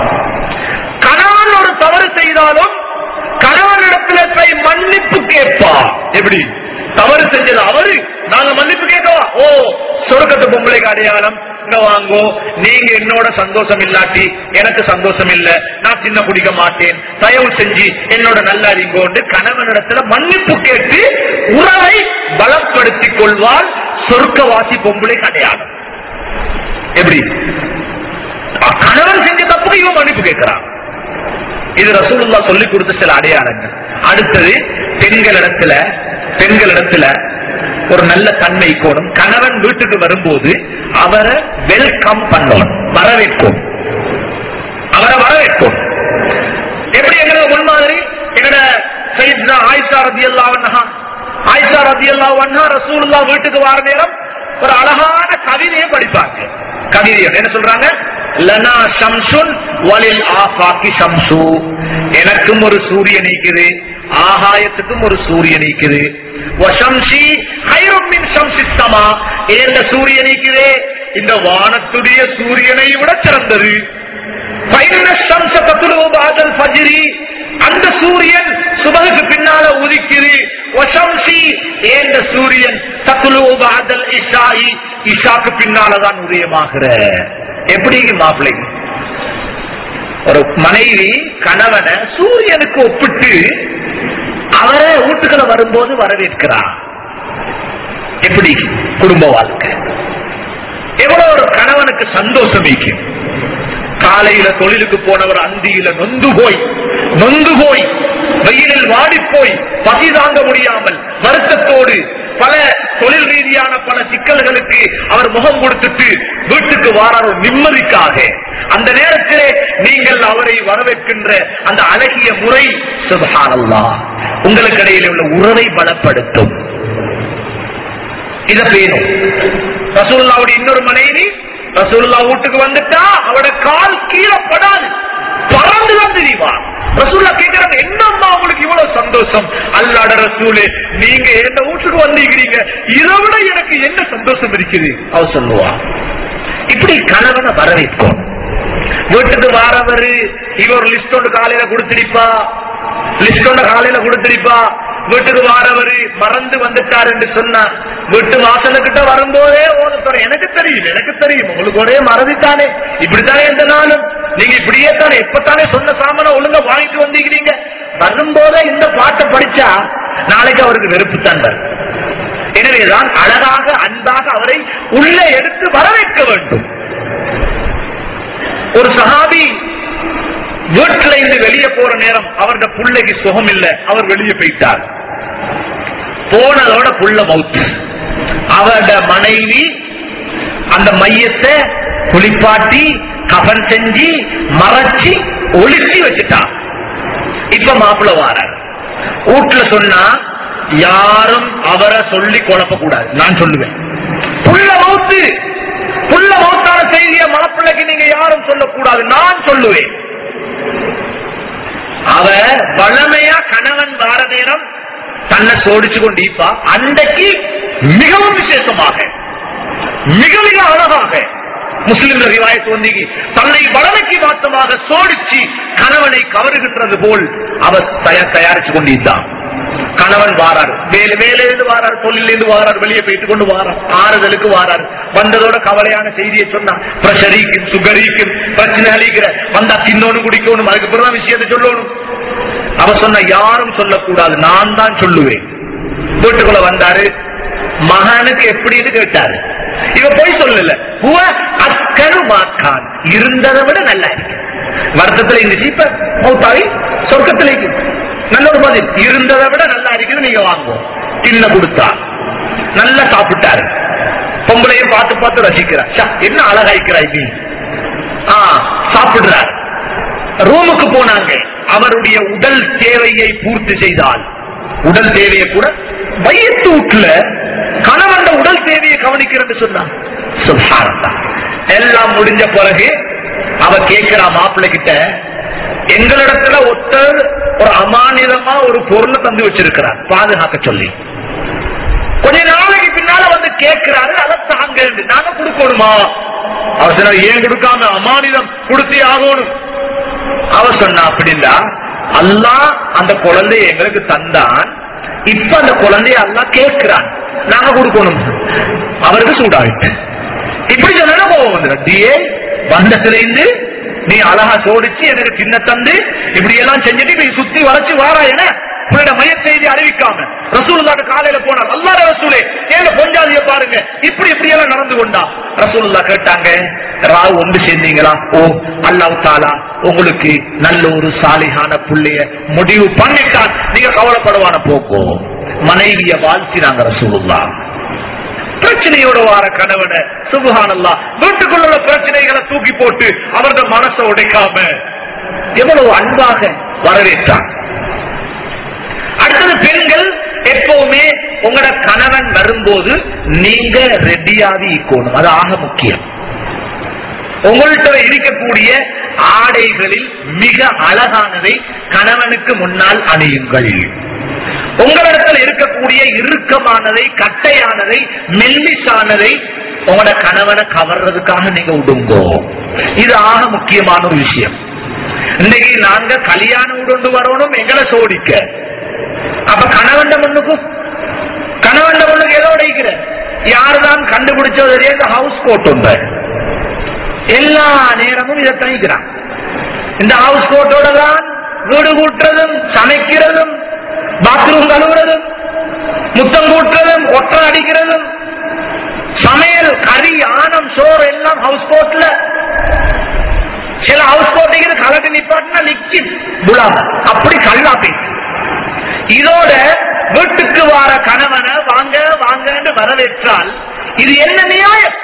கணவன் ஒரு தவறு செய்தாலும் கணவனிடத்துல போய் மன்னிப்பு கேட்பா எப்படி தவறு செஞ்சது அவரு நாங்க மன்னிப்பு கேட்கவா ஓ சொர்க்கத்து பொம்பளைக்கு அடையாளம் இங்க வாங்கோ நீங்க என்னோட சந்தோஷம் இல்லாட்டி எனக்கு சந்தோஷம் இல்ல நான் சின்ன குடிக்க மாட்டேன் தயவு செஞ்சு என்னோட நல்லா இருங்கோண்டு கணவனிடத்துல மன்னிப்பு கேட்டு உறவை பலப்படுத்திக் கொள்வால் சொர்க்கவாசி பொம்பளைக்கு அடையாளம் எப்படி அ- கணவன் செஞ்ச தப்புக்கு இவன் மன்னிப்பு கேட்கிறான் இது ரசூலுல்லா சொல்லி கொடுத்த சில அடையாளங்கள் அடுத்தது பெண்களிடத்துல பெண்களிடத்துல ஒரு நல்ல தன்மை கோணும் கணவன் வீட்டுக்கு வரும்போது அவரை வெல்கம் பண்ணணும் வரவேற்கும் அவரை வரவேற்கும் எப்படி எங்களோட முன்மாதிரி எங்களோட சையத்னா ஆயிஷா ரதி அல்லாவண்ணா ஆயிஷா ரதி அல்லாவண்ணா ரசூலுல்லா வீட்டுக்கு வர நேரம் ஒரு அழகான கவிதையை படிப்பாங்க கவிதை என்ன சொல்றாங்க லனா ஷம்சுன் வலில் ஆஃபாக்கி ஷம்சு எனக்கும் ஒரு சூரியன் நீக்குது ஆகாயத்துக்கும் ஒரு சூரியன் நீக்குது வஷம்சி ஹைரும் மின் ஷம்சி சமா ஏந்த சூரியன் நீக்குதே இந்த வானத்துடைய சூரியனை விட சிறந்தது ஃபைன ஷம்ஸ தத்லுவு பாதல் ஃபஜ்ரி அந்த சூரியன் சுபகுக்கு பின்னால உதிக்குது வஷம்சி ஏந்த சூரியன் தத்லுவு பாதல் இஷாயி இஷாக்கு பின்னால தான் உதயமாகிற எப்படி மாப்பிள்ளை ஒரு மனைவி கணவனை சூரியனுக்கு ஒப்பிட்டு அவரை வீட்டுக்குள்ள வரும்போது வரவேற்கிறார் எப்படி குடும்ப வாழ்க்கை எவ்வளவு ஒரு கணவனுக்கு சந்தோஷம் வைக்கும் காலையில தொழிலுக்கு போனவர் அந்தியில நொந்து போய் நொந்து போய் வெயிலில் வாடி போய் பசி தாங்க முடியாமல் வருத்தத்தோடு பல தொழில் ரீதியான பல சிக்கல்களுக்கு அவர் முகம் கொடுத்துட்டு வீட்டுக்கு வாரார் ஒரு நிம்மதிக்காக அந்த நேரத்திலே நீங்கள் அவரை வரவேற்கின்ற அந்த அழகிய முறை சுபஹானல்லா உங்களுக்கு இடையிலே உள்ள உறவை பலப்படுத்தும் இத பேணும் ரசூல்லாவுடைய இன்னொரு மனைவி ரசூல்லா வீட்டுக்கு வந்துட்டா அவட கால் கீழே படாது பறந்து வந்து திரிவா ரசூல்லா கேட்கிறாங்க என்னம்மா உங்களுக்கு இவ்வளவு சந்தோஷம் அல்லாட ரசூலே நீங்க என்ன வீட்டுக்கு வந்திருக்கிறீங்க இதை விட எனக்கு என்ன சந்தோஷம் இருக்குது அவ சொல்லுவா இப்படி கணவனை வரவேற்கும் வீட்டுக்கு வாரவரு இவ ஒரு லிஸ்ட் ஒன்று காலையில கொடுத்திருப்பா லிஸ்ட் ஒன்று காலையில கொடுத்திருப்பா வீட்டுக்கு வாரவரு மறந்து வந்துட்டார் என்று சொன்னா வீட்டு வாசலுக்கிட்ட வரும்போதே ஓதத்தோட எனக்கு தெரியும் எனக்கு தெரியும் உங்களுக்கு ஒரே மறதித்தானே இப்படித்தானே எந்த நாளும் நீங்க இப்படியே தானே எப்பத்தானே சொன்ன சாமான ஒழுங்கா வாங்கிட்டு வந்திருக்கிறீங்க வரும்போதே இந்த பாட்டை படிச்சா நாளைக்கு அவருக்கு வெறுப்புத்தான் வரும் எனவேதான் அழகாக அன்பாக அவரை உள்ளே எடுத்து வரவேற்க வேண்டும் ஒரு சஹாபி வீட்டுல இருந்து வெளியே போற நேரம் அவருடைய புள்ளைக்கு சுகம் இல்ல அவர் வெளியே போயிட்டார் போனதோட புள்ள மவுத்து அவரோட மனைவி அந்த மையத்தை குளிப்பாட்டி கபன் செஞ்சு மறைச்சு ஒளிச்சு வச்சுட்டா இப்ப மாப்பிள்ள வார வீட்டுல சொன்னா யாரும் அவரை சொல்லி குழப்ப கூடாது நான் சொல்லுவேன் புள்ள மவுத்து புள்ள மவுத்தான செய்திய மாப்பிள்ளைக்கு நீங்க யாரும் சொல்லக்கூடாது நான் சொல்லுவேன் அவ வளமையா கணவன் வார நேரம் தன்னை சோடிச்சு கொண்டிருப்பா அன்றைக்கு மிகவும் விசேஷமாக மிக மிக அழகாக முஸ்லிம் ரிவாயத்து வந்தீங்க தன்னை வளமைக்கு மாற்றமாக சோடிச்சு கணவனை கவருகின்றது போல் அவர் தயார் தயாரிச்சு கொண்டிருந்தான் கணவன் வாரார் வேலை வேலையிலிருந்து வாரார் தொழிலிருந்து வாரார் வெளியே போயிட்டு கொண்டு வாரார் ஆறுதலுக்கு வாரார் வந்ததோட கவலையான செய்தியை சொன்னா பிரஷரிக்கும் சுகரிக்கும் பிரச்சனை அளிக்கிற வந்தா தின்னோன்னு குடிக்கணும் அதுக்கு பிறகு விஷயத்தை சொல்லணும் அவ சொன்ன யாரும் சொல்லக்கூடாது நான் தான் சொல்லுவேன் வீட்டுக்குள்ள வந்தாரு மகனுக்கு எப்படின்னு கேட்டாரு இவ போய் சொல்லல புவ அக்கரு மாக்கான் இருந்ததை விட நல்லா இருக்கு வருத்தத்துல இருந்துச்சு இப்ப மௌத்தாவி சொர்க்கத்துல இருக்கு நல்ல ஒரு பதில் இருந்ததை விட நல்லா இருக்குது நீங்க வாங்குவோம் தின்ன கொடுத்தா நல்லா சாப்பிட்டாரு பொம்பளையும் பார்த்து பார்த்து ரசிக்கிறார் ச்ச, என்ன அழகாய்க்கிறாய் நீ ஆ சாப்பிடுறார் ரூமுக்கு போனாங்க அவருடைய உடல் தேவையை பூர்த்தி செய்தால் உடல் தேவையை கூட வயிற்று வீட்டுல கணவன் உடல் தேவையை கவனிக்கிறது சொன்னான் சுப்ஹானல்லாஹ். எல்லாம் முடிஞ்ச பிறகு அவ கேட்கிறா மாப்பிள்ளை கிட்ட எங்களிடத்துல ஒருத்தர் ஒரு அமானிதமா ஒரு பொருளை தந்து வச்சிருக்கிறார் பாதுகாக்க சொல்லி கொஞ்ச நாளைக்கு பின்னால வந்து கேட்கிறாரு அதை தாங்க நாங்க கொடுக்கணுமா அவர் சொன்னார் ஏன் கொடுக்காம அமானிதம் கொடுத்தே ஆகணும் அவர் சொன்னா அப்படின்னா அல்லாஹ் அந்த குழந்தைய எங்களுக்கு தந்தான் இப்ப அந்த குழந்தைய அல்லாஹ் கேட்கிறான் நாங்க கொடுக்கணும் அவருக்கு சூடாயிட்டு இப்படி சொன்னா கோபம் வந்துடும் டியே வந்தத்துல இருந்து நீ அழகா சோடிச்சு எனக்கு சின்ன தந்து இப்படி எல்லாம் செஞ்சுட்டு நீ சுத்தி வளைச்சு வாரா என உன்னோட மைய செய்தி அறிவிக்காம ரசூலுல்லாட்ட காலையில போனார் அல்லாத ரசூலே ஏங்க பொஞ்சாதிய பாருங்க இப்படி இப்படி எல்லாம் நடந்து கொண்டா ரசூலுல்லா கேட்டாங்க ராவ் ஒன்று சேர்ந்தீங்களா ஓ அல்லாஹ் தாலா உங்களுக்கு நல்ல ஒரு சாலிகான புள்ளைய முடிவு பண்ணிட்டான் நீங்க கவலைப்படுவான போக்கோ மனைவிய வாழ்த்தினாங்க ரசூலுல்லா பிரச்சனையோட வார கணவனை சுபஹானல்லா வீட்டுக்குள்ள உள்ள பிரச்சனைகளை தூக்கி போட்டு அவரது மனசை உடைக்காம எவ்வளவு அன்பாக வரவேற்றான் அடுத்தது பெண்கள் எப்பவுமே உங்களோட கணவன் வரும்போது நீங்க ரெடியாகி இருக்கணும் அது ஆக முக்கியம் உங்கள்கிட்ட இருக்கக்கூடிய ஆடைகளில் மிக அழகானதை கணவனுக்கு முன்னால் அணியுங்கள் உங்களிடத்தில் இருக்கக்கூடிய இறுக்கமானதை கட்டையானதை மெல்லிசானதை உங்களோட கணவனை கவர்றதுக்காக நீங்க விடுங்கோ இது ஆக முக்கியமான ஒரு விஷயம் இன்னைக்கு நாங்க கல்யாணம் உண்டு வரணும் எங்களை சோடிக்க அப்ப கணவன் முன்னுக்கும் கணவன் முன்னுக்கு ஏதோ உடைக்கிற யாருதான் கண்டுபிடிச்சது இந்த ஹவுஸ் கோட் உண்டு எல்லா நேரமும் இதை தணிக்கிறான் இந்த ஹவுஸ் கோட்டோட தான் வீடு கூட்டுறதும் சமைக்கிறதும் பாத்ரூம் கழுவுறதும் முத்தம் கூட்டுறதும் ஒற்றை அடிக்கிறதும் சமையல் கறி ஆனம் சோறு எல்லாம் ஹவுஸ் கோட்ல சில ஹவுஸ் கோட்டிக்கு கலட்டு நிப்பாட்டினா நிக்கி புலாம அப்படி கல்லா பேச்சு இதோட வீட்டுக்கு வார கணவனை வாங்க வாங்கன்னு வரவேற்றால் இது என்ன நியாயம்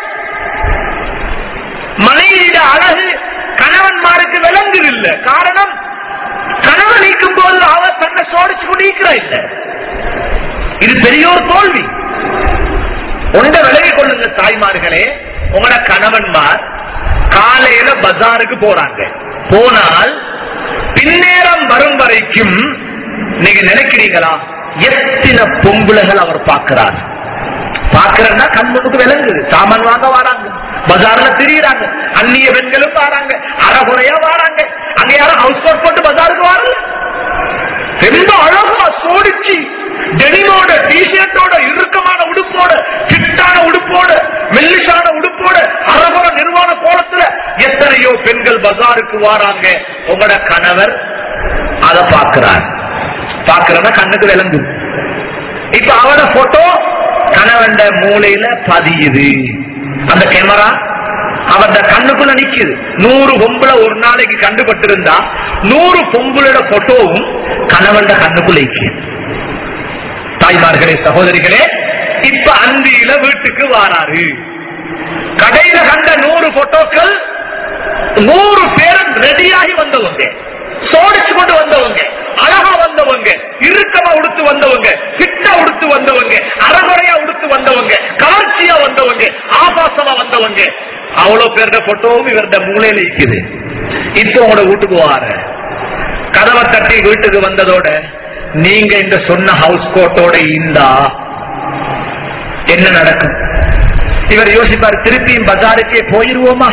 மனைவியிட அழகு கணவன்மாருக்கு விளங்குதில்ல காரணம் கணவன் நீக்கும் போது அவர் தன்னை சோடிச்சு கொண்டிருக்கிறா இல்ல இது பெரிய ஒரு தோல்வி ஒன்றை விலகி கொள்ளுங்க தாய்மார்களே உங்களோட கணவன்மார் காலையில பஜாருக்கு போறாங்க போனால் பின்னேரம் வரும் வரைக்கும் நீங்க நினைக்கிறீங்களா எத்தனை பொம்புளைகள் அவர் பார்க்கிறார் பாக்குறேன்னா கண் முன்னுக்கு விளங்குது சாமான் வாங்க வராங்க பஜார்ல திரியிறாங்க அந்நிய பெண்களும் வராங்க அறகுறையா வராங்க அங்க யாரும் ஹவுஸ் கோட் போட்டு பஜாருக்கு வரல ரொம்ப அழகா சோடிச்சு டெனிமோட டிஷர்ட்டோட இறுக்கமான உடுப்போட ஃபிட்டான உடுப்போட மெல்லிசான உடுப்போட அறகுற நிர்வாண கோலத்துல எத்தனையோ பெண்கள் பஜாருக்கு வாராங்க உங்களோட கணவர் அதை பார்க்கிறார் பார்க்கிறதா கண்ணுக்கு விளங்குது இப்ப அவட போட்டோ கணவன் மூளையில பதியுது அந்த கேமரா அவன் கண்ணுக்குள்ள நிக்குது நூறு பொம்பளை ஒரு நாளைக்கு கண்டுபட்டிருந்தா நூறு பொம்பளோட போட்டோவும் கணவன் கண்ணுக்குள்ள நிக்குது தாய்மார்களே சகோதரிகளே இப்ப அந்தியில வீட்டுக்கு வாராரு கடையில கண்ட நூறு போட்டோக்கள் நூறு பேரும் ரெடியாகி வந்தவங்க சோடிச்சு கொண்டு வந்தவங்க அழகா வந்தவங்க இறுக்கமா உடுத்து வந்தவங்க ஃபிட்டா உடுத்து வந்தவங்க அறகுறையா உடுத்து வந்தவங்க கவர்ச்சியா வந்தவங்க ஆபாசமா வந்தவங்க அவ்வளவு பேருட போட்டோவும் இவருட மூலையில இருக்குது இப்போ உங்களோட வீட்டுக்கு வார கதவை தட்டி வீட்டுக்கு வந்ததோட நீங்க இந்த சொன்ன ஹவுஸ் கோட்டோட இருந்தா என்ன நடக்கும் இவர் யோசிப்பார் திருப்பியும் பஜாருக்கே போயிருவோமா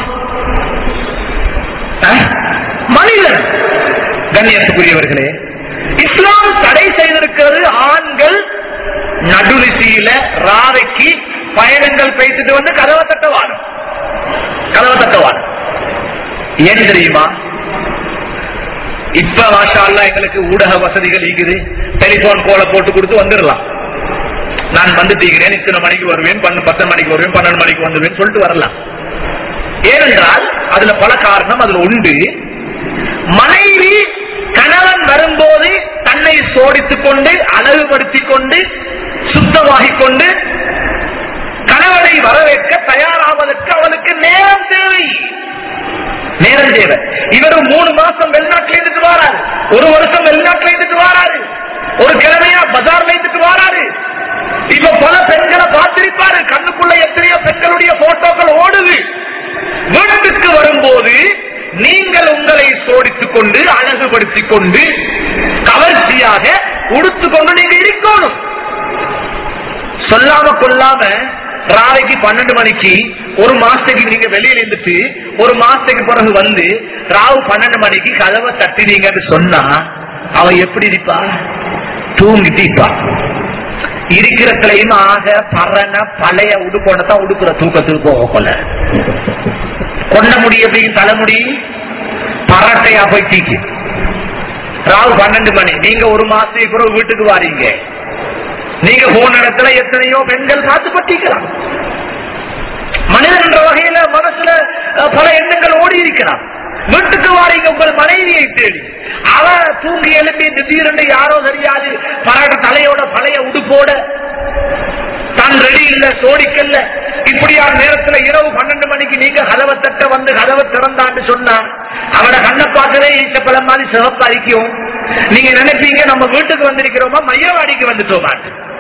அஹ்? மனிதன் கண்ணியத்துக்குரியவர்களே இஸ்லாம் தடை செய்திருக்கிறது ஆண்கள் நடுநிசியில ராவைக்கு பயணங்கள் பேசிட்டு வந்து கதவை தட்டவான் கதவை தட்டவான் ஏன் தெரியுமா இப்ப மாஷா அல்லாஹ் எங்களுக்கு ஊடக வசதிகள் இருக்குது டெலிபோன் கோல போட்டு கொடுத்து வந்துடலாம் நான் வந்துட்டீங்கிறேன் இத்தனை மணிக்கு வருவேன் பன்னு பத்து மணிக்கு வருவேன் பன்னெண்டு மணிக்கு வந்துடுவேன் சொல்லிட்டு வரலாம் ஏனென்றால் அதுல பல காரணம் அதுல உண்டு மனைவி கணவன் வரும்போது தன்னை சோடித்துக் கொண்டு அழகுபடுத்திக் கொண்டு சுத்தமாகிக் கொண்டு கணவனை வரவேற்க தயாராவதற்கு அவளுக்கு நேரம் தேவை நேரம் தேவை இவர் மூணு மாசம் வெளிநாட்டுல இருந்துட்டு வராரு ஒரு வருஷம் வெளிநாட்டுல இருந்துட்டு வராரு ஒரு கிழமையா பஜார்ல இருந்துட்டு வராரு இப்ப பல பெண்களை பார்த்திருப்பாரு கண்ணுக்குள்ள எத்தனையோ பெண்களுடைய போட்டோக்கள் ஓடுது வீட்டுக்கு வரும்போது நீங்கள் உங்களை சோடித்துக் கொண்டு அழகுபடுத்திக் கொண்டு கவர்ச்சியாக உடுத்துக் கொண்டு நீங்க இருக்கணும் சொல்லாம கொல்லாம ராவைக்கு பன்னெண்டு மணிக்கு ஒரு மாசத்துக்கு நீங்க வெளியில இருந்துட்டு ஒரு மாசத்துக்கு பிறகு வந்து ராவு பன்னெண்டு மணிக்கு கதவை தட்டினீங்கன்னு சொன்னா அவ எப்படி இருப்பா தூங்கிட்டு இருப்பா இருக்கிற கிளையும் ஆக பறன பழைய உடுப்போட தான் உடுக்குற தூக்கத்துக்கு போக கொள்ள கொண்ட முடி எப்படி தலைமுடி பரட்டையா போய் தீக்கு ராவு பன்னெண்டு மணி நீங்க ஒரு மாசத்துக்கு பிறகு வீட்டுக்கு வாரீங்க நீங்க போன இடத்துல எத்தனையோ பெண்கள் காத்து பட்டிக்கலாம் மனிதன் என்ற வகையில மனசுல அஹ், பல எண்ணங்கள் ஓடி இருக்கிறான் வீட்டுக்கு வாரீங்க உங்கள் மனைவியை தேடி அவ தூங்கி எழுப்பி திடீரென்று யாரோ தெரியாது பரட தலையோட பழைய உடுப்போட தான் ரெடி இல்ல சோடிக்கல்ல இப்படியான நேரத்துல இரவு பன்னெண்டு மணிக்கு நீங்க கதவை தட்ட வந்து கதவை திறந்தான்னு சொன்னா அவட கண்ணை பார்க்கவே ஈச்சப்பழம் மாதிரி சிவப்பா இருக்கும் நீங்க நினைப்பீங்க நம்ம வீட்டுக்கு வந்திருக்கிறோமா மையவாடிக்கு வந்துட்டோமா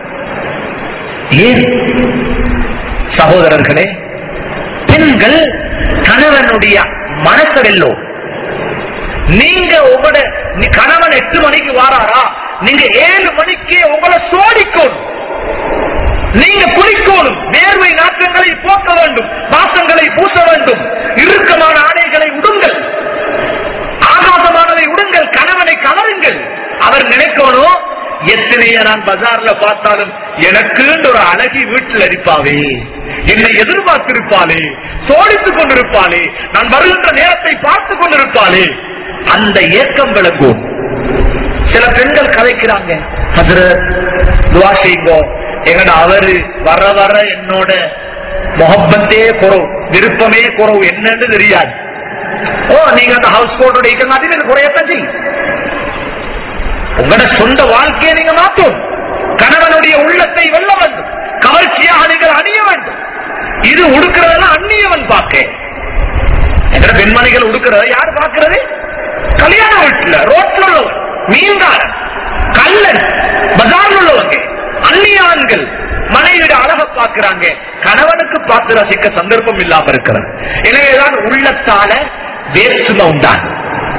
ஏன் சகோதரர்களே பெண்கள் கணவனுடைய மனசு வெல்லோம் நீங்க உங்களோட நீ கணவன் எட்டு மணிக்கு வாராரா நீங்க ஏழு மணிக்கே உங்களை சோடிக்கணும் நீங்க குளிக்கணும் வேர்வை நாற்றங்களை போக்க வேண்டும் வாசங்களை பூச வேண்டும் இறுக்கமான ஆடைகளை உடுங்கள் ஆகாசமானதை உடுங்கள் கணவனை கவருங்கள் அவர் நினைக்கணும் எத்தனைய நான் பஜார்ல பார்த்தாலும் எனக்கு ஒரு அழகி வீட்டில் இருப்பாவே என்னை எதிர்பார்த்திருப்பாளே சோடித்துக் கொண்டிருப்பாளே நான் வருகின்ற நேரத்தை பார்த்துக் கொண்டிருப்பாளே அந்த ஏக்கம் விளங்கும் சில பெண்கள் கதைக்கிறாங்க ஹசரத் துவா செய்யுங்கோ எங்கட அவரு வர வர என்னோட முகப்பத்தே குறவு விருப்பமே குறவு என்னன்னு தெரியாது ஓ நீங்க அந்த ஹவுஸ் கோட்டோட இக்கங்காட்டி இது குறையத்தான் செய்யும் உங்களோட சொந்த வாழ்க்கையை நீங்க மாற்றும் கணவனுடைய உள்ளத்தை வெல்ல வேண்டும் கவர்ச்சியாக நீங்கள் அணிய வேண்டும் இது உடுக்கிறதெல்லாம் அந்நியவன் பார்க்க என்ற பெண்மணிகள் உடுக்கிறத யார் பார்க்கிறது கல்யாண வீட்டுல ரோட்ல உள்ளவன் மீன்காரன் கல்லன் பஜார்ல உள்ளவங்க அந்நிய ஆண்கள் மனைவிட அழக பார்க்கிறாங்க கணவனுக்கு பார்த்து ரசிக்க சந்தர்ப்பம் இல்லாம இருக்கிறது எனவேதான் உள்ளத்தால வேற்றுமை உண்டான்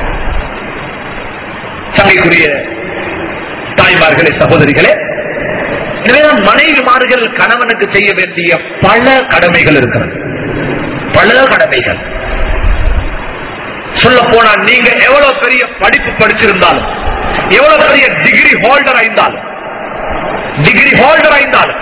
சங்கைக்குரிய தாய்மார்களே சகோதரிகளே எனவேதான் மனைவிமார்கள் கணவனுக்கு செய்ய வேண்டிய பல கடமைகள் இருக்கிறது பல கடமைகள் சொல்ல போனா நீங்க எவ்வளவு பெரிய படிப்பு படிச்சிருந்தாலும் எவ்வளவு பெரிய டிகிரி ஹோல்டர் ஆயிருந்தாலும் டிகிரி ஹோல்டர் ஆயிருந்தாலும்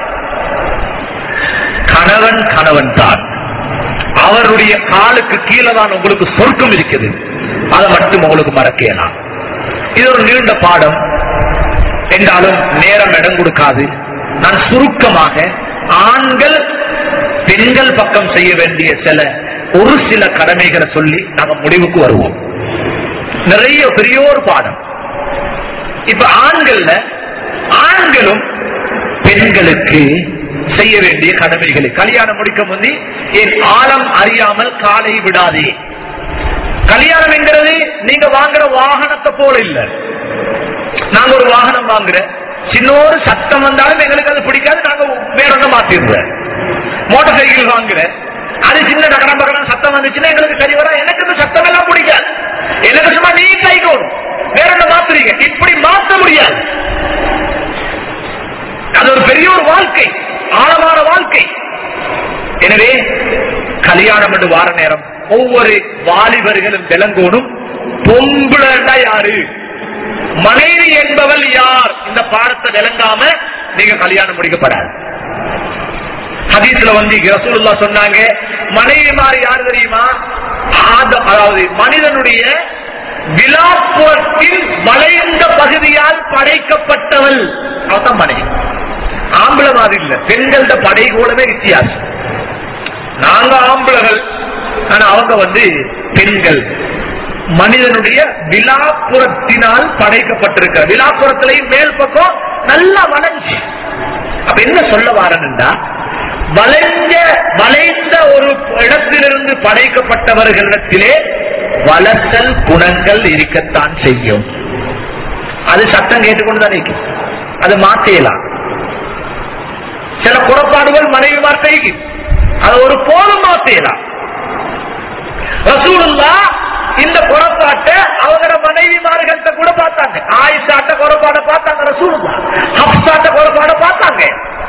கணவன் கணவன் தான் அவருடைய காலுக்கு கீழே தான் உங்களுக்கு சொர்க்கம் இருக்குது அதை மட்டும் உங்களுக்கு மறக்கலாம் இது ஒரு நீண்ட பாடம் என்றாலும் நேரம் இடம் கொடுக்காது நான் சுருக்கமாக ஆண்கள் பெண்கள் பக்கம் செய்ய வேண்டிய சில ஒரு சில கடமைகளை சொல்லி நாம முடிவுக்கு வருவோம் நிறைய பெரிய ஒரு பாடம் இப்ப ஆண்கள்ல ஆண்களும் பெண்களுக்கு செய்ய வேண்டிய கடமைகளை கல்யாணம் முடிக்க முந்தி என் ஆழம் அறியாமல் காலை விடாதே கல்யாணம் என்கிறது நீங்க வாங்குற வாகனத்தை போல இல்ல நாங்க ஒரு வாகனம் வாங்குற சின்ன ஒரு சத்தம் வந்தாலும் எங்களுக்கு அது பிடிக்காது நாங்க வேற ஒண்ணு மாத்திடுற மோட்டார் சைக்கிள் வாங்குற அது சின்ன டகரம் பகரம் வந்துச்சுன்னா எங்களுக்கு சரி வரா எனக்கு இந்த சத்தம் எல்லாம் பிடிக்காது எனக்கு சும்மா நீ கைகோணும் வேற என்ன மாத்துறீங்க இப்படி மாத்த முடியாது அது ஒரு பெரிய ஒரு வாழ்க்கை ஆழமான வாழ்க்கை எனவே கல்யாணம் என்று வார நேரம் ஒவ்வொரு வாலிபர்களும் விளங்கோனும் பொம்புளா யாரு மனைவி என்பவள் யார் இந்த பாடத்தை விளங்காம நீங்க கல்யாணம் முடிக்கப்படாது ஹதீஸ்ல வந்து ரசூலுல்லா சொன்னாங்க மனைவிமார் யார் தெரியுமா ஆதம் அதாவது மனிதனுடைய விழாப்புறத்தின் வளைந்த பகுதியால் படைக்கப்பட்டவள் அவதான் மனைவி ஆம்பளை மாதிரி இல்ல பெண்களோட படை கூடவே வித்தியாசம் நாங்க ஆம்பளைகள் ஆனா அவங்க வந்து பெண்கள் மனிதனுடைய விழாப்புறத்தினால் படைக்கப்பட்டிருக்கிற விழாப்புறத்திலையும் மேல் பக்கம் நல்லா வளைஞ்சு அப்ப என்ன சொல்ல வாரன்டா வளைஞ்ச வளைந்த ஒரு இடத்திலிருந்து படைக்கப்பட்டவர்களிடத்திலே வளர்த்தல் குணங்கள் இருக்கத்தான் செய்யும் அது சட்டம் கேட்டுக்கொண்டுதான் இருக்கும் அது மாத்தேலாம் சில குறப்பாடுகள் மனைவி வார்த்தைக்கு அது ஒரு போதும் மாத்தேலாம் ரசூலுல்லா இந்த குறப்பாட்டை அவங்களோட மனைவிமார்கள்ட்ட கூட பார்த்தாங்க ஆயிஷாட்ட குறப்பாட பார்த்தாங்க ரசூலுல்லா ஹப்சாட்ட குறப்பாட பார்த்தாங்க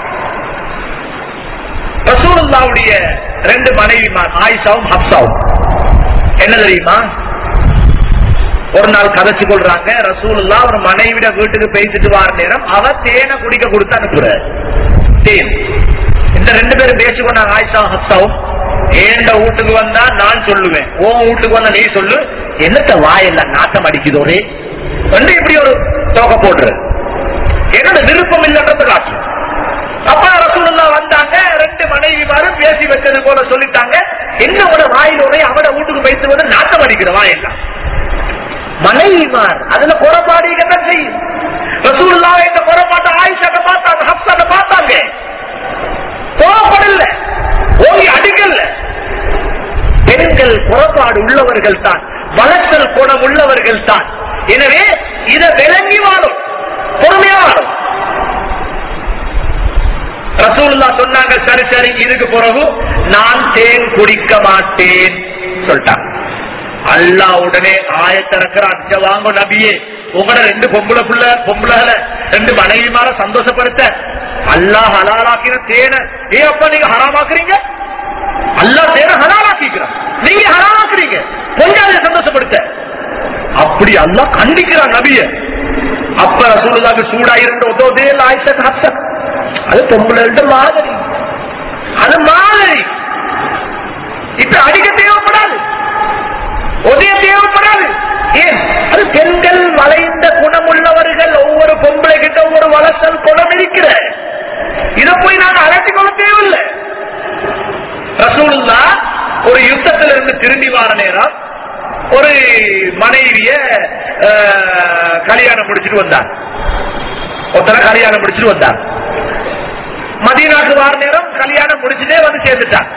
ரசூலுல்லாவுடைய ரெண்டு மனைவிமார் ஆயிஷாவும் ஹப்சாவும் என்ன தெரியுமா ஒரு நாள் கதைச்சு கொள்றாங்க ரசூலுல்லா ஒரு மனைவிட வீட்டுக்கு பேசிட்டு வார நேரம் அவ தேனை குடிக்க கொடுத்து அனுப்புற தேன் இந்த ரெண்டு பேரும் பேசிக்கொண்டாங்க ஆயிஷா ஹப்சாவும் ஏண்ட வீட்டுக்கு வந்தா நான் சொல்லுவேன் ஓ வீட்டுக்கு வந்தா நீ சொல்லு என்னத்த வாயெல்லாம் நாட்டம் அடிக்குது ஒரே வந்து இப்படி ஒரு தோக்க போடுற என்னோட விருப்பம் இல்லைன்றது காட்டு அப்ப ரசூலுல்லா வந்தாங்க ரெண்டு மனைவிமாரும் பேசி வச்சது போல சொல்லிட்டாங்க என்னோட வாயில் ஒரே அவட வீட்டுக்கு வைத்து வந்து நாட்டம் அடிக்கிற வாயெல்லாம் மனைவிமார் அதுல குறைபாடு என்ன செய்யும் ரசூலுல்லா இந்த குறைபாட்டை ஆயிஷாட்ட பார்த்தாங்க ஹப்சாட்ட பார்த்தாங்க கோபப்படல ஓங்கி அடிக்கல பெண்கள் குறைபாடு உள்ளவர்கள் தான் வளர்த்தல் குணம் உள்ளவர்கள் தான் எனவே இதை விளங்கி வாழும் பொறுமையா வாழும் ரசூலுல்லா சொன்னாங்க சரி சரி இதுக்கு பிறகு நான் தேன் குடிக்க மாட்டேன் சொல்லிட்டாங்க அல்லா உடனே ஆயத்திறக்கிறான் வாங்க நபியே உங்களோட ரெண்டு பொம்பளை புள்ள பொம்பளை ரெண்டு மனைவிமார சந்தோஷப்படுத்த அல்லாஹ் ஹலாலாக்கின தேன ஏ அப்பா நீங்க ஹராமாக்குறீங்க அல்லா தேன ஹலாலாக்கிக்கிறான் நீங்க ஹராமாக்குறீங்க கொஞ்சம் சந்தோஷப்படுத்த அப்படி அல்லாஹ் கண்டிக்கிறான் நபிய அப்ப ரசூலுல்லாக்கு சூடாயிரண்டு ஒத்தோதே ஆயிஷத் ஹப்சத் அது பொம்பளை மாதிரி அது மாதிரி இப்ப அடிக்க தேவைப்படாது உதய தேவைப்படாது ஏன் அது பெண்கள் வளைந்த குணமுள்ளவர்கள் ஒவ்வொரு பொம்பளை கிட்ட ஒவ்வொரு வளர்த்தல் குணம் இருக்கிற இதை போய் நாங்க அழைச்சி கொள்ள தேவையில்லை ரசூலுல்லா ஒரு யுத்தத்துல இருந்து திரும்பி வார நேரம் ஒரு மனைவிய கல்யாணம் முடிச்சிட்டு வந்தார் ஒருத்தர கல்யாணம் முடிச்சிட்டு வந்தார் மதியநாட்டு வார நேரம் கல்யாணம் முடிச்சுட்டே வந்து சேர்ந்துட்டார்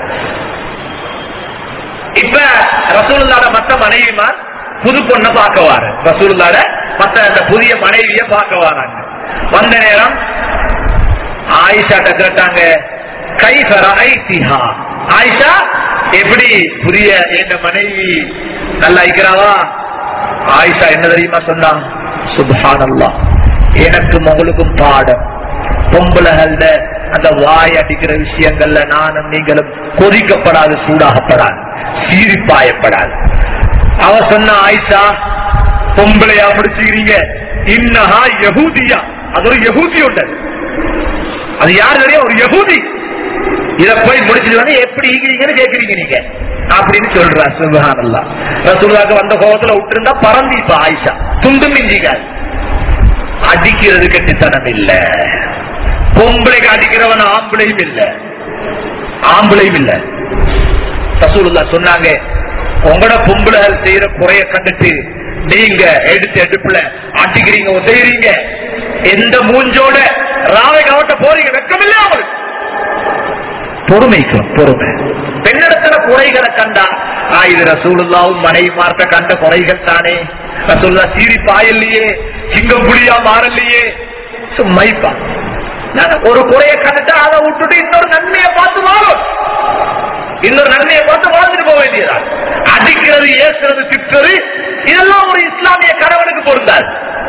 இப்ப ரசூலுல்லாட மத்த மனைவிமார் புது பொண்ண பார்க்க வாரு ரசூலுல்லாட மத்த அந்த புதிய மனைவிய பார்க்க வராங்க வந்த நேரம் ஆயிஷா கேட்டாங்க கை ஐசிஹா ஆயிஷா எப்படி புதிய எங்க மனைவி நல்லா இருக்கிறாவா ஆயிஷா என்ன தெரியுமா சொன்னான் சுபானல்லா எனக்கும் உங்களுக்கும் பாடம் பொம்பளைகள்ல அந்த வாய் அடிக்கிற விஷயங்கள்ல நானும் நீங்களும் கொதிக்கப்படாது சூடாகப்படாது சீரிப்பாயப்படாது அவ சொன்ன ஆயிஷா பொம்பளையா முடிச்சுக்கிறீங்க இன்னஹா யகூதியா அது ஒரு யகூதி உண்டு அது யாரு தெரியும் ஒரு யகூதி இத போய் முடிச்சுட்டு வந்து எப்படி ஈக்கிறீங்கன்னு கேக்குறீங்க நீங்க அப்படின்னு சொல்றா சுபஹானல்லா ரசூலுல்லாஹ்க்கு வந்த கோபத்துல விட்டுருந்தா பறந்து இப்ப ஆயிஷா துண்டு மிஞ்சிக்காது அடிக்கிறது கெட்டுத்தனம் இல்ல பொம்பளைக்கு அடிக்கிறவன் ஆம்பளையும் இல்ல ஆம்பளையும் இல்ல ரசூலுல்லா சொன்னாங்க உங்களோட பொம்பளைகள் செய்யற குறைய கண்டுட்டு நீங்க எடுத்து எடுப்புல அடிக்கிறீங்க உதவுறீங்க எந்த மூஞ்சோட ராவை கவட்ட போறீங்க வெக்கமில்லை அவங்களுக்கு பொறுமைக்கும் பொறுமை பெண்ணிடத்துல குறைகளை கண்டா ஆ இது ரசூலுல்லாவும் மனைவி மார்க்க கண்ட குறைகள் தானே ரசூல்லா சீரி பாயல்லையே சிங்கம் புலியா மாறலையே சும்மைப்பா நாங்க ஒரு குறைய கண்டுட்டா அதை விட்டுட்டு இன்னொரு நன்மையை பார்த்து வாழும் இன்னொரு நன்மையை பார்த்து வாழ்ந்துட்டு போக வேண்டியதா அடிக்கிறது ஏசுறது திட்டுறது இதெல்லாம் ஒரு இஸ்லாமிய கணவனுக்கு பொருந்தாது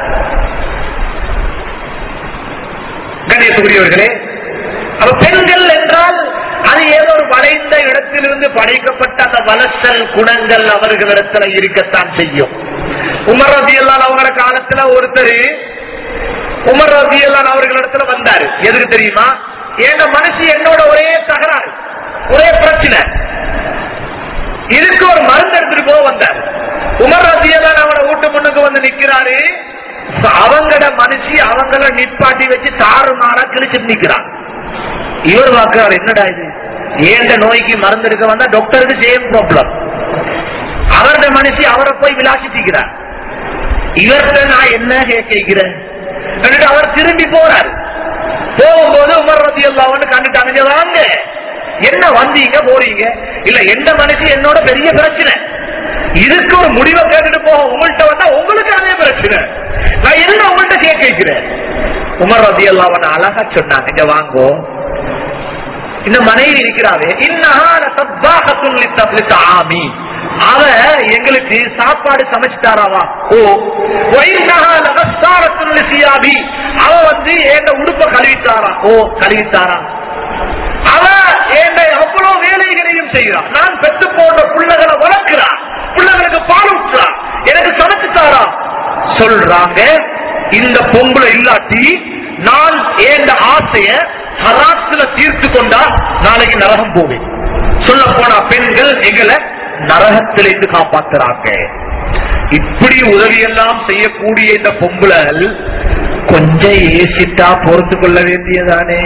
கண்ணியத்துக்குரியவர்களே அப்ப பெண்கள் என்றால் அது ஏதோ ஒரு வளைந்த இடத்திலிருந்து படைக்கப்பட்ட அந்த வளசல் குணங்கள் அவர்களிடத்துல இருக்கத்தான் செய்யும் உமர் ரபியல்லான் அவங்கள காலத்துல ஒருத்தர் உமர் ரபியல்லான் அவர்களிடத்துல வந்தாரு எதுக்கு தெரியுமா எங்க மனசு என்னோட ஒரே தகராறு ஒரே பிரச்சனை இதுக்கு ஒரு மருந்து எடுத்துட்டு போக வந்தார் உமர் ரபியல்லான் அவனை வீட்டு முன்னுக்கு வந்து நிக்கிறாரு அவங்கட மனுஷி அவங்கள நிப்பாட்டி வச்சு தாறு மாறா கிழிச்சிட்டு நிக்கிறான் இவர் பாக்குறாரு என்னடா இது ஏண்ட நோய்க்கு மருந்து எடுக்க வந்தா டாக்டருக்கு சேம் ப்ராப்ளம் அவருடைய மனுஷி அவரை போய் விளாசிட்டிக்கிறார் இவர்கிட்ட நான் என்ன கேட்கிறேன் എന്നിട്ട് அவர் திரும்பி போறார் போகும்போது உமர் ரதி அல்லாவன்னு கண்டுட்டாங்க வாங்க என்ன வந்தீங்க போறீங்க இல்ல எந்த மனுஷன் என்னோட பெரிய பிரச்சனை இதுக்கு ஒரு முடிவை கேட்டுட்டு போக உங்கள்கிட்ட வந்தா உங்களுக்கு அதே பிரச்சனை நான் என்ன உங்கள்கிட்ட கேட்க வைக்கிறேன் உமர் ரதி அல்லாவன் அழகா சொன்னாங்க இங்க வாங்கோ இந்த மனைவி இருக்கிறாவே இன்னஹால சத்தாகத்துன் லித்தப்லித் ஆமி அவ எங்களுக்கு சாப்பாடு சமைச்சுட்டாராவா ஓ வைன்னஹால கஸ்ஸாரத்துன் லிசியாபி அவ வந்து ஏண்ட உடுப்ப கழுவிட்டாரா ஓ கழுவிட்டாரா அவ ஏண்ட அவ்வளவு வேலைகளையும் செய்கிறான் நான் பெற்று போன்ற பிள்ளைகளை வளர்க்கிறான் பிள்ளைகளுக்கு பால் ஊற்றுறா எனக்கு சமைச்சுட்டாரா சொல்றாங்க இந்த பொம்பளை இல்லாட்டி நான் ஏண்ட ஆசைய ஹராத்துல தீர்த்து கொண்டா நாளைக்கு நரகம் போவேன் சொல்ல போனா பெண்கள் எங்களை நரகத்திலிருந்து காப்பாத்துறாங்க இப்படி உதவி எல்லாம் செய்யக்கூடிய இந்த பொம்பளை கொஞ்சம் ஏசிட்டா பொறுத்து கொள்ள வேண்டியதானே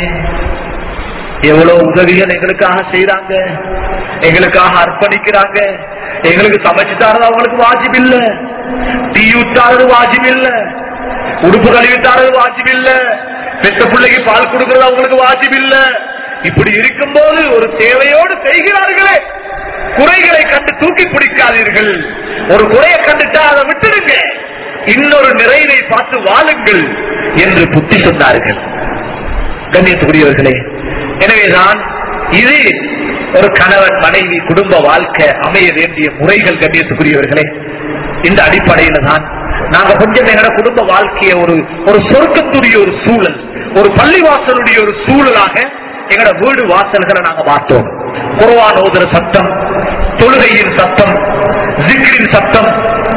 எவ்வளவு உதவிகள் எங்களுக்காக செய்யறாங்க எங்களுக்காக அர்ப்பணிக்கிறாங்க எங்களுக்கு சமைச்சு தரது அவங்களுக்கு வாஜிப் இல்ல டீ ஊத்தாரது வாஜிப் இல்ல உடுப்பு கழுவி தரது வாஜிப் இல்ல பெத்த பிள்ளைக்கு பால் கொடுக்கறது அவங்களுக்கு வாஜிப் இல்ல இப்படி இருக்கும்போது ஒரு தேவையோடு செய்கிறார்களே குறைகளை கண்டு தூக்கி பிடிக்காதீர்கள் ஒரு குறையை கண்டுட்டா அதை விட்டுடுங்க இன்னொரு நிறைவை பார்த்து வாழுங்கள் என்று புத்தி சொன்னார்கள் கண்ணியத்துக்குரியவர்களே எனவேதான் இது ஒரு கணவன் மனைவி குடும்ப வாழ்க்கை அமைய வேண்டிய முறைகள் கண்ணியத்துக்குரியவர்களே இந்த அடிப்படையில தான் நாங்க கொஞ்சம் எங்களோட குடும்ப வாழ்க்கையை ஒரு ஒரு சொர்க்கத்துடைய ஒரு சூழல் ஒரு பள்ளிவாசலுடைய ஒரு சூழலாக எங்களோட வீடு வாசல்களை நாங்க பார்த்தோம் குர்ஆன் ஓதுற சத்தம் தொழுகையின் சத்தம் ஜிக்ரின் சத்தம்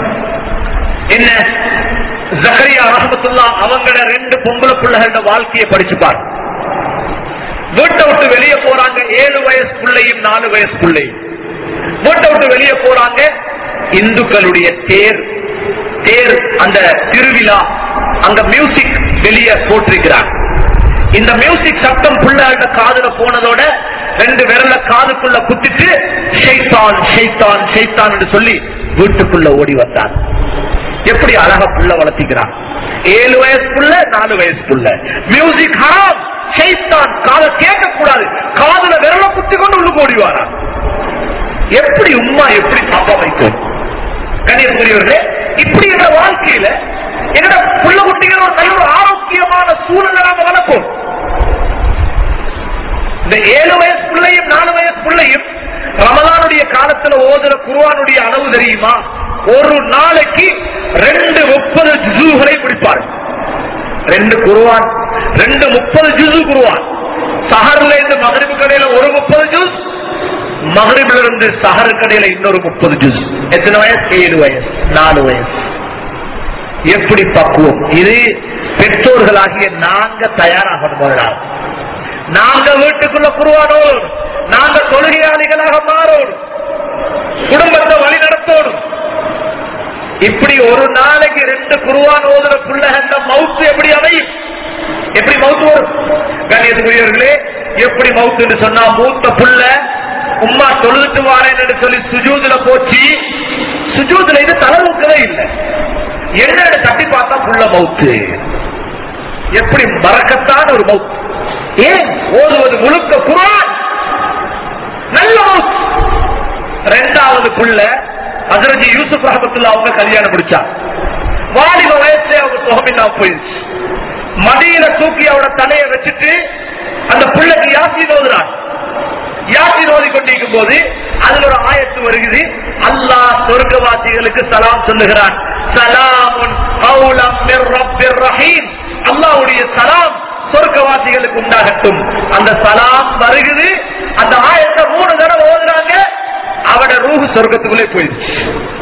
என்ன ஜக்கரியா ரஹமத்துல்லா அவங்கள ரெண்டு பொம்பளை பிள்ளைகளோட வாழ்க்கையை படிச்சு பாரு வீட்டை விட்டு வெளியே போறாங்க ஏழு வயசு பிள்ளையும் நாலு வயசு பிள்ளையும் வீட்டை விட்டு வெளியே போறாங்க இந்துக்களுடைய தேர் தேர் அந்த திருவிழா அங்க மியூசிக் வெளியே போட்டிருக்கிறாங்க இந்த மியூசிக் சத்தம் புள்ளாட்ட காதுல போனதோட ரெண்டு விரல காதுக்குள்ள குத்திட்டு ஷைத்தான் ஷைத்தான் ஷைத்தான் என்று சொல்லி வீட்டுக்குள்ள ஓடி வந்தார் எப்படி அழகா புள்ள வளர்த்திக்கிறான் ஏழு வயசு புள்ள நாலு வயசு புள்ள மியூசிக் ஹராம் ஷைத்தான் காதை கேட்க கூடாது காதுல விரல குத்தி கொண்டு உள்ள ஓடிவாரா எப்படி உம்மா எப்படி பாப்பா வைக்கும் கண்ணியத்துக்குரியவர்களே இப்படி எங்க வாழ்க்கையில என்னோட புள்ள குட்டிகள் ஒரு நல்ல ஒரு ஆரோக்கியமான சூழலை நாம வளர்ப்போம் இந்த ஏழு வயசு பிள்ளையும் நாலு வயசு பிள்ளையும் ரமலானுடைய காலத்துல ஓதுற குருவானுடைய அளவு தெரியுமா ஒரு நாளைக்கு ரெண்டு முப்பது ஜுசுகளை பிடிப்பார் ரெண்டு குருவான் ரெண்டு முப்பது ஜுசு குருவான் சஹர்ல இருந்து மகரிபு கடையில ஒரு முப்பது ஜூஸ் மகரிபில இருந்து சஹர் கடையில இன்னொரு முப்பது ஜூஸ் எத்தனை வயசு ஏழு வயசு நாலு வயசு எப்படி பக்குவம் இது பெற்றோர்களாகிய நாங்க தயாராகணும் முதலாவது நாங்க வீட்டுக்குள்ள குருவானோம் நாங்க தொழுகையாளிகளாக மாறோம் குடும்பத்தை வழி நடத்தோடும் இப்படி ஒரு நாளைக்கு ரெண்டு குருவான் ஓதுற புள்ளகண்ட மவுத்து எப்படி அமையும் எப்படி மவுத்து வரும் கண்ணியத்துக்குரியவர்களே எப்படி மவுத்துன்னு சொன்னா மூத்த புள்ள உம்மா தொழுதுட்டு வாரேன்னு சொல்லி சுஜூதுல போச்சு சுஜூதுல இது தளவுக்கவே இல்லை என்ன தட்டி பார்த்தா புள்ள மவுத்து எப்படி மறக்கத்தான் ஒரு மவுத் ஏன் ஓதுவது முழுக்க குரான் நல்ல மவுத் ரெண்டாவது புள்ள ஹசரஜி யூசுப் ரஹமத்துல்லா அவங்க கல்யாணம் முடிச்சா வாலிப வயசுல அவங்க சுகமில்லா போயிடுச்சு மடியில தூக்கி அவட தலையை வச்சுட்டு அந்த பிள்ளைக்கு யாசி ஓதுறான் யாத்திரை ஓதி கொண்டிருக்கும் போது அதுல ஒரு ஆயத்து வருகிறது அல்லாஹ் சொர்க்கவாசிகளுக்கு சலாம் சொல்லுகிறான் சலாமுன் கௌலம் மிர் ரப்பிர் ரஹீம் அல்லாஹ்வுடைய சலாம் சொர்க்கவாசிகளுக்கு உண்டாகட்டும் அந்த சலாம் வருகிறது அந்த ஆயத்தை மூணு தடவை ஓதுறாங்க அவட ரூஹு சொர்க்கத்துக்குள்ளே போயிடுச்சு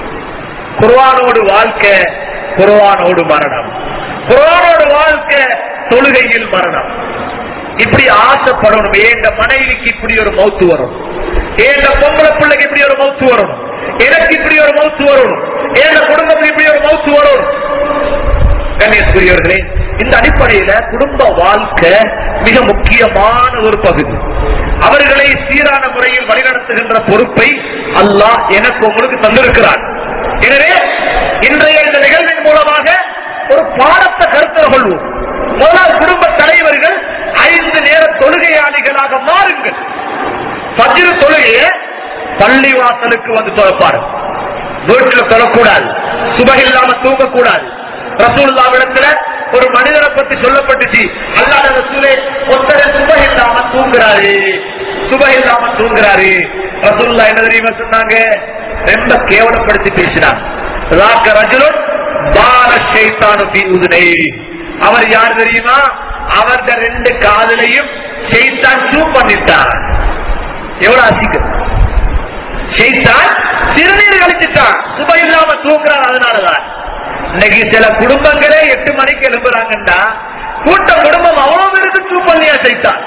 குர்ஆனோடு வாழ்க்கை குர்ஆனோடு மரணம் குர்ஆனோடு வாழ்க்கை தொழுகையில் மரணம் இப்படி ஆசைப்படணும் ஏண்ட மனைவிக்கு இப்படி ஒரு மௌத்து வரும் ஏண்ட பொம்பளை பிள்ளைக்கு இப்படி ஒரு மௌத்து வரணும் எனக்கு இப்படி ஒரு மௌத்து வரணும் ஏண்ட குடும்பத்துக்கு இப்படி ஒரு மௌத்து வரணும் கண்ணியத்துக்குரியவர்களே இந்த அடிப்படையில குடும்ப வாழ்க்கை மிக முக்கியமான ஒரு பகுதி அவர்களை சீரான முறையில் வழிநடத்துகின்ற பொறுப்பை அல்லாஹ் எனக்கு உங்களுக்கு தந்திருக்கிறார் எனவே இன்றைய இந்த நிகழ்வின் மூலமாக ஒரு பாடத்தை கருத்தில் கொள்வோம் முதலாவது குடும்ப தலைவர்கள் ஐந்து நேர தொழுகையாளிகளாக மாறுங்கள் பஜ்ரு தொழுகையை பள்ளி வாசலுக்கு வந்து தொலைப்பாரு வீட்டுல தொழக்கூடாது சுபகில்லாம தூங்கக்கூடாது ரசூல்லாவிடத்துல ஒரு மனிதரை பத்தி சொல்லப்பட்டுச்சு அல்லாத ரசூலே ஒருத்தர் சுப இல்லாம தூங்குறாரு சுப இல்லாம தூங்குறாரு ரசூல்லா என்ன தெரியுமா சொன்னாங்க ரொம்ப கேவலப்படுத்தி பேசினார் ராக்க ரஜுலன் பால ஷைத்தானு பி உதுனை அவர் யார் தெரியுமா அவர்த ரெண்டு காதலையும் ஷைத்தான் சூ பண்ணிட்டான் எவ்வளவு அசிக்கம் ஷைத்தான் சிறுநீர் கழிச்சுட்டான் சுப இல்லாம தூங்குறான் அதனாலதான் இன்னைக்கு சில குடும்பங்களே எட்டு மணிக்கு எழுப்புறாங்கண்டா கூட்ட குடும்பம் அவ்வளவு பேருக்கு சூப்பல்லையா செய்தான்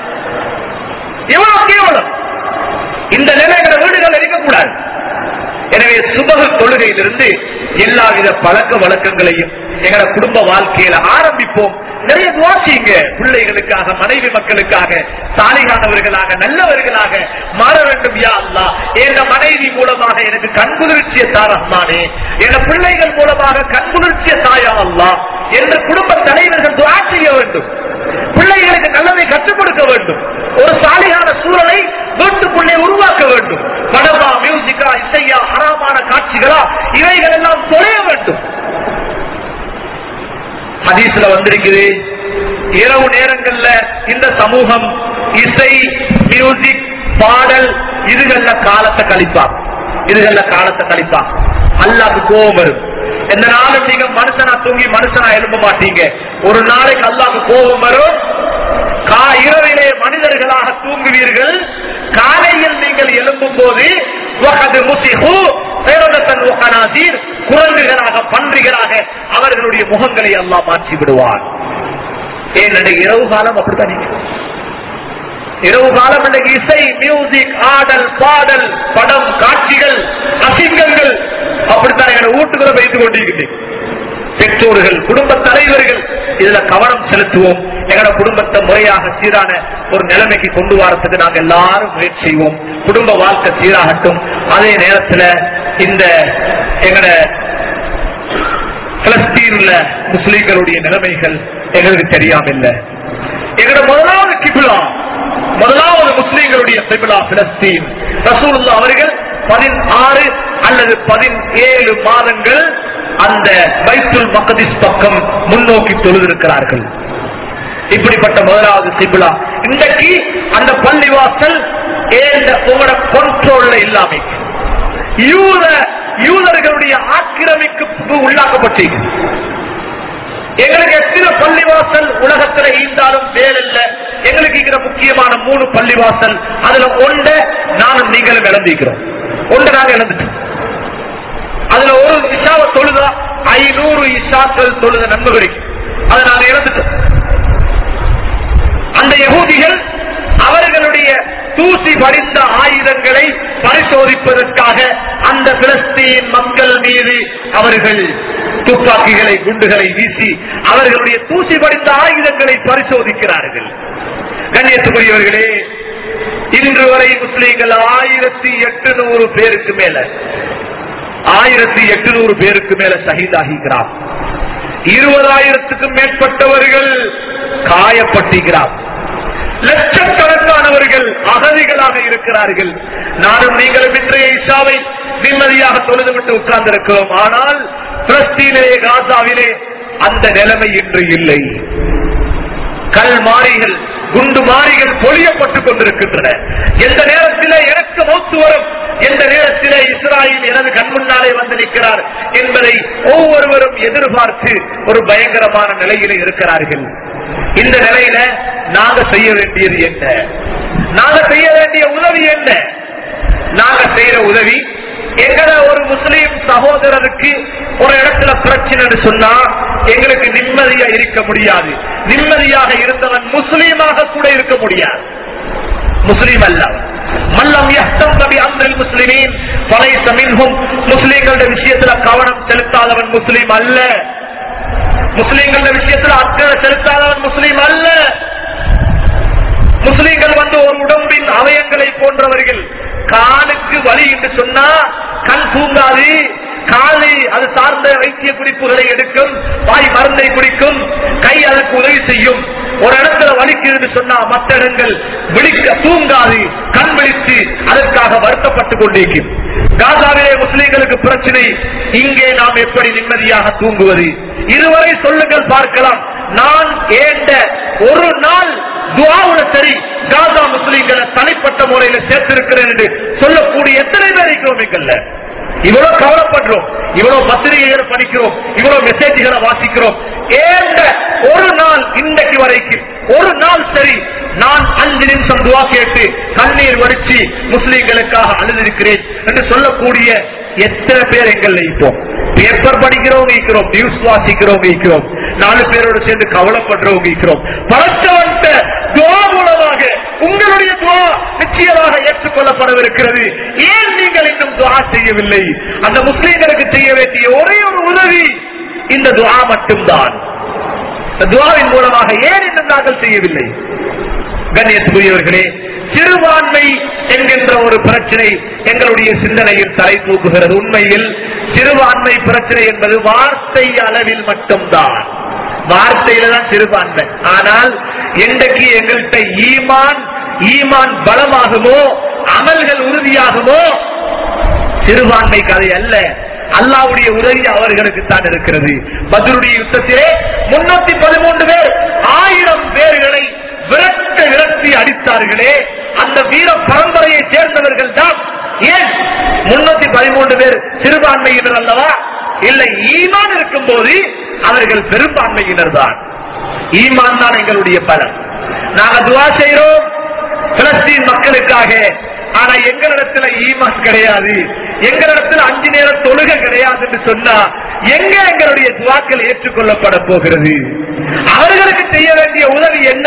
எவ்வளவு கேவலம் இந்த நிலை எங்க வீடுகள் இருக்கக்கூடாது எனவே சுபக தொழுகையிலிருந்து எல்லாவித பழக்க வழக்கங்களையும் எங்களோட குடும்ப வாழ்க்கையில ஆரம்பிப்போம் நிறைய துவாசிங்க பிள்ளைகளுக்காக மனைவி மக்களுக்காக சாலிகானவர்களாக நல்லவர்களாக மாற வேண்டும் யா அல்லா என் மனைவி மூலமாக எனக்கு கண்குளிர்ச்சிய தாரஹ்மானே என் பிள்ளைகள் மூலமாக கண்குளிர்ச்சிய தாயா அல்லா என்று குடும்ப தலைவர்கள் துவா செய்ய வேண்டும் பிள்ளைகளுக்கு நல்லதை கற்றுக் கொடுக்க வேண்டும் ஒரு சாலிகான சூழலை வீட்டுக்குள்ளே உருவாக்க வேண்டும் படமா மியூசிக்கா இசையா ஹராமான காட்சிகளா இவைகள் எல்லாம் தொலைய வேண்டும் ஹதீஸ்ல வந்திருக்குது இரவு நேரங்கள்ல இந்த சமூகம் இசை மியூசிக் பாடல் இதுகள்ல காலத்தை கழிப்பாங்க இதுகள்ல காலத்தை கழிப்பாங்க அல்லாக்கு கோபம் வரும் எந்த நாளும் நீங்க மனுஷனா தூங்கி மனுஷனா எழுப்ப மாட்டீங்க ஒரு நாளைக்கு அல்லாக்கு கோபம் வரும் கா இரவிலே மனிதர்களாக தூங்குவீர்கள் காலையில் நீங்கள் எழும்பும் போது குரங்குகளாக பன்றிகளாக அவர்களுடைய முகங்களை எல்லாம் மாற்றி விடுவார் ஏனென்றால் இரவு காலம் அப்படித்தான் நீங்க இரவு காலம் இன்னைக்கு இசை மியூசிக் ஆடல் பாடல் படம் காட்சிகள் அசிங்கங்கள் அப்படித்தான் எங்களை வீட்டுக்குள்ள வைத்துக் கொண்டிருக்கின்றேன் பெற்றோர்கள் குடும்ப தலைவர்கள் இதுல கவனம் செலுத்துவோம் எங்களோட குடும்பத்தை முறையாக சீரான ஒரு நிலைமைக்கு கொண்டு வரத்துக்கு நாங்க எல்லாரும் முயற்சி செய்வோம் குடும்ப வாழ்க்கை சீராகட்டும் அதே நேரத்துல இந்த எங்கட பிலஸ்தீன்ல முஸ்லீம்களுடைய நிலைமைகள் எங்களுக்கு தெரியாம இல்ல எங்களோட முதலாவது கிபிலா முதலாவது முஸ்லீம்களுடைய கிபிலா பிலஸ்தீன் ரசூலுல்லா அவர்கள் பதினாறு அல்லது பதினேழு மாதங்கள் அந்த பைத்துல் மக்கதிஸ் பக்கம் முன்னோக்கி தொழுதிருக்கிறார்கள் இப்படிப்பட்ட முதலாவது சிபிலா இன்றைக்கு அந்த பள்ளிவாசல் ஏந்த உங்களோட கொண்ட்ரோல்ல இல்லாமை யூத யூதர்களுடைய ஆக்கிரமிக்கு உள்ளாக்கப்பட்டீங்க எங்களுக்கு எத்தனை பள்ளிவாசல் உலகத்துல ஈந்தாலும் வேலில்ல எங்களுக்கு இருக்கிற முக்கியமான மூணு பள்ளிவாசல் அதுல ஒண்ட நானும் நீங்களும் இழந்திருக்கிறோம் ஒன்றை நாங்க இழந்துட்டோம் அதுல ஒரு இஷாவை தொழுதா ஐநூறு இஷாக்கள் தொழுத நன்மை கிடைக்கும் அதை நாங்க இழந்துட்டோம் அந்த யகூதிகள் அவர்களுடைய தூசி படிந்த ஆயுதங்களை பரிசோதிப்பதற்காக அந்த பிலஸ்தீன் மக்கள் மீது அவர்கள் துப்பாக்கிகளை குண்டுகளை வீசி அவர்களுடைய தூசி படிந்த ஆயுதங்களை பரிசோதிக்கிறார்கள் கண்ணியத்துக்குரியவர்களே இன்று வரை முஸ்லீம்கள் ஆயிரத்தி எட்டுநூறு பேருக்கு மேல ஆயிரத்தி எட்டுநூறு பேருக்கு மேல சகிதாகிறார் இருபதாயிரத்துக்கும் மேற்பட்டவர்கள் காயப்பட்டுகிறார் லட்சக்கணக்கானவர்கள் அகதிகளாக இருக்கிறார்கள் நானும் நீங்களும் இன்றைய இஷாவை நிம்மதியாக தொழுதுவிட்டு உட்கார்ந்திருக்கிறோம் ஆனால் பிலஸ்தீனிலே காசாவிலே அந்த நிலைமை இன்று இல்லை கல் மாறிகள் குண்டு மாறிகள் பொழியப்பட்டுக் கொண்டிருக்கின்றன எந்த நேரத்தில் எனக்கு மௌத்து வரும் என்ற நேரத்திலே இஸ்ராயில் எனது கண் முன்னாலே வந்து நிற்கிறார் என்பதை ஒவ்வொருவரும் எதிர்பார்த்து ஒரு பயங்கரமான நிலையிலே இருக்கிறார்கள் இந்த நிலையில நாங்க செய்ய வேண்டியது என்ன நாங்க செய்ய வேண்டிய உதவி என்ன நாங்க செய்யற உதவி எங்கட ஒரு முஸ்லீம் சகோதரருக்கு ஒரு இடத்துல பிரச்சனை சொன்னா எங்களுக்கு நிம்மதியா இருக்க முடியாது நிம்மதியாக இருந்தவன் முஸ்லீமாக கூட இருக்க முடியாது முஸ்லீம் அல்ல மல்லம் யஹ்தம் நபி அம்ரில் முஸ்லிமீன் பலைச மின்ஹும் முஸ்லீம்களுடைய விஷயத்துல கவனம் செலுத்தாதவன் முஸ்லீம் அல்ல முஸ்லீம்கள விஷயத்துல அக்கறை செலுத்தாதவன் முஸ்லீம் அல்ல முஸ்லீம்கள் வந்து ஒரு உடம்பின் அவயங்களை போன்றவர்கள் காலுக்கு வலி என்று சொன்னா கண் தூங்காது காலை அது சார்ந்த வைத்திய குறிப்புகளை எடுக்கும் வாய் மருந்தை குடிக்கும் கை அதற்கு உதவி செய்யும் ஒரு இடத்துல வலிக்குதுன்னு சொன்னா மற்ற இடங்கள் விழிக்க தூங்காது கண் விழித்து அதற்காக வருத்தப்பட்டுக் கொண்டிருக்கும் காசாவிலே முஸ்லீம்களுக்கு பிரச்சனை இங்கே நாம் எப்படி நிம்மதியாக தூங்குவது இதுவரை சொல்லுங்கள் பார்க்கலாம் நான் ஏண்ட ஒரு நாள் துவாவுல சரி காசா முஸ்லீம்களை தனிப்பட்ட முறையில சேர்த்திருக்கிறேன் என்று சொல்லக்கூடிய எத்தனை பேர் இருக்கிறோம் எங்கள்ல இவ்வளவு கவலைப்படுறோம் இவ்வளவு பத்திரிகைகளை படிக்கிறோம் இவ்வளவு மெசேஜ்களை வாசிக்கிறோம் ஏண்ட ஒரு நாள் இன்றைக்கு வரைக்கும் ஒரு நாள் சரி நான் அஞ்சு நிமிஷம் துவா கேட்டு கண்ணீர் வடிச்சு முஸ்லீம்களுக்காக அழுதிருக்கிறேன் என்று சொல்லக்கூடிய எத்தனை பேர் எங்கள்ல இருப்போம் பேப்பர் படிக்கிறவங்க இருக்கிறோம் நியூஸ் வாசிக்கிறவங்க இருக்கிறோம் நாலு பேரோடு சேர்ந்து கவலைப்படுறவங்க இருக்கிறோம் பழச்சவன்ட்ட துவா மூலமாக உங்களுடைய துவா நிச்சயமாக ஏற்றுக்கொள்ளப்படவிருக்கிறது ஏன் நீங்கள் இன்னும் துவா செய்யவில்லை அந்த முஸ்லீம்களுக்கு செய்ய வேண்டிய ஒரே ஒரு உதவி இந்த துவா மட்டும்தான் இந்த துவாவின் மூலமாக ஏன் இன்னும் நாங்கள் செய்யவில்லை கண்ணியத்துக்குரியவர்களே சிறுபான்மை என்கின்ற ஒரு பிரச்சனை எங்களுடைய சிந்தனையில் தலை தூக்குகிறது உண்மையில் சிறுபான்மை பிரச்சனை என்பது வார்த்தை அளவில் மட்டும்தான் வார்த்தையில தான் சிறுபான்மை ஆனால் என்றைக்கு எங்கள்கிட்ட ஈமான் ஈமான் பலமாகுமோ அமல்கள் உறுதியாகுமோ சிறுபான்மை கதை அல்ல அல்லாவுடைய உதவி அவர்களுக்கு தான் இருக்கிறது பதிலுடைய யுத்தத்திலே முன்னூத்தி பதிமூன்று பேர் ஆயிரம் பேர்களை விரட்ட விரட்டி அடித்தார்களே அந்த வீர பரம்பரையை சேர்ந்தவர்கள் தான் ஏன் முன்னூத்தி பதிமூன்று பேர் சிறுபான்மையினர் அல்லவா இல்லை ஈமான் இருக்கும் போது அவர்கள் பெரும்பான்மையினர் தான் ஈமான் தான் எங்களுடைய பலம் நாங்க துவா செய்கிறோம் பிலஸ்தீன் மக்களுக்காக ஆனா எங்களிடத்துல ஈமான் கிடையாது எங்களிடத்துல அஞ்சு நேர தொழுகை கிடையாது என்று சொன்னா எங்க எங்களுடைய துவாக்கள் ஏற்றுக்கொள்ளப்பட போகிறது அவர்களுக்கு செய்ய வேண்டிய உதவி என்ன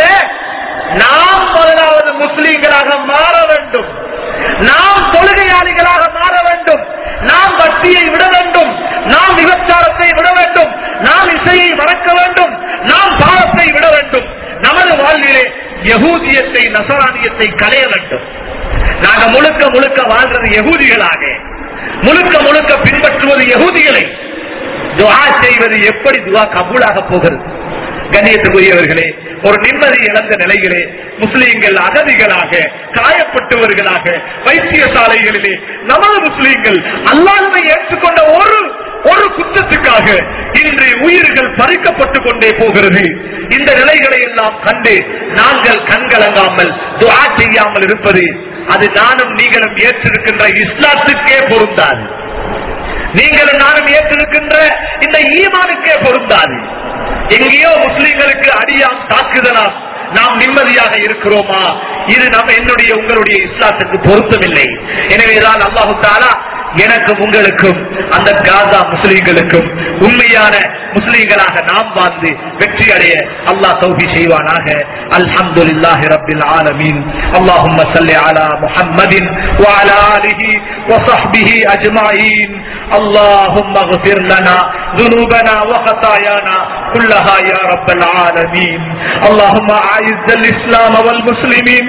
நாம் முதலாவது முஸ்லீம்களாக மாற வேண்டும் நாம் தொழுகையாளிகளாக மாற வேண்டும் நாம் வட்டியை விட வேண்டும் நாம் விபச்சாரத்தை விட வேண்டும் நாம் இசையை மறக்க வேண்டும் நாம் பாவத்தை விட வேண்டும் நமது வாழ்விலே யகூதியத்தை நசரானியத்தை களைய வேண்டும் நாங்க முழுக்க முழுக்க வாழ்றது யகூதிகளாக முழுக்க முழுக்க பின்பற்றுவது யகூதிகளை துவா செய்வது எப்படி துவா கபூலாக போகிறது கண்ணியத்துக்குரியவர்களே ஒரு நிம்மதி இழந்த நிலையிலே முஸ்லீம்கள் அகதிகளாக காயப்பட்டவர்களாக வைத்தியசாலைகளிலே நமது முஸ்லீம்கள் அல்லாதவை ஏற்றுக்கொண்ட ஒரு ஒரு குற்றத்துக்காக இன்று உயிர்கள் பறிக்கப்பட்டுக் கொண்டே போகிறது இந்த நிலைகளை எல்லாம் கண்டு நாங்கள் கண்கலங்காமல் துவா செய்யாமல் இருப்பது அது நானும் நீங்களும் ஏற்றிருக்கின்ற இஸ்லாத்துக்கே பொருந்தாது நீங்களும் நானும் ஏற்றிருக்கின்ற இந்த ஈமானுக்கே பொருந்தாது எங்கேயோ முஸ்லிம்களுக்கு அடியாம் தாக்குதலாம் நாம் நிம்மதியாக இருக்கிறோமா இது நம்ம என்னுடைய உங்களுடைய இஸ்லாத்துக்கு பொருத்தமில்லை எனவேதான் அல்லாஹு தாலா எனக்கும் உங்களுக்கும் அந்த காசா முஸ்லிம்களுக்கும் உண்மையான முஸ்லிம்களாக நாம் வாழ்ந்து வெற்றி அடைய அல்லாஹ் தௌபி செய்வானாக அல்ஹம்துலில்லாஹி ரப்பில் ஆலமீன் اللهم صل على محمد وعلى آله وصحبه أجمعين اللهم اغفر لنا ذنوبنا وخطايانا كلها يا رب العالمين اللهم أعز الإسلام والمسلمين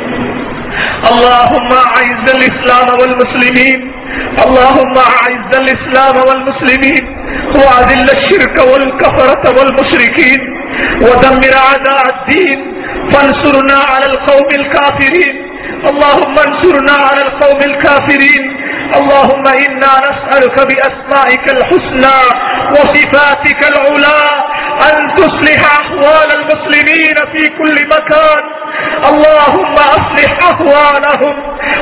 اللهم أعز الإسلام والمسلمين اللهم أعز الإسلام والمسلمين وأذل الشرك والكفرة والمشركين ودمر أعداء الدين فانصرنا على القوم الكافرين اللهم انصرنا على القوم الكافرين اللهم إنا نسألك بأسمائك الحسنى وصفاتك العلى أن تصلح أحوال المسلمين في كل مكان اللهم أصلح أهوالهم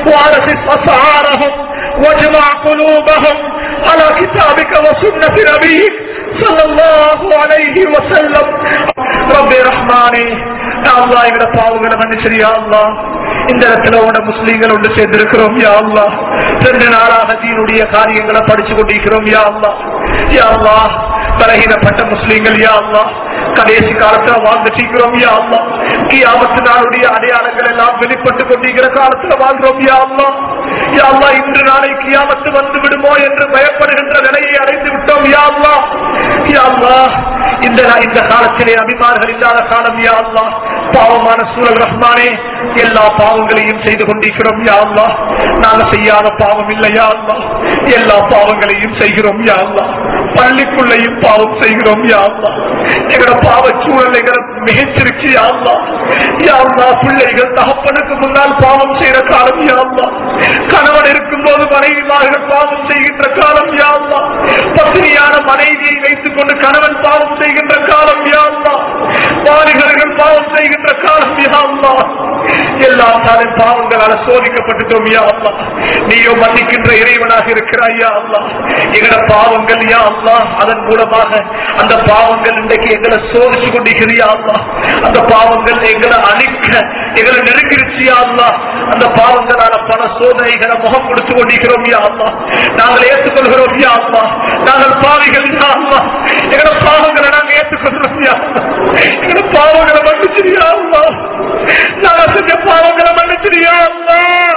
وارخص أسعارهم واجمع قلوبهم على كتابك وسنة نبيك صلى الله عليه وسلم ربي رحماني يا الله எங்கட பாவங்களை மன்னிச்சிரியா அல்லா இந்த இடத்துல உட முஸ்லீம்கள் ஒன்று சேர்ந்திருக்கிறோம் யா அல்லா ரெண்டு நாளாக தீனுடைய காரியங்களை படிச்சு கொண்டிருக்கிறோம் யா அல்லா யா அல்லா பலகீனப்பட்ட முஸ்லீம்கள் யா அல்லா கடைசி காலத்துல வாழ்ந்துட்டு இருக்கிறோம் யா அல்லா கியாமத்து நாளுடைய அடையாளங்கள் எல்லாம் வெளிப்பட்டு கொண்டிருக்கிற காலத்துல வாழ்றோம் யா அல்லா யா அல்லா இன்று நாளை கியாமத்து வந்து விடுமோ என்று பயப்படுகின்ற நிலையை அடைந்து விட்டோம் யா அல்லா யா அல்லா இந்த இந்த காலத்திலே அபிமார்கள் இல்லாத காலம் யா அல்லா பாவமான சூழல் ரஹ்மானே எல்லா பாவங்களையும் செய்து கொண்டிருக்கிறோம் யா அல்லா நாங்க செய்யாத பாவம் இல்லையா அல்லா எல்லா பாவங்களையும் செய்கிறோம் யா அல்லா பள்ளிக்குள்ளையும் பாவம் செய்கிறோம் யா அல்லா எங்களோட பாவ சூழல் எங்களை மிகச்சிருச்சு யா அல்லா யா அல்லா பிள்ளைகள் தகப்பனுக்கு முன்னால் பாவம் செய்கிற காலம் யா அல்லா கணவன் இருக்கும் போது மனைவிமார்கள் பாவம் செய்கின்ற காலம் யா அல்லா பத்தினியான மனைவியை வைத்துக் கொண்டு கணவன் பாவம் செய்கின்ற காலம் யா அல்லா வாலிபர்கள் பாவம் செய்கின்ற காலம் யா அல்லா எல்லா சாலின் பாவங்களால சோதிக்கப்பட்டுட்டோம் யா அல்லா நீயோ மன்னிக்கின்ற இறைவனாக இருக்கிறாய் யா அல்லா எங்கட பாவங்கள் யா அல்லா அதன் மூலமாக அந்த பாவங்கள் இன்றைக்கு எங்களை சோதிச்சு கொண்டிருக்கிறியா அல்லா அந்த பாவங்கள் எங்களை அழிக்க எங்களை நெருங்கிருச்சு யா அல்லா அந்த பாவங்களால பல சோதனைகளை முகம் கொடுத்து கொண்டிருக்கிறோம் யா அல்லா நாங்கள் ஏற்றுக்கொள்கிறோம் யா அல்லா நாங்கள் பாவிகள் யா அல்லா எங்களோட பாவங்களை நாங்கள் ஏற்றுக்கொள்கிறோம் யா அல்லா எங்களோட பாவங்களை மன்னிச்சிரியா அல்லா நாங்கள் செஞ்ச பாவங்களை மன்னிச்சிரியா அல்லா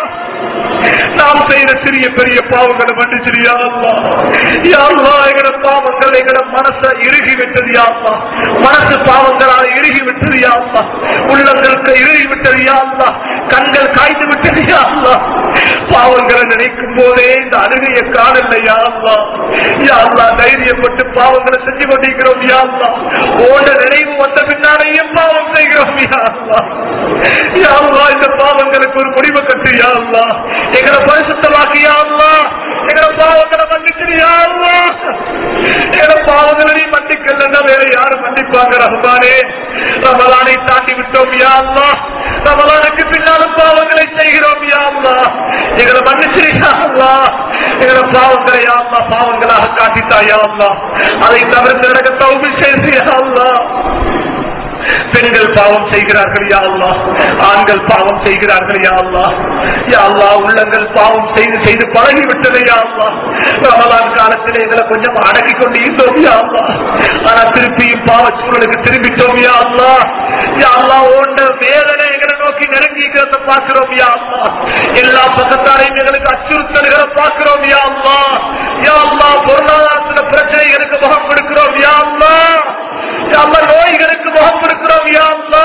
நாம் செய்த சிறிய பெரிய பாவங்களை மன்னிச்சிரியா அல்லா யா அல்லா எங்கட பாவங்கள் எங்கட மனசை இறுகி விட்டது யா அல்லா மனசு பாவங்களால் இறுகி விட்டது யா அல்லா உள்ளங்களுக்கு இறுகி விட்டது யா அல்லா கண்கள் காய்ந்து விட்டது யா அல்லா பாவங்களை நினைக்கும் போதே இந்த அழுகையை காணல யா அல்லா யா அல்லா தைரியப்பட்டு பாவங்களை செஞ்சு கொண்டிருக்கிறோம் யா அல்லா ஓட நினைவு வந்த பின்னாலேயும் பாவம் செய்கிறோம் யா அல்லா யா அல்லா இந்த பாவங்களுக்கு ஒரு முடிவு கட்டு யா அல்லா எங்களை பரிசுத்தமாக்கி யா அல்லா எங்களை பாவங்களை மன்னிச்சிரியா அல்லா எங்களை பாவங்களை நீ மன்னிக்கலன்னா வேற யாரும் மன்னிப்பாங்க ரஹ்மானே ரமலானை தாண்டி விட்டோம் யா அல்லா ரமலானுக்கு பின்னாலும் பாவங்களை செய்கிறோம் யா அல்லா எங்களை மன்னிச்சிரியா அல்லா எங்களை பாவங்களை யா அல்லா பாவங்களாக காட்டித்தா யா அல்லா அதை தவிர்த்து எனக்கு தௌபி செய்து யா அல்லா பெண்கள் பாவம் செய்கிறார்கள் யா அல்லா ஆண்கள் பாவம் செய்கிறார்கள் யா அல்லா யா அல்லா உள்ளங்கள் பாவம் செய்து செய்து பழகி விட்டது யா அல்லா ரமலான் காலத்தில் எங்களை கொஞ்சம் அடக்கி கொண்டு இருந்தோம் யா அல்லா ஆனா திருப்பியும் பாவச்சூழலுக்கு திரும்பிட்டோம் யா அல்லா யா அல்லா ஓண்ட வேதனை எங்களை நோக்கி நெருங்கிக்கிறத பார்க்கிறோம் யா அல்லா எல்லா பக்கத்தாரையும் எங்களுக்கு அச்சுறுத்தல்களை பார்க்கிறோம் யா அல்லா யா அல்லா பொருளாதாரத்துல பிரச்சனைகளுக்கு முகம் கொடுக்கிறோம் யா அல்லா யா அல்லா நோய்களுக்கு முகம் கொடுக்கிறோம் யா அல்லா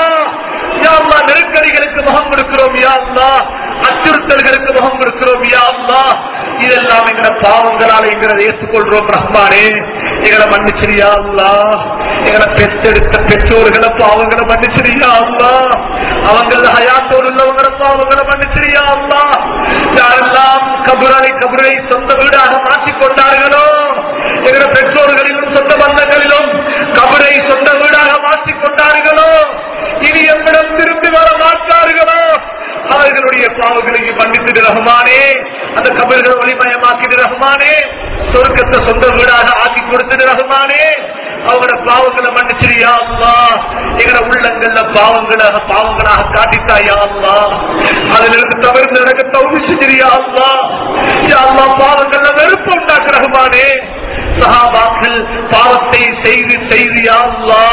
யா அல்லா நெருக்கடிகளுக்கு முகம் கொடுக்கிறோம் யா அல்லா அச்சுறுத்தல்களுக்கு முகம் கொடுக்கிறோம் யா அல்லா இதெல்லாம் எங்களை பாவங்களால் எங்களை ஏற்றுக்கொள்றோம் ரஹ்மானே எங்களை மன்னிச்சிரியா அல்லா எங்களை பெற்றெடுத்த பெற்றோர்களை பாவங்களை மன்னிச்சிரியா அல்லா அவங்கள ஹயாத்தோடு உள்ளவங்களை பாவங்களை மன்னிச்சிரியா அல்லா யாரெல்லாம் கபுரை கபுரை சொந்த வீடாக மாற்றிக் கொண்டார்களோ எங்களை பெற்றோர்களிலும் சொந்த பந்தங்களிலும் கபரை சொந்த வீடாக மாற்றிக் கொண்டார்களோ இனி எம்மிடம் திரும்பி வர மாட்டார்களோ அவர்களுடைய பாவங்களையும் மன்னித்து ரஹ்மானே அந்த கபர்கள் ஒளிமயமாக்கிட்டு ரஹ்மானே சொர்க்கத்தை சொந்த வீடாக ஆக்கி கொடுத்துட்டு ரஹ்மானே அவங்களோட பாவங்களை மன்னிச்சிரியா அல்லா எங்கட உள்ளங்கள்ல பாவங்களாக பாவங்களாக காட்டித்தாயா அல்லா அதுல இருந்து தவிர்த்து எனக்கு தௌவி செஞ்சிரியா அல்லா யா அல்லா பாவங்கள்ல வெறுப்பு உண்டாக்கு ரஹ்மானே சஹாபாக்கள் பாவத்தை செய்து செய்து யா அல்லா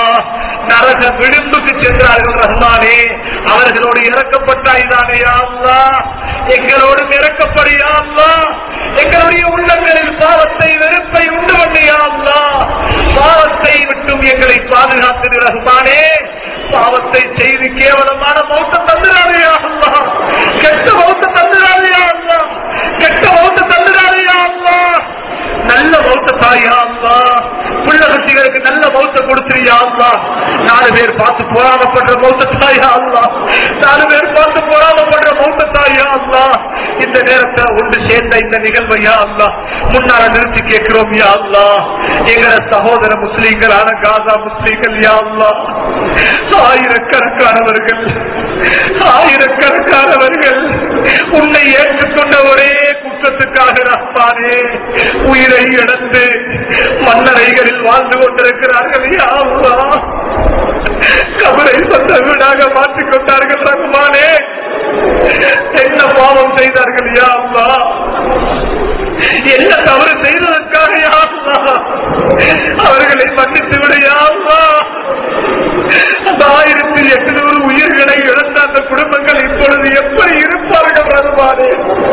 நரக விளிம்புக்கு சென்றார்கள் ரஹ்மானே அவர்களோடு இறக்கப்பட்டாய்தானே யா அல்லா எங்களோடு இறக்கப்படியா அல்லா எங்களுடைய உள்ளங்களில் பாவத்தை வெறுப்பை உண்டு பண்ணியா அல்லா பாவத்தை விட்டும் எங்களை பாதுகாத்து ரஹ்மானே பாவத்தை செய்து கேவலமான மௌத்த தந்துடாதையா அல்லா கெட்ட மௌத்த தந்துடாதையா அல்லா கெட்ட மௌத்த தந்துடாதையா அல்லா நல்ல மௌத்த தாயா அல்லா புள்ள குட்டிகளுக்கு நல்ல மௌத்த கொடுத்துறியா அல்லா நாலு பேர் பார்த்து போராமப்படுற மௌத்த தாயா அல்லா நாலு பேர் பார்த்து போராமப்படுற மௌத்த தாயா அல்லா இந்த நேரத்தை ஒன்று சேர்ந்த இந்த நிகழ்வையா அல்லா முன்னால நிறுத்தி கேட்கிறோம் யா அல்லா எங்கள சகோதர முஸ்லீம்களான காசா முஸ்லீம்கள் யா அல்லா ஆயிரக்கணக்கானவர்கள் ஆயிரக்கணக்கானவர்கள் உன்னை ஏற்றுக்கொண்ட ஒரே குற்றத்துக்காக ரஹ்மானே உயிரை இழந்து மன்னரைகளில் வாழ்ந்து கொண்டிருக்கிறார்கள் யா அல்லாஹ். கபரை சொந்த வீடாக மாற்றிக் கொண்டார்கள் ரஹ்மானே என்ன பாவம் செய்தார்கள் யா அல்லாஹ் என்ன தவறு செய்ததற்காக யா அல்லாஹ் அவர்களை மன்னித்து விட யா அல்லாஹ் அந்த ஆயிரத்தி எட்டுநூறு உயிர்களை இழந்த அந்த குடும்பங்கள் இப்பொழுது எப்படி இருப்பார்கள் ரகுமானே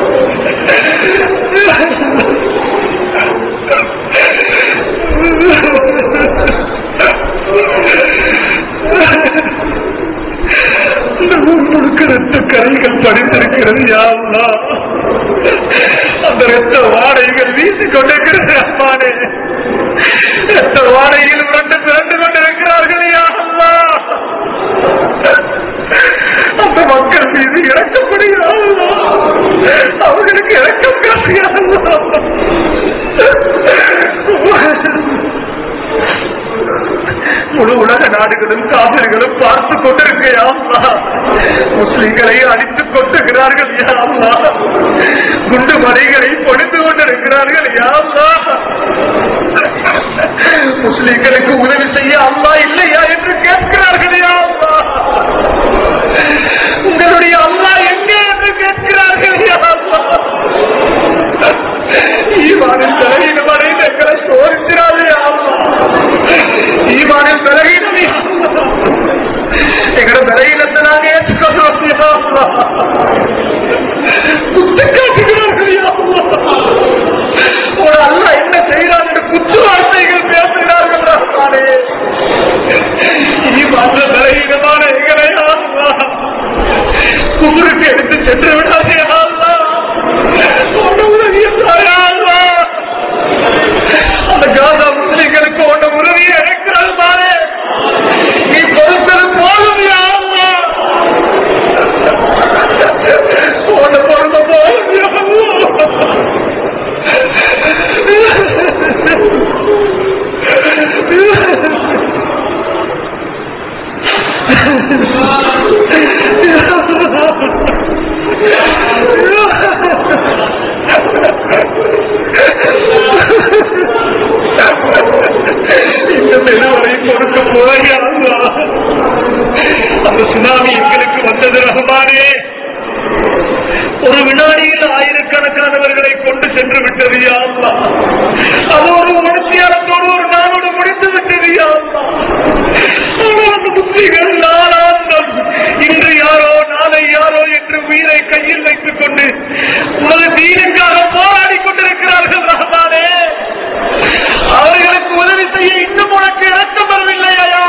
இந்த ஊர் முழுக்க ரத்த கரைகள் படிந்திருக்கிறது யா அல்லாஹ் அந்த ரத்த வாடைகள் வீசிக் கொண்டிருக்கிறது அம்மானே ரத்த வாடையில் உரண்டு திரண்டு கொண்டிருக்கிறார்கள் யா அல்லாஹ் அந்த மக்கள் மீது இறக்கப்படுகிறா அவர்களுக்கு இறக்கம் காட்டுகிறா முழு உலக நாடுகளும் காவிர்களும் பார்த்துக் கொண்டிருக்க யா அல்லாஹ். முஸ்லிம்களை அடித்துக் கொண்டுகிறார்கள் யா அல்லாஹ். குண்டு மலைகளை பொழிந்து கொண்டிருக்கிறார்கள் யா அல்லாஹ். முஸ்லிம்களுக்கு உதவி செய்ய அல்லாஹ் இல்லையா என்று கேட்கிறார்கள் யா அல்லாஹ். உங்களுடைய அல்லாஹ் எங்கே என்று கேட்கிறார்கள் யா அல்லாஹ். ஈமானின் தலையிலும் அடைந்து எங்களை சோதிக்கிறார்கள் யா அல்லாஹ். ஈமானின் பலகீனம் யா அல்லாஹ். எங்களோட பலகீனத்தை நாங்க ஏற்றுக்கொள்றோம் யா அல்லாஹ். குத்து காட்டுகிறார்கள் யா அல்லாஹ். ஒரு அல்லாஹ் என்ன செய்கிறார் என்று குத்து வார்த்தைகள் பேசுகிறார்கள் ரஹ்மானே. ஈமான்ல பலகீனமான எங்களை யா அல்லாஹ். குமுருக்கு எடுத்து சென்று விடாதே யா அல்லாஹ். உன்னை உதவியை தாயா அல்லாஹ். அந்த காதா முஸ்லிம்களுக்கு உன்னை உதவியை இறக்கிறது பாரு நீ பொறுத்தது போதும் யா அல்லாஹ். உன்னை பொறுத்த போதும் யா இந்த மெதுவரை கொடுக்க போயா அல்லாஹ். அந்த சுனாமி எங்களுக்கு வந்தது ரஹ்மானே ஒரு வினாடியில் ஆயிரக்கணக்கானவர்களை கொண்டு சென்று விட்டது யா அல்லாஹ். அது ஒரு உணர்ச்சியாளத்தோடு ஒரு நாளோடு முடித்து விட்டது யா அல்லாஹ். ஆனால் அந்த முஸ்லிம்கள் நாளாந்தம் இன்று யாரோ நாளை யாரோ என்று உயிரை கையில் வைத்துக் கொண்டு உனது தீனுக்காக போராடி கொண்டிருக்கிறார்கள் ரஹ்மானே அவர்களுக்கு உதவி செய்ய இன்னும் உனக்கு இறக்கம் வரவில்லையா யா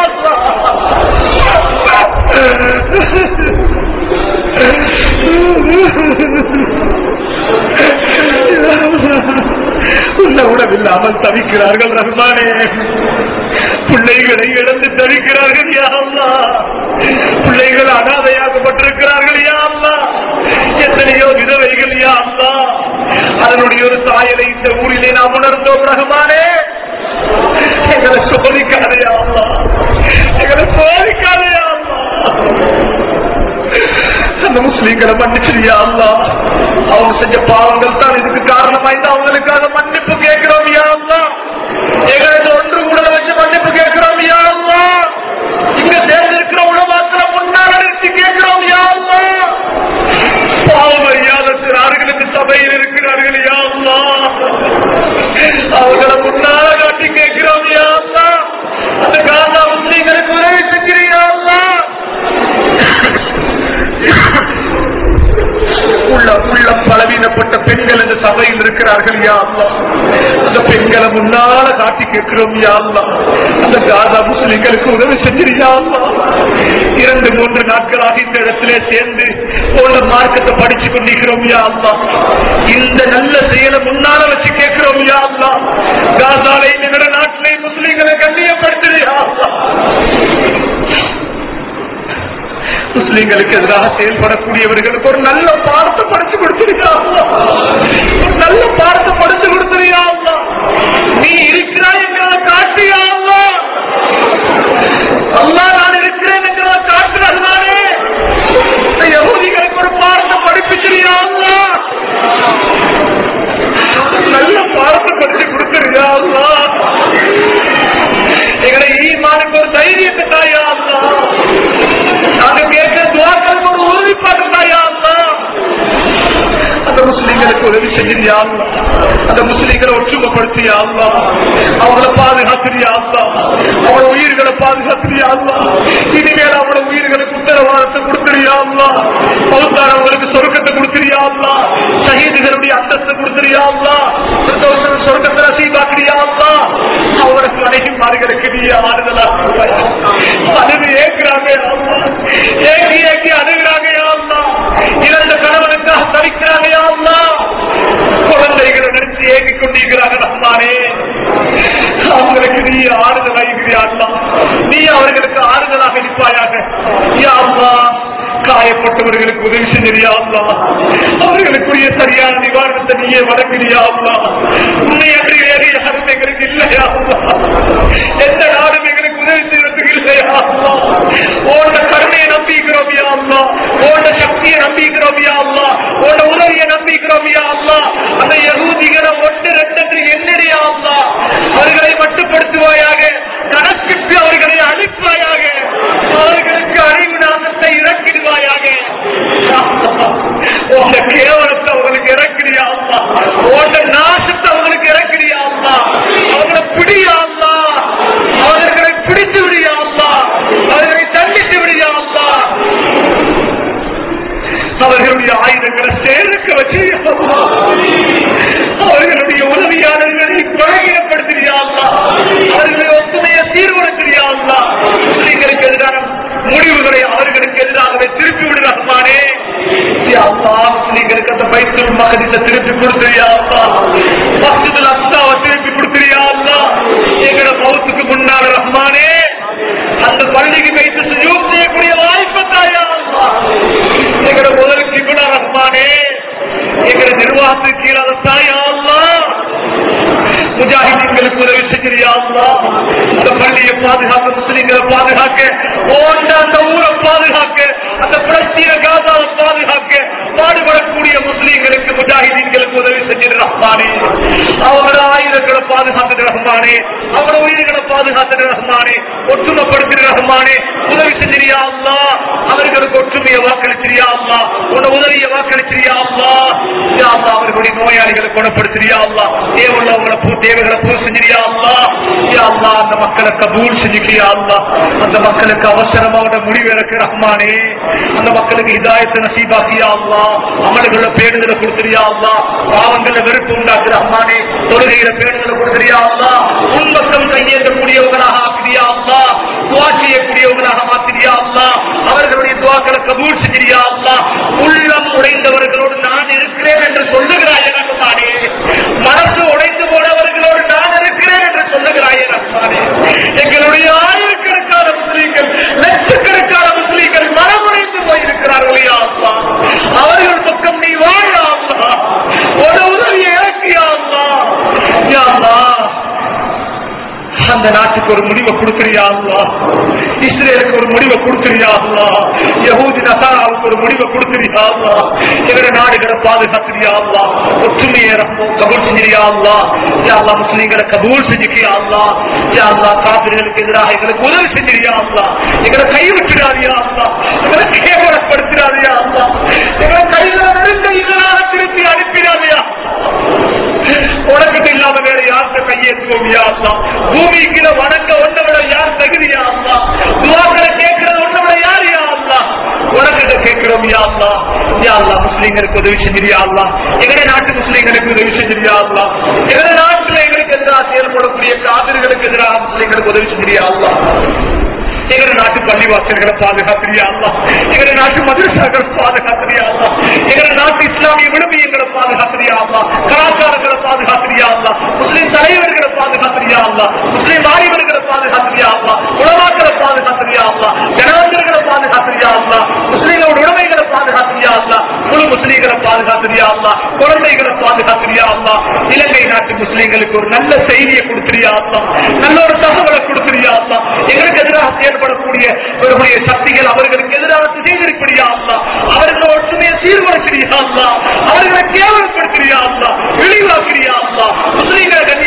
உள்ள உணவில்லாமல் தவிக்கிறார்கள் ரஹ்மானே பிள்ளைகளை இழந்து தவிக்கிறார்கள் யா அல்லாஹ் பிள்ளைகள் அனாதையாக்கப்பட்டிருக்கிறார்கள் யா அல்லாஹ் எத்தனையோ விதவைகள் யா அல்லாஹ் அதனுடைய ஒரு சாயலை இந்த ஊரிலே நாம் உணர்ந்தோம் ரஹ்மானே எங்களை சோதிக்காதே யா அல்லாஹ் எங்களை சோதிக்காதே யா அல்லாஹ் அந்த முஸ்லீம்களை மன்னிச்சிரியா அல்லா அவங்க செஞ்ச பாவங்கள் தான் இதுக்கு காரணமாய்ந்து அவங்களுக்காக மன்னிப்பு கேட்கிறோம் யா அல்லா எங்களுக்கு ஒன்று கூட வச்சு மன்னிப்பு கேட்கிறோம் யா அல்லா இங்க சேர்ந்திருக்கிற உணவாக்கிற முன்னால நிறுத்தி கேட்கிறோம் யா அல்லா பாவம் அறியாத சிறார்களுக்கு சபையில் இருக்கிறார்கள் யா அல்லா அவங்களை முன்னால காட்டி கேட்கிறோம் யா அல்லா அந்த காந்தா முஸ்லீம்களுக்கு உதவி செஞ்சிரியா அல்லா உள்ள உள்ள பலவீனப்பட்ட பெண்கள் இந்த சபையில் இருக்கிறார்கள் யா அல்லாஹ். அந்த பெண்களை முன்னால காட்டி கேட்கிறோம் யா அல்லாஹ். அந்த காதா முஸ்லிம்களுக்கு உதவி செஞ்சிருயா இரண்டு மூன்று நாட்களாக இந்த இடத்திலே சேர்ந்து உள்ள மார்க்கத்தை படிச்சு கொண்டிருக்கிறோம் யா அல்லாஹ். இந்த நல்ல செயலை முன்னால வச்சு கேட்கிறோம் யா அல்லாஹ். காசாலை எங்களோட நாட்டிலே முஸ்லிம்களை கண்ணியப்படுத்துறியா முஸ்லிம்களுக்கு எதிராக செயல்படக்கூடியவர்களுக்கு ஒரு நல்ல பாடத்தை படிச்சு கொடுத்திருக்கா ஒரு நல்ல பாடத்தை படிச்சு கொடுத்திருக்கா நீ இருக்கிறாய் எங்களை காட்டியா அல்லா நான் இருக்கிறேன் எங்களை காட்டுறதுனாலே யகுதிகளுக்கு ஒரு பாடத்தை படிப்பிச்சிருக்கா செஞ்சிருந்தியா அல்லா அந்த முஸ்லிம்களை ஒற்றுமைப்படுத்தியா அல்லா அவங்கள பாதுகாத்திரியா அல்லா அவங்கள உயிர்களை பாதுகாத்திரியா அல்லா இனிமேல் அவங்கள உயிர்களுக்கு உத்தரவாதத்தை கொடுத்துறியா அல்லா பௌத்தாரவங்களுக்கு சொர்க்கத்தை கொடுத்துறியா அல்லா ஷஹீதுகளுடைய அந்தஸ்தை கொடுத்துறியா அல்லா பிரதோஷம் சொர்க்கத்தை நசீபாக்கிறியா அல்லா அவங்களுக்கு மனைவிமார்களுக்கு நீ ஆறுதலா அழுது ஏற்கிறாங்க யா அல்லா. ஏங்கி ஏங்கி அழுகிறாங்க யா அல்லா. இறந்த கணவனுக்காக தவிக்கிறாங்க யா அல்லா. குழந்தைகளை நினைச்சு ஏங்கிக் கொண்டிருக்கிறாங்க ரஹ்மானே அவங்களுக்கு நீ ஆறுதல் ஆகிறியா அல்லா நீ அவர்களுக்கு ஆறுதலாக இருப்பாயாக யா அல்லா காயப்பட்டவர்களுக்கு உதவி செஞ்சிரியா அல்லா அவர்களுக்குரிய சரியான நிவாரணத்தை நீயே வழங்கிறியா அல்லா உன்னை அன்று வேறு யாரும் எங்களுக்கு இல்லையா அல்லா எந்த நாடும் எங்களுக்கு உதவி செய்வதற்கு இல்லையா அல்லா ஓண்ட கருணையை நம்பிக்கிறோம் யா அல்லா ஓண்ட சக்தியை நம்பிக்கிறோம் யா அல்லா ஓண்ட உதவியை நம்பிக்கிறோம் யா அல்லா அந்த யகூதிகளை ஒன்று ரெண்டு எண்ணிறியா அல்லா அவர்களை மட்டுப்படுத்துவாயாக கணக்கிட்டு அவர்களை அழிப்பாயாக அவர்களுக்கு அறிவு நாசத்தை இறக்கிடுவாயாக உங்க கேவலத்தை அவங்களுக்கு இறக்கிறியா அல்லா உங்க நாசத்தை அவங்களுக்கு இறக்கிறியா அல்லா அவங்களை பிடியா அல்லா அவர்களை பிடித்து விடியா அல்லா அவர்களை தண்டித்து விடியா அல்லா அவர்களுடைய ஆயுதங்களை சேர்க்க வச்சு அவர்களுடைய உதவியாளர்களை பழகியப்படுத்துறியா அல்லா அவர்களை ஒத்துமையை சீர்படுத்துறியா அல்லா முஸ்லிம்களுக்கு எதிரான முடிவுகளை அவர்களுக்கு எதிராகவே திருப்பி விடுறாமானே முஸ்லிம்களுக்கு அந்த பைத்தூர் மகதித்தை திருப்பி கொடுத்துறியா அல்லா மஸ்ஜிதுல் அஸ்தாவை திருப்பி கொடுத்துறியா அல்லா எங்கட மௌத்துக்கு முன்னால ரஹ்மானே அந்த பள்ளிக்கு வைத்து சுஜூத் செய்யக்கூடிய வாய்ப்பை தாயா அல்லா எங்கட முதல் கிபுலா ரஹ்மானே எங்கட நிர்வாகத்துக்கு கீழாத தாயா அல்லா முஜாஹிதீன்களுக்கு உதவி செஞ்சிரியா அல்லா அந்த பள்ளியை பாதுகாக்க முஸ்லிம்களை பாதுகாக்க ஓண்ட அந்த ஊரை பாதுகாக்க அந்த பிரச்சனை காசாவை பாதுகாக்க பாடுபடக்கூடிய முஸ்லிம்களுக்கு முஜாஹிதீன்களுக்கு உதவி செஞ்சிரு ரஹ்மானே அவங்களோட ஆயுதங்களை பாதுகாத்துட்டு ரஹ்மானே அவங்களோட உயிர்களை பாதுகாத்துட்டு ரஹ்மானே ஒற்றுமைப்படுத்திட்டு ரஹ்மானே உதவி செஞ்சிரியா அல்லா அவர்களுக்கு ஒற்றுமையை வாக்களிச்சிரியா அல்லா உன உதவியை வாக்களிச்சிரியா அல்லா யா அல்லா அவர்களுடைய நோயாளிகளை குணப்படுத்துறியா அல்லா தேவையுள்ளவங்களை பூ தேவைகளை பூ செஞ்சிரியா அல்லா யா அல்லா அந்த மக்களை கபூல் செஞ்சுக்கிறியா அல்லா அந்த மக்களுக்கு அவசரமான முடிவு இறக்கு ரஹ்மானே அந்த மக்களுக்கு இதாயத்தை நசீபாக்கியா அல்லா அமல்கள பேடுதலை கொடுத்துறியா அல்லா பாவங்கள வெறுப்பு உண்டாக்குற ரஹ்மானே தொழுகையில பேடுதலை கொடுத்துறியா அல்லா உன்பக்கம் கையேற்றக்கூடியவங்களாக ஆக்கிறியா அல்லா துவா செய்யக்கூடியவங்களாக மாத்திரியா அல்லா அவர்களுடைய துவாக்களை கபூல் செஞ்சிரியா அல்லா உள்ளம் உடைந்தவர்களோடு நான் இருக்கிறேன் என்று சொல்லுகிறாய் ரஹ்மானே மனசு உடைந்து போனவர்களோடு நான் இருக்கிறேன் என்று சொல்லுகிறாய் ரஹ்மானே எங்களுடைய ஆயிரக்கணக்கான முஸ்லீம்கள் லட்சக்கணக்கான முஸ்லீம்கள் மனமுடைந்து போயிருக்கிறார்கள் யா அல்லா அவர்கள் பக்கம் நீ வாழ அல்லா ஒரு உதவியை இறக்கியா அல்லா யா அல்லா அந்த நாட்டுக்கு ஒரு முடிவை கொடுக்கிறியா அல்லா இஸ்ரேலுக்கு ஒரு முடிவை கொடுக்கிறியா அல்லா யஹூதி நசாராவுக்கு ஒரு முடிவை கொடுக்கிறியா அல்லா எங்கட நாடுகளை பாதுகாக்கிறியா அல்லா ஒற்றுமையை ரப்போ கபூல் செஞ்சிரியா அல்லா யா அல்லா முஸ்லீம்களை கபூல் செஞ்சுக்கியா அல்லா யா அல்லா காப்பிர்களுக்கு எதிராக எங்களுக்கு உதவி செஞ்சிரியா அல்லா எங்களை கைவிட்டுடாதியா அல்லா எங்களை கேவலப்படுத்திடாதியா அல்லா எங்களை கையில நெருங்க இதனால திருப்பி அனுப்பிடாதியா உனக்கிட்ட இல்லாம வேற யார்கிட்ட கையேற்றுவோம் யா அல்லா பூமிக்குள்ள வணங்க ஒன்றை விட யார் தகுதியா அல்லா துவாக்களை கேட்கறது ஒன்றை விட யார் யா அல்லா உனக்கிட்ட கேட்கிறோம் யா அல்லா யா அல்லா முஸ்லீம்களுக்கு உதவி செஞ்சிரியா அல்லா எங்களுடைய நாட்டு முஸ்லீம்களுக்கு உதவி செஞ்சிரியா அல்லா எங்களுடைய நாட்டுல எங்களுக்கு எதிராக செயல்படக்கூடிய காவிர்களுக்கு எதிராக முஸ்லீம்களுக்கு உதவி செஞ்சிரியா அல்லா எங்களுடைய நாட்டு பள்ளிவாசல்களை பாதுகாத்திரியா அல்லா எங்களுடைய நாட்டு மதுரசாக்களை பாதுகாத்திரியா அல்லா எங்களுடைய நாட்டு இஸ்லாமிய விடுமியங்களை பாதுகாத்திரியா அல்லா கலாச்சாரங்களை பாதுகாத்திரியா அல்லா முஸ்லிம் தலைவர்களை பாதுகாத்திரியா அல்லா முஸ்லிம் வாலிபர்களை பாதுகாத்திரியா அல்லா உலமாக்களை பாதுகாத்திரியா அல்லா ஜனாதிபதிகளை பாதுகாத்திரியா அல்லா முஸ்லீம்களோட உடைமைகளை பாதுகாத்திரியா அல்லா முழு முஸ்லீம்களை பாதுகாத்திரியா அல்லா குழந்தைகளை பாதுகாத்திரியா அல்லா இலங்கை நாட்டு முஸ்லீம்களுக்கு ஒரு நல்ல செய்தியை கொடுத்திரியா அல்லா நல்ல ஒரு தகவலை கொடுத்திரியா அல்லா எங்களுக்கு எதிராக செயல்படக்கூடிய இவர்களுடைய சக்திகள் அவர்களுக்கு எதிராக திசைதிருப்படியா அல்லா அவர்கள் ஒற்றுமையை சீர்குலைக்கிறியா அல்லா அவர்களை கேவலப்படுத்துறியா அல்லா இழிவாக்கிறியா அல்லா முஸ்லீம்களை கண்ணிய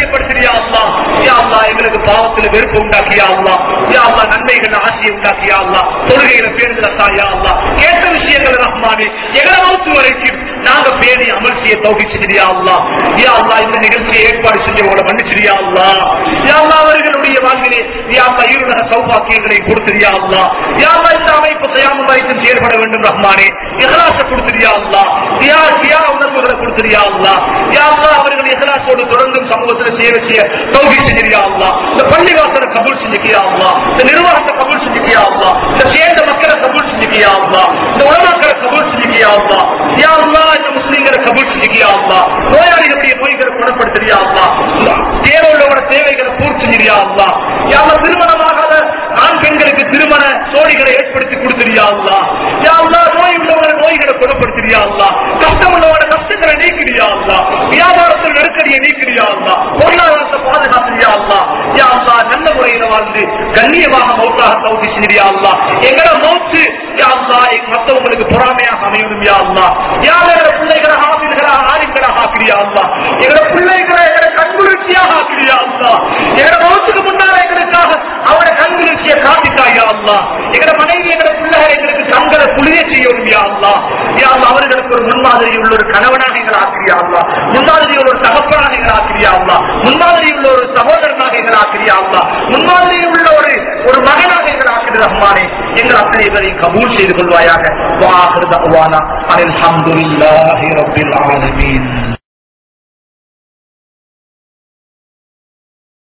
ஏற்படுத்தியா அல்லா யா அல்லா எங்களுக்கு பாவத்துல வெறுப்பு உண்டாக்கியா அல்லா யா அல்லா நன்மைகள் ஆசையை உண்டாக்கியா அல்லா தொழுகையில பேருந்துல தாயா அல்லா கேட்ட விஷயங்கள் ரஹ்மானே எங்களை மௌத்து வரைக்கும் நாங்க பேணி அமல் செய்ய தௌகி செஞ்சியா அல்லா யா அல்லா இந்த நிகழ்ச்சியை ஏற்பாடு செஞ்சவங்கள மன்னிச்சிரியா அல்லா யா அல்லா அவர்களுடைய வாழ்விலே யா அல்லா இருநக சௌபாக்கியங்களை கொடுத்திரியா அல்லா யா அல்லா இந்த அமைப்பு செய்யாமல் வைத்து செயல்பட வேண்டும் ரஹ்மானே இஹலாச கொடுத்திரியா அல்லா யா யா உணர்வுகளை கொடுத்திரியா அல்லா யா அல்லா அவர்கள் இஹலாசோடு தொடர்ந்தும் சமூகத்தில் சேவை செய்ய தௌகி செஞ்சிரியா அல்லா இந்த பள்ளிவாசலை கபூல் செஞ்சுக்கியா அல்லா இந்த நிர்வாகத்தை கபூல் செஞ்சுக்கியா அல்லா இந்த சேர்ந்த மக்களை கபூல் செஞ்சுக்கியா அல்லா இந்த உலமாக்களை கபூல் செஞ்சுக்கியா அல்லா யா அல்லா இந்த முஸ்லீம்களை கபூல் செஞ்சுக்கியா அல்லா நோயாளிகளுடைய நோய்களை குணப்படுத்துறியா அல்லா தேவையுள்ளவட தேவைகளை பூர்த்தி செஞ்சிரியா அல்லா யா அல்லா திருமணமாகாத ஆண் பெண்களுக்கு திருமண சோழிகளை ஏற்படுத்தி கொடுத்துறியா அல்லா யா அல்லா நோய் உள்ளவங்க நோய்களை குணப்படுத்துறியா அல்லா கஷ்டம் உள்ளவங்க கஷ்டங்களை நீக்கிறியா அல்லா வியாபாரத்தில் நெருக்கடியை நீக்கிறியா அல்லா பொருளாதாரத்தை பாதுகாத்துறியா அல்லா யா அல்லா நல்ல முறையில வாழ்ந்து கண்ணியமாக மௌத்தாக தௌதி செஞ்சிரியா அல்லா எங்கட மௌத்து யா அல்லா எங்க மத்தவங்களுக்கு பொறாமையாக அமையணும் யா அல்லா யா எங்கட பிள்ளைகளை ஆவில்களாக ஆலிம்களாக ஆக்கிறியா அல்லா எங்கட பிள்ளைகளை எங்கட கண்குளிர்ச்சியாக ஆக்கிறியா அல்லா எங்கட மௌத்துக்கு முன்னால எங்களுக்காக அவட கண்குளிர்ச்சியை காட்டிட்டாயா அல்லா எங்கட மனைவி எங்கட பிள்ளைகள் எங்களுக்கு கண்களை குளிர செய்யணும் யா அல்லா யா அல்லா அவர்களுக்கு ஒரு முன்மாதிரி உள்ள ஒரு கணவனாக எங்களை ஆக்கிரியா அல்லா முன்மாதிரி உள்ள ஒரு தகப்பனாக எங்களை ஆக்கிரியா அல்லா முன்மாதிரி உள்ள ஒரு சகோதரனாக எங்களை ஆக்கிரியா அல்லா முன்மாதிரி உள்ள ஒரு ஒரு மகனாக எங்களை ஆக்கிற ரஹ்மானே எங்கள் அத்தனை பேரையும் கபூல் செய்து கொள்வாயாக வாஹிர் தஅவானா அனில் ஹம்துலில்லாஹி ரப்பில் ஆலமீன்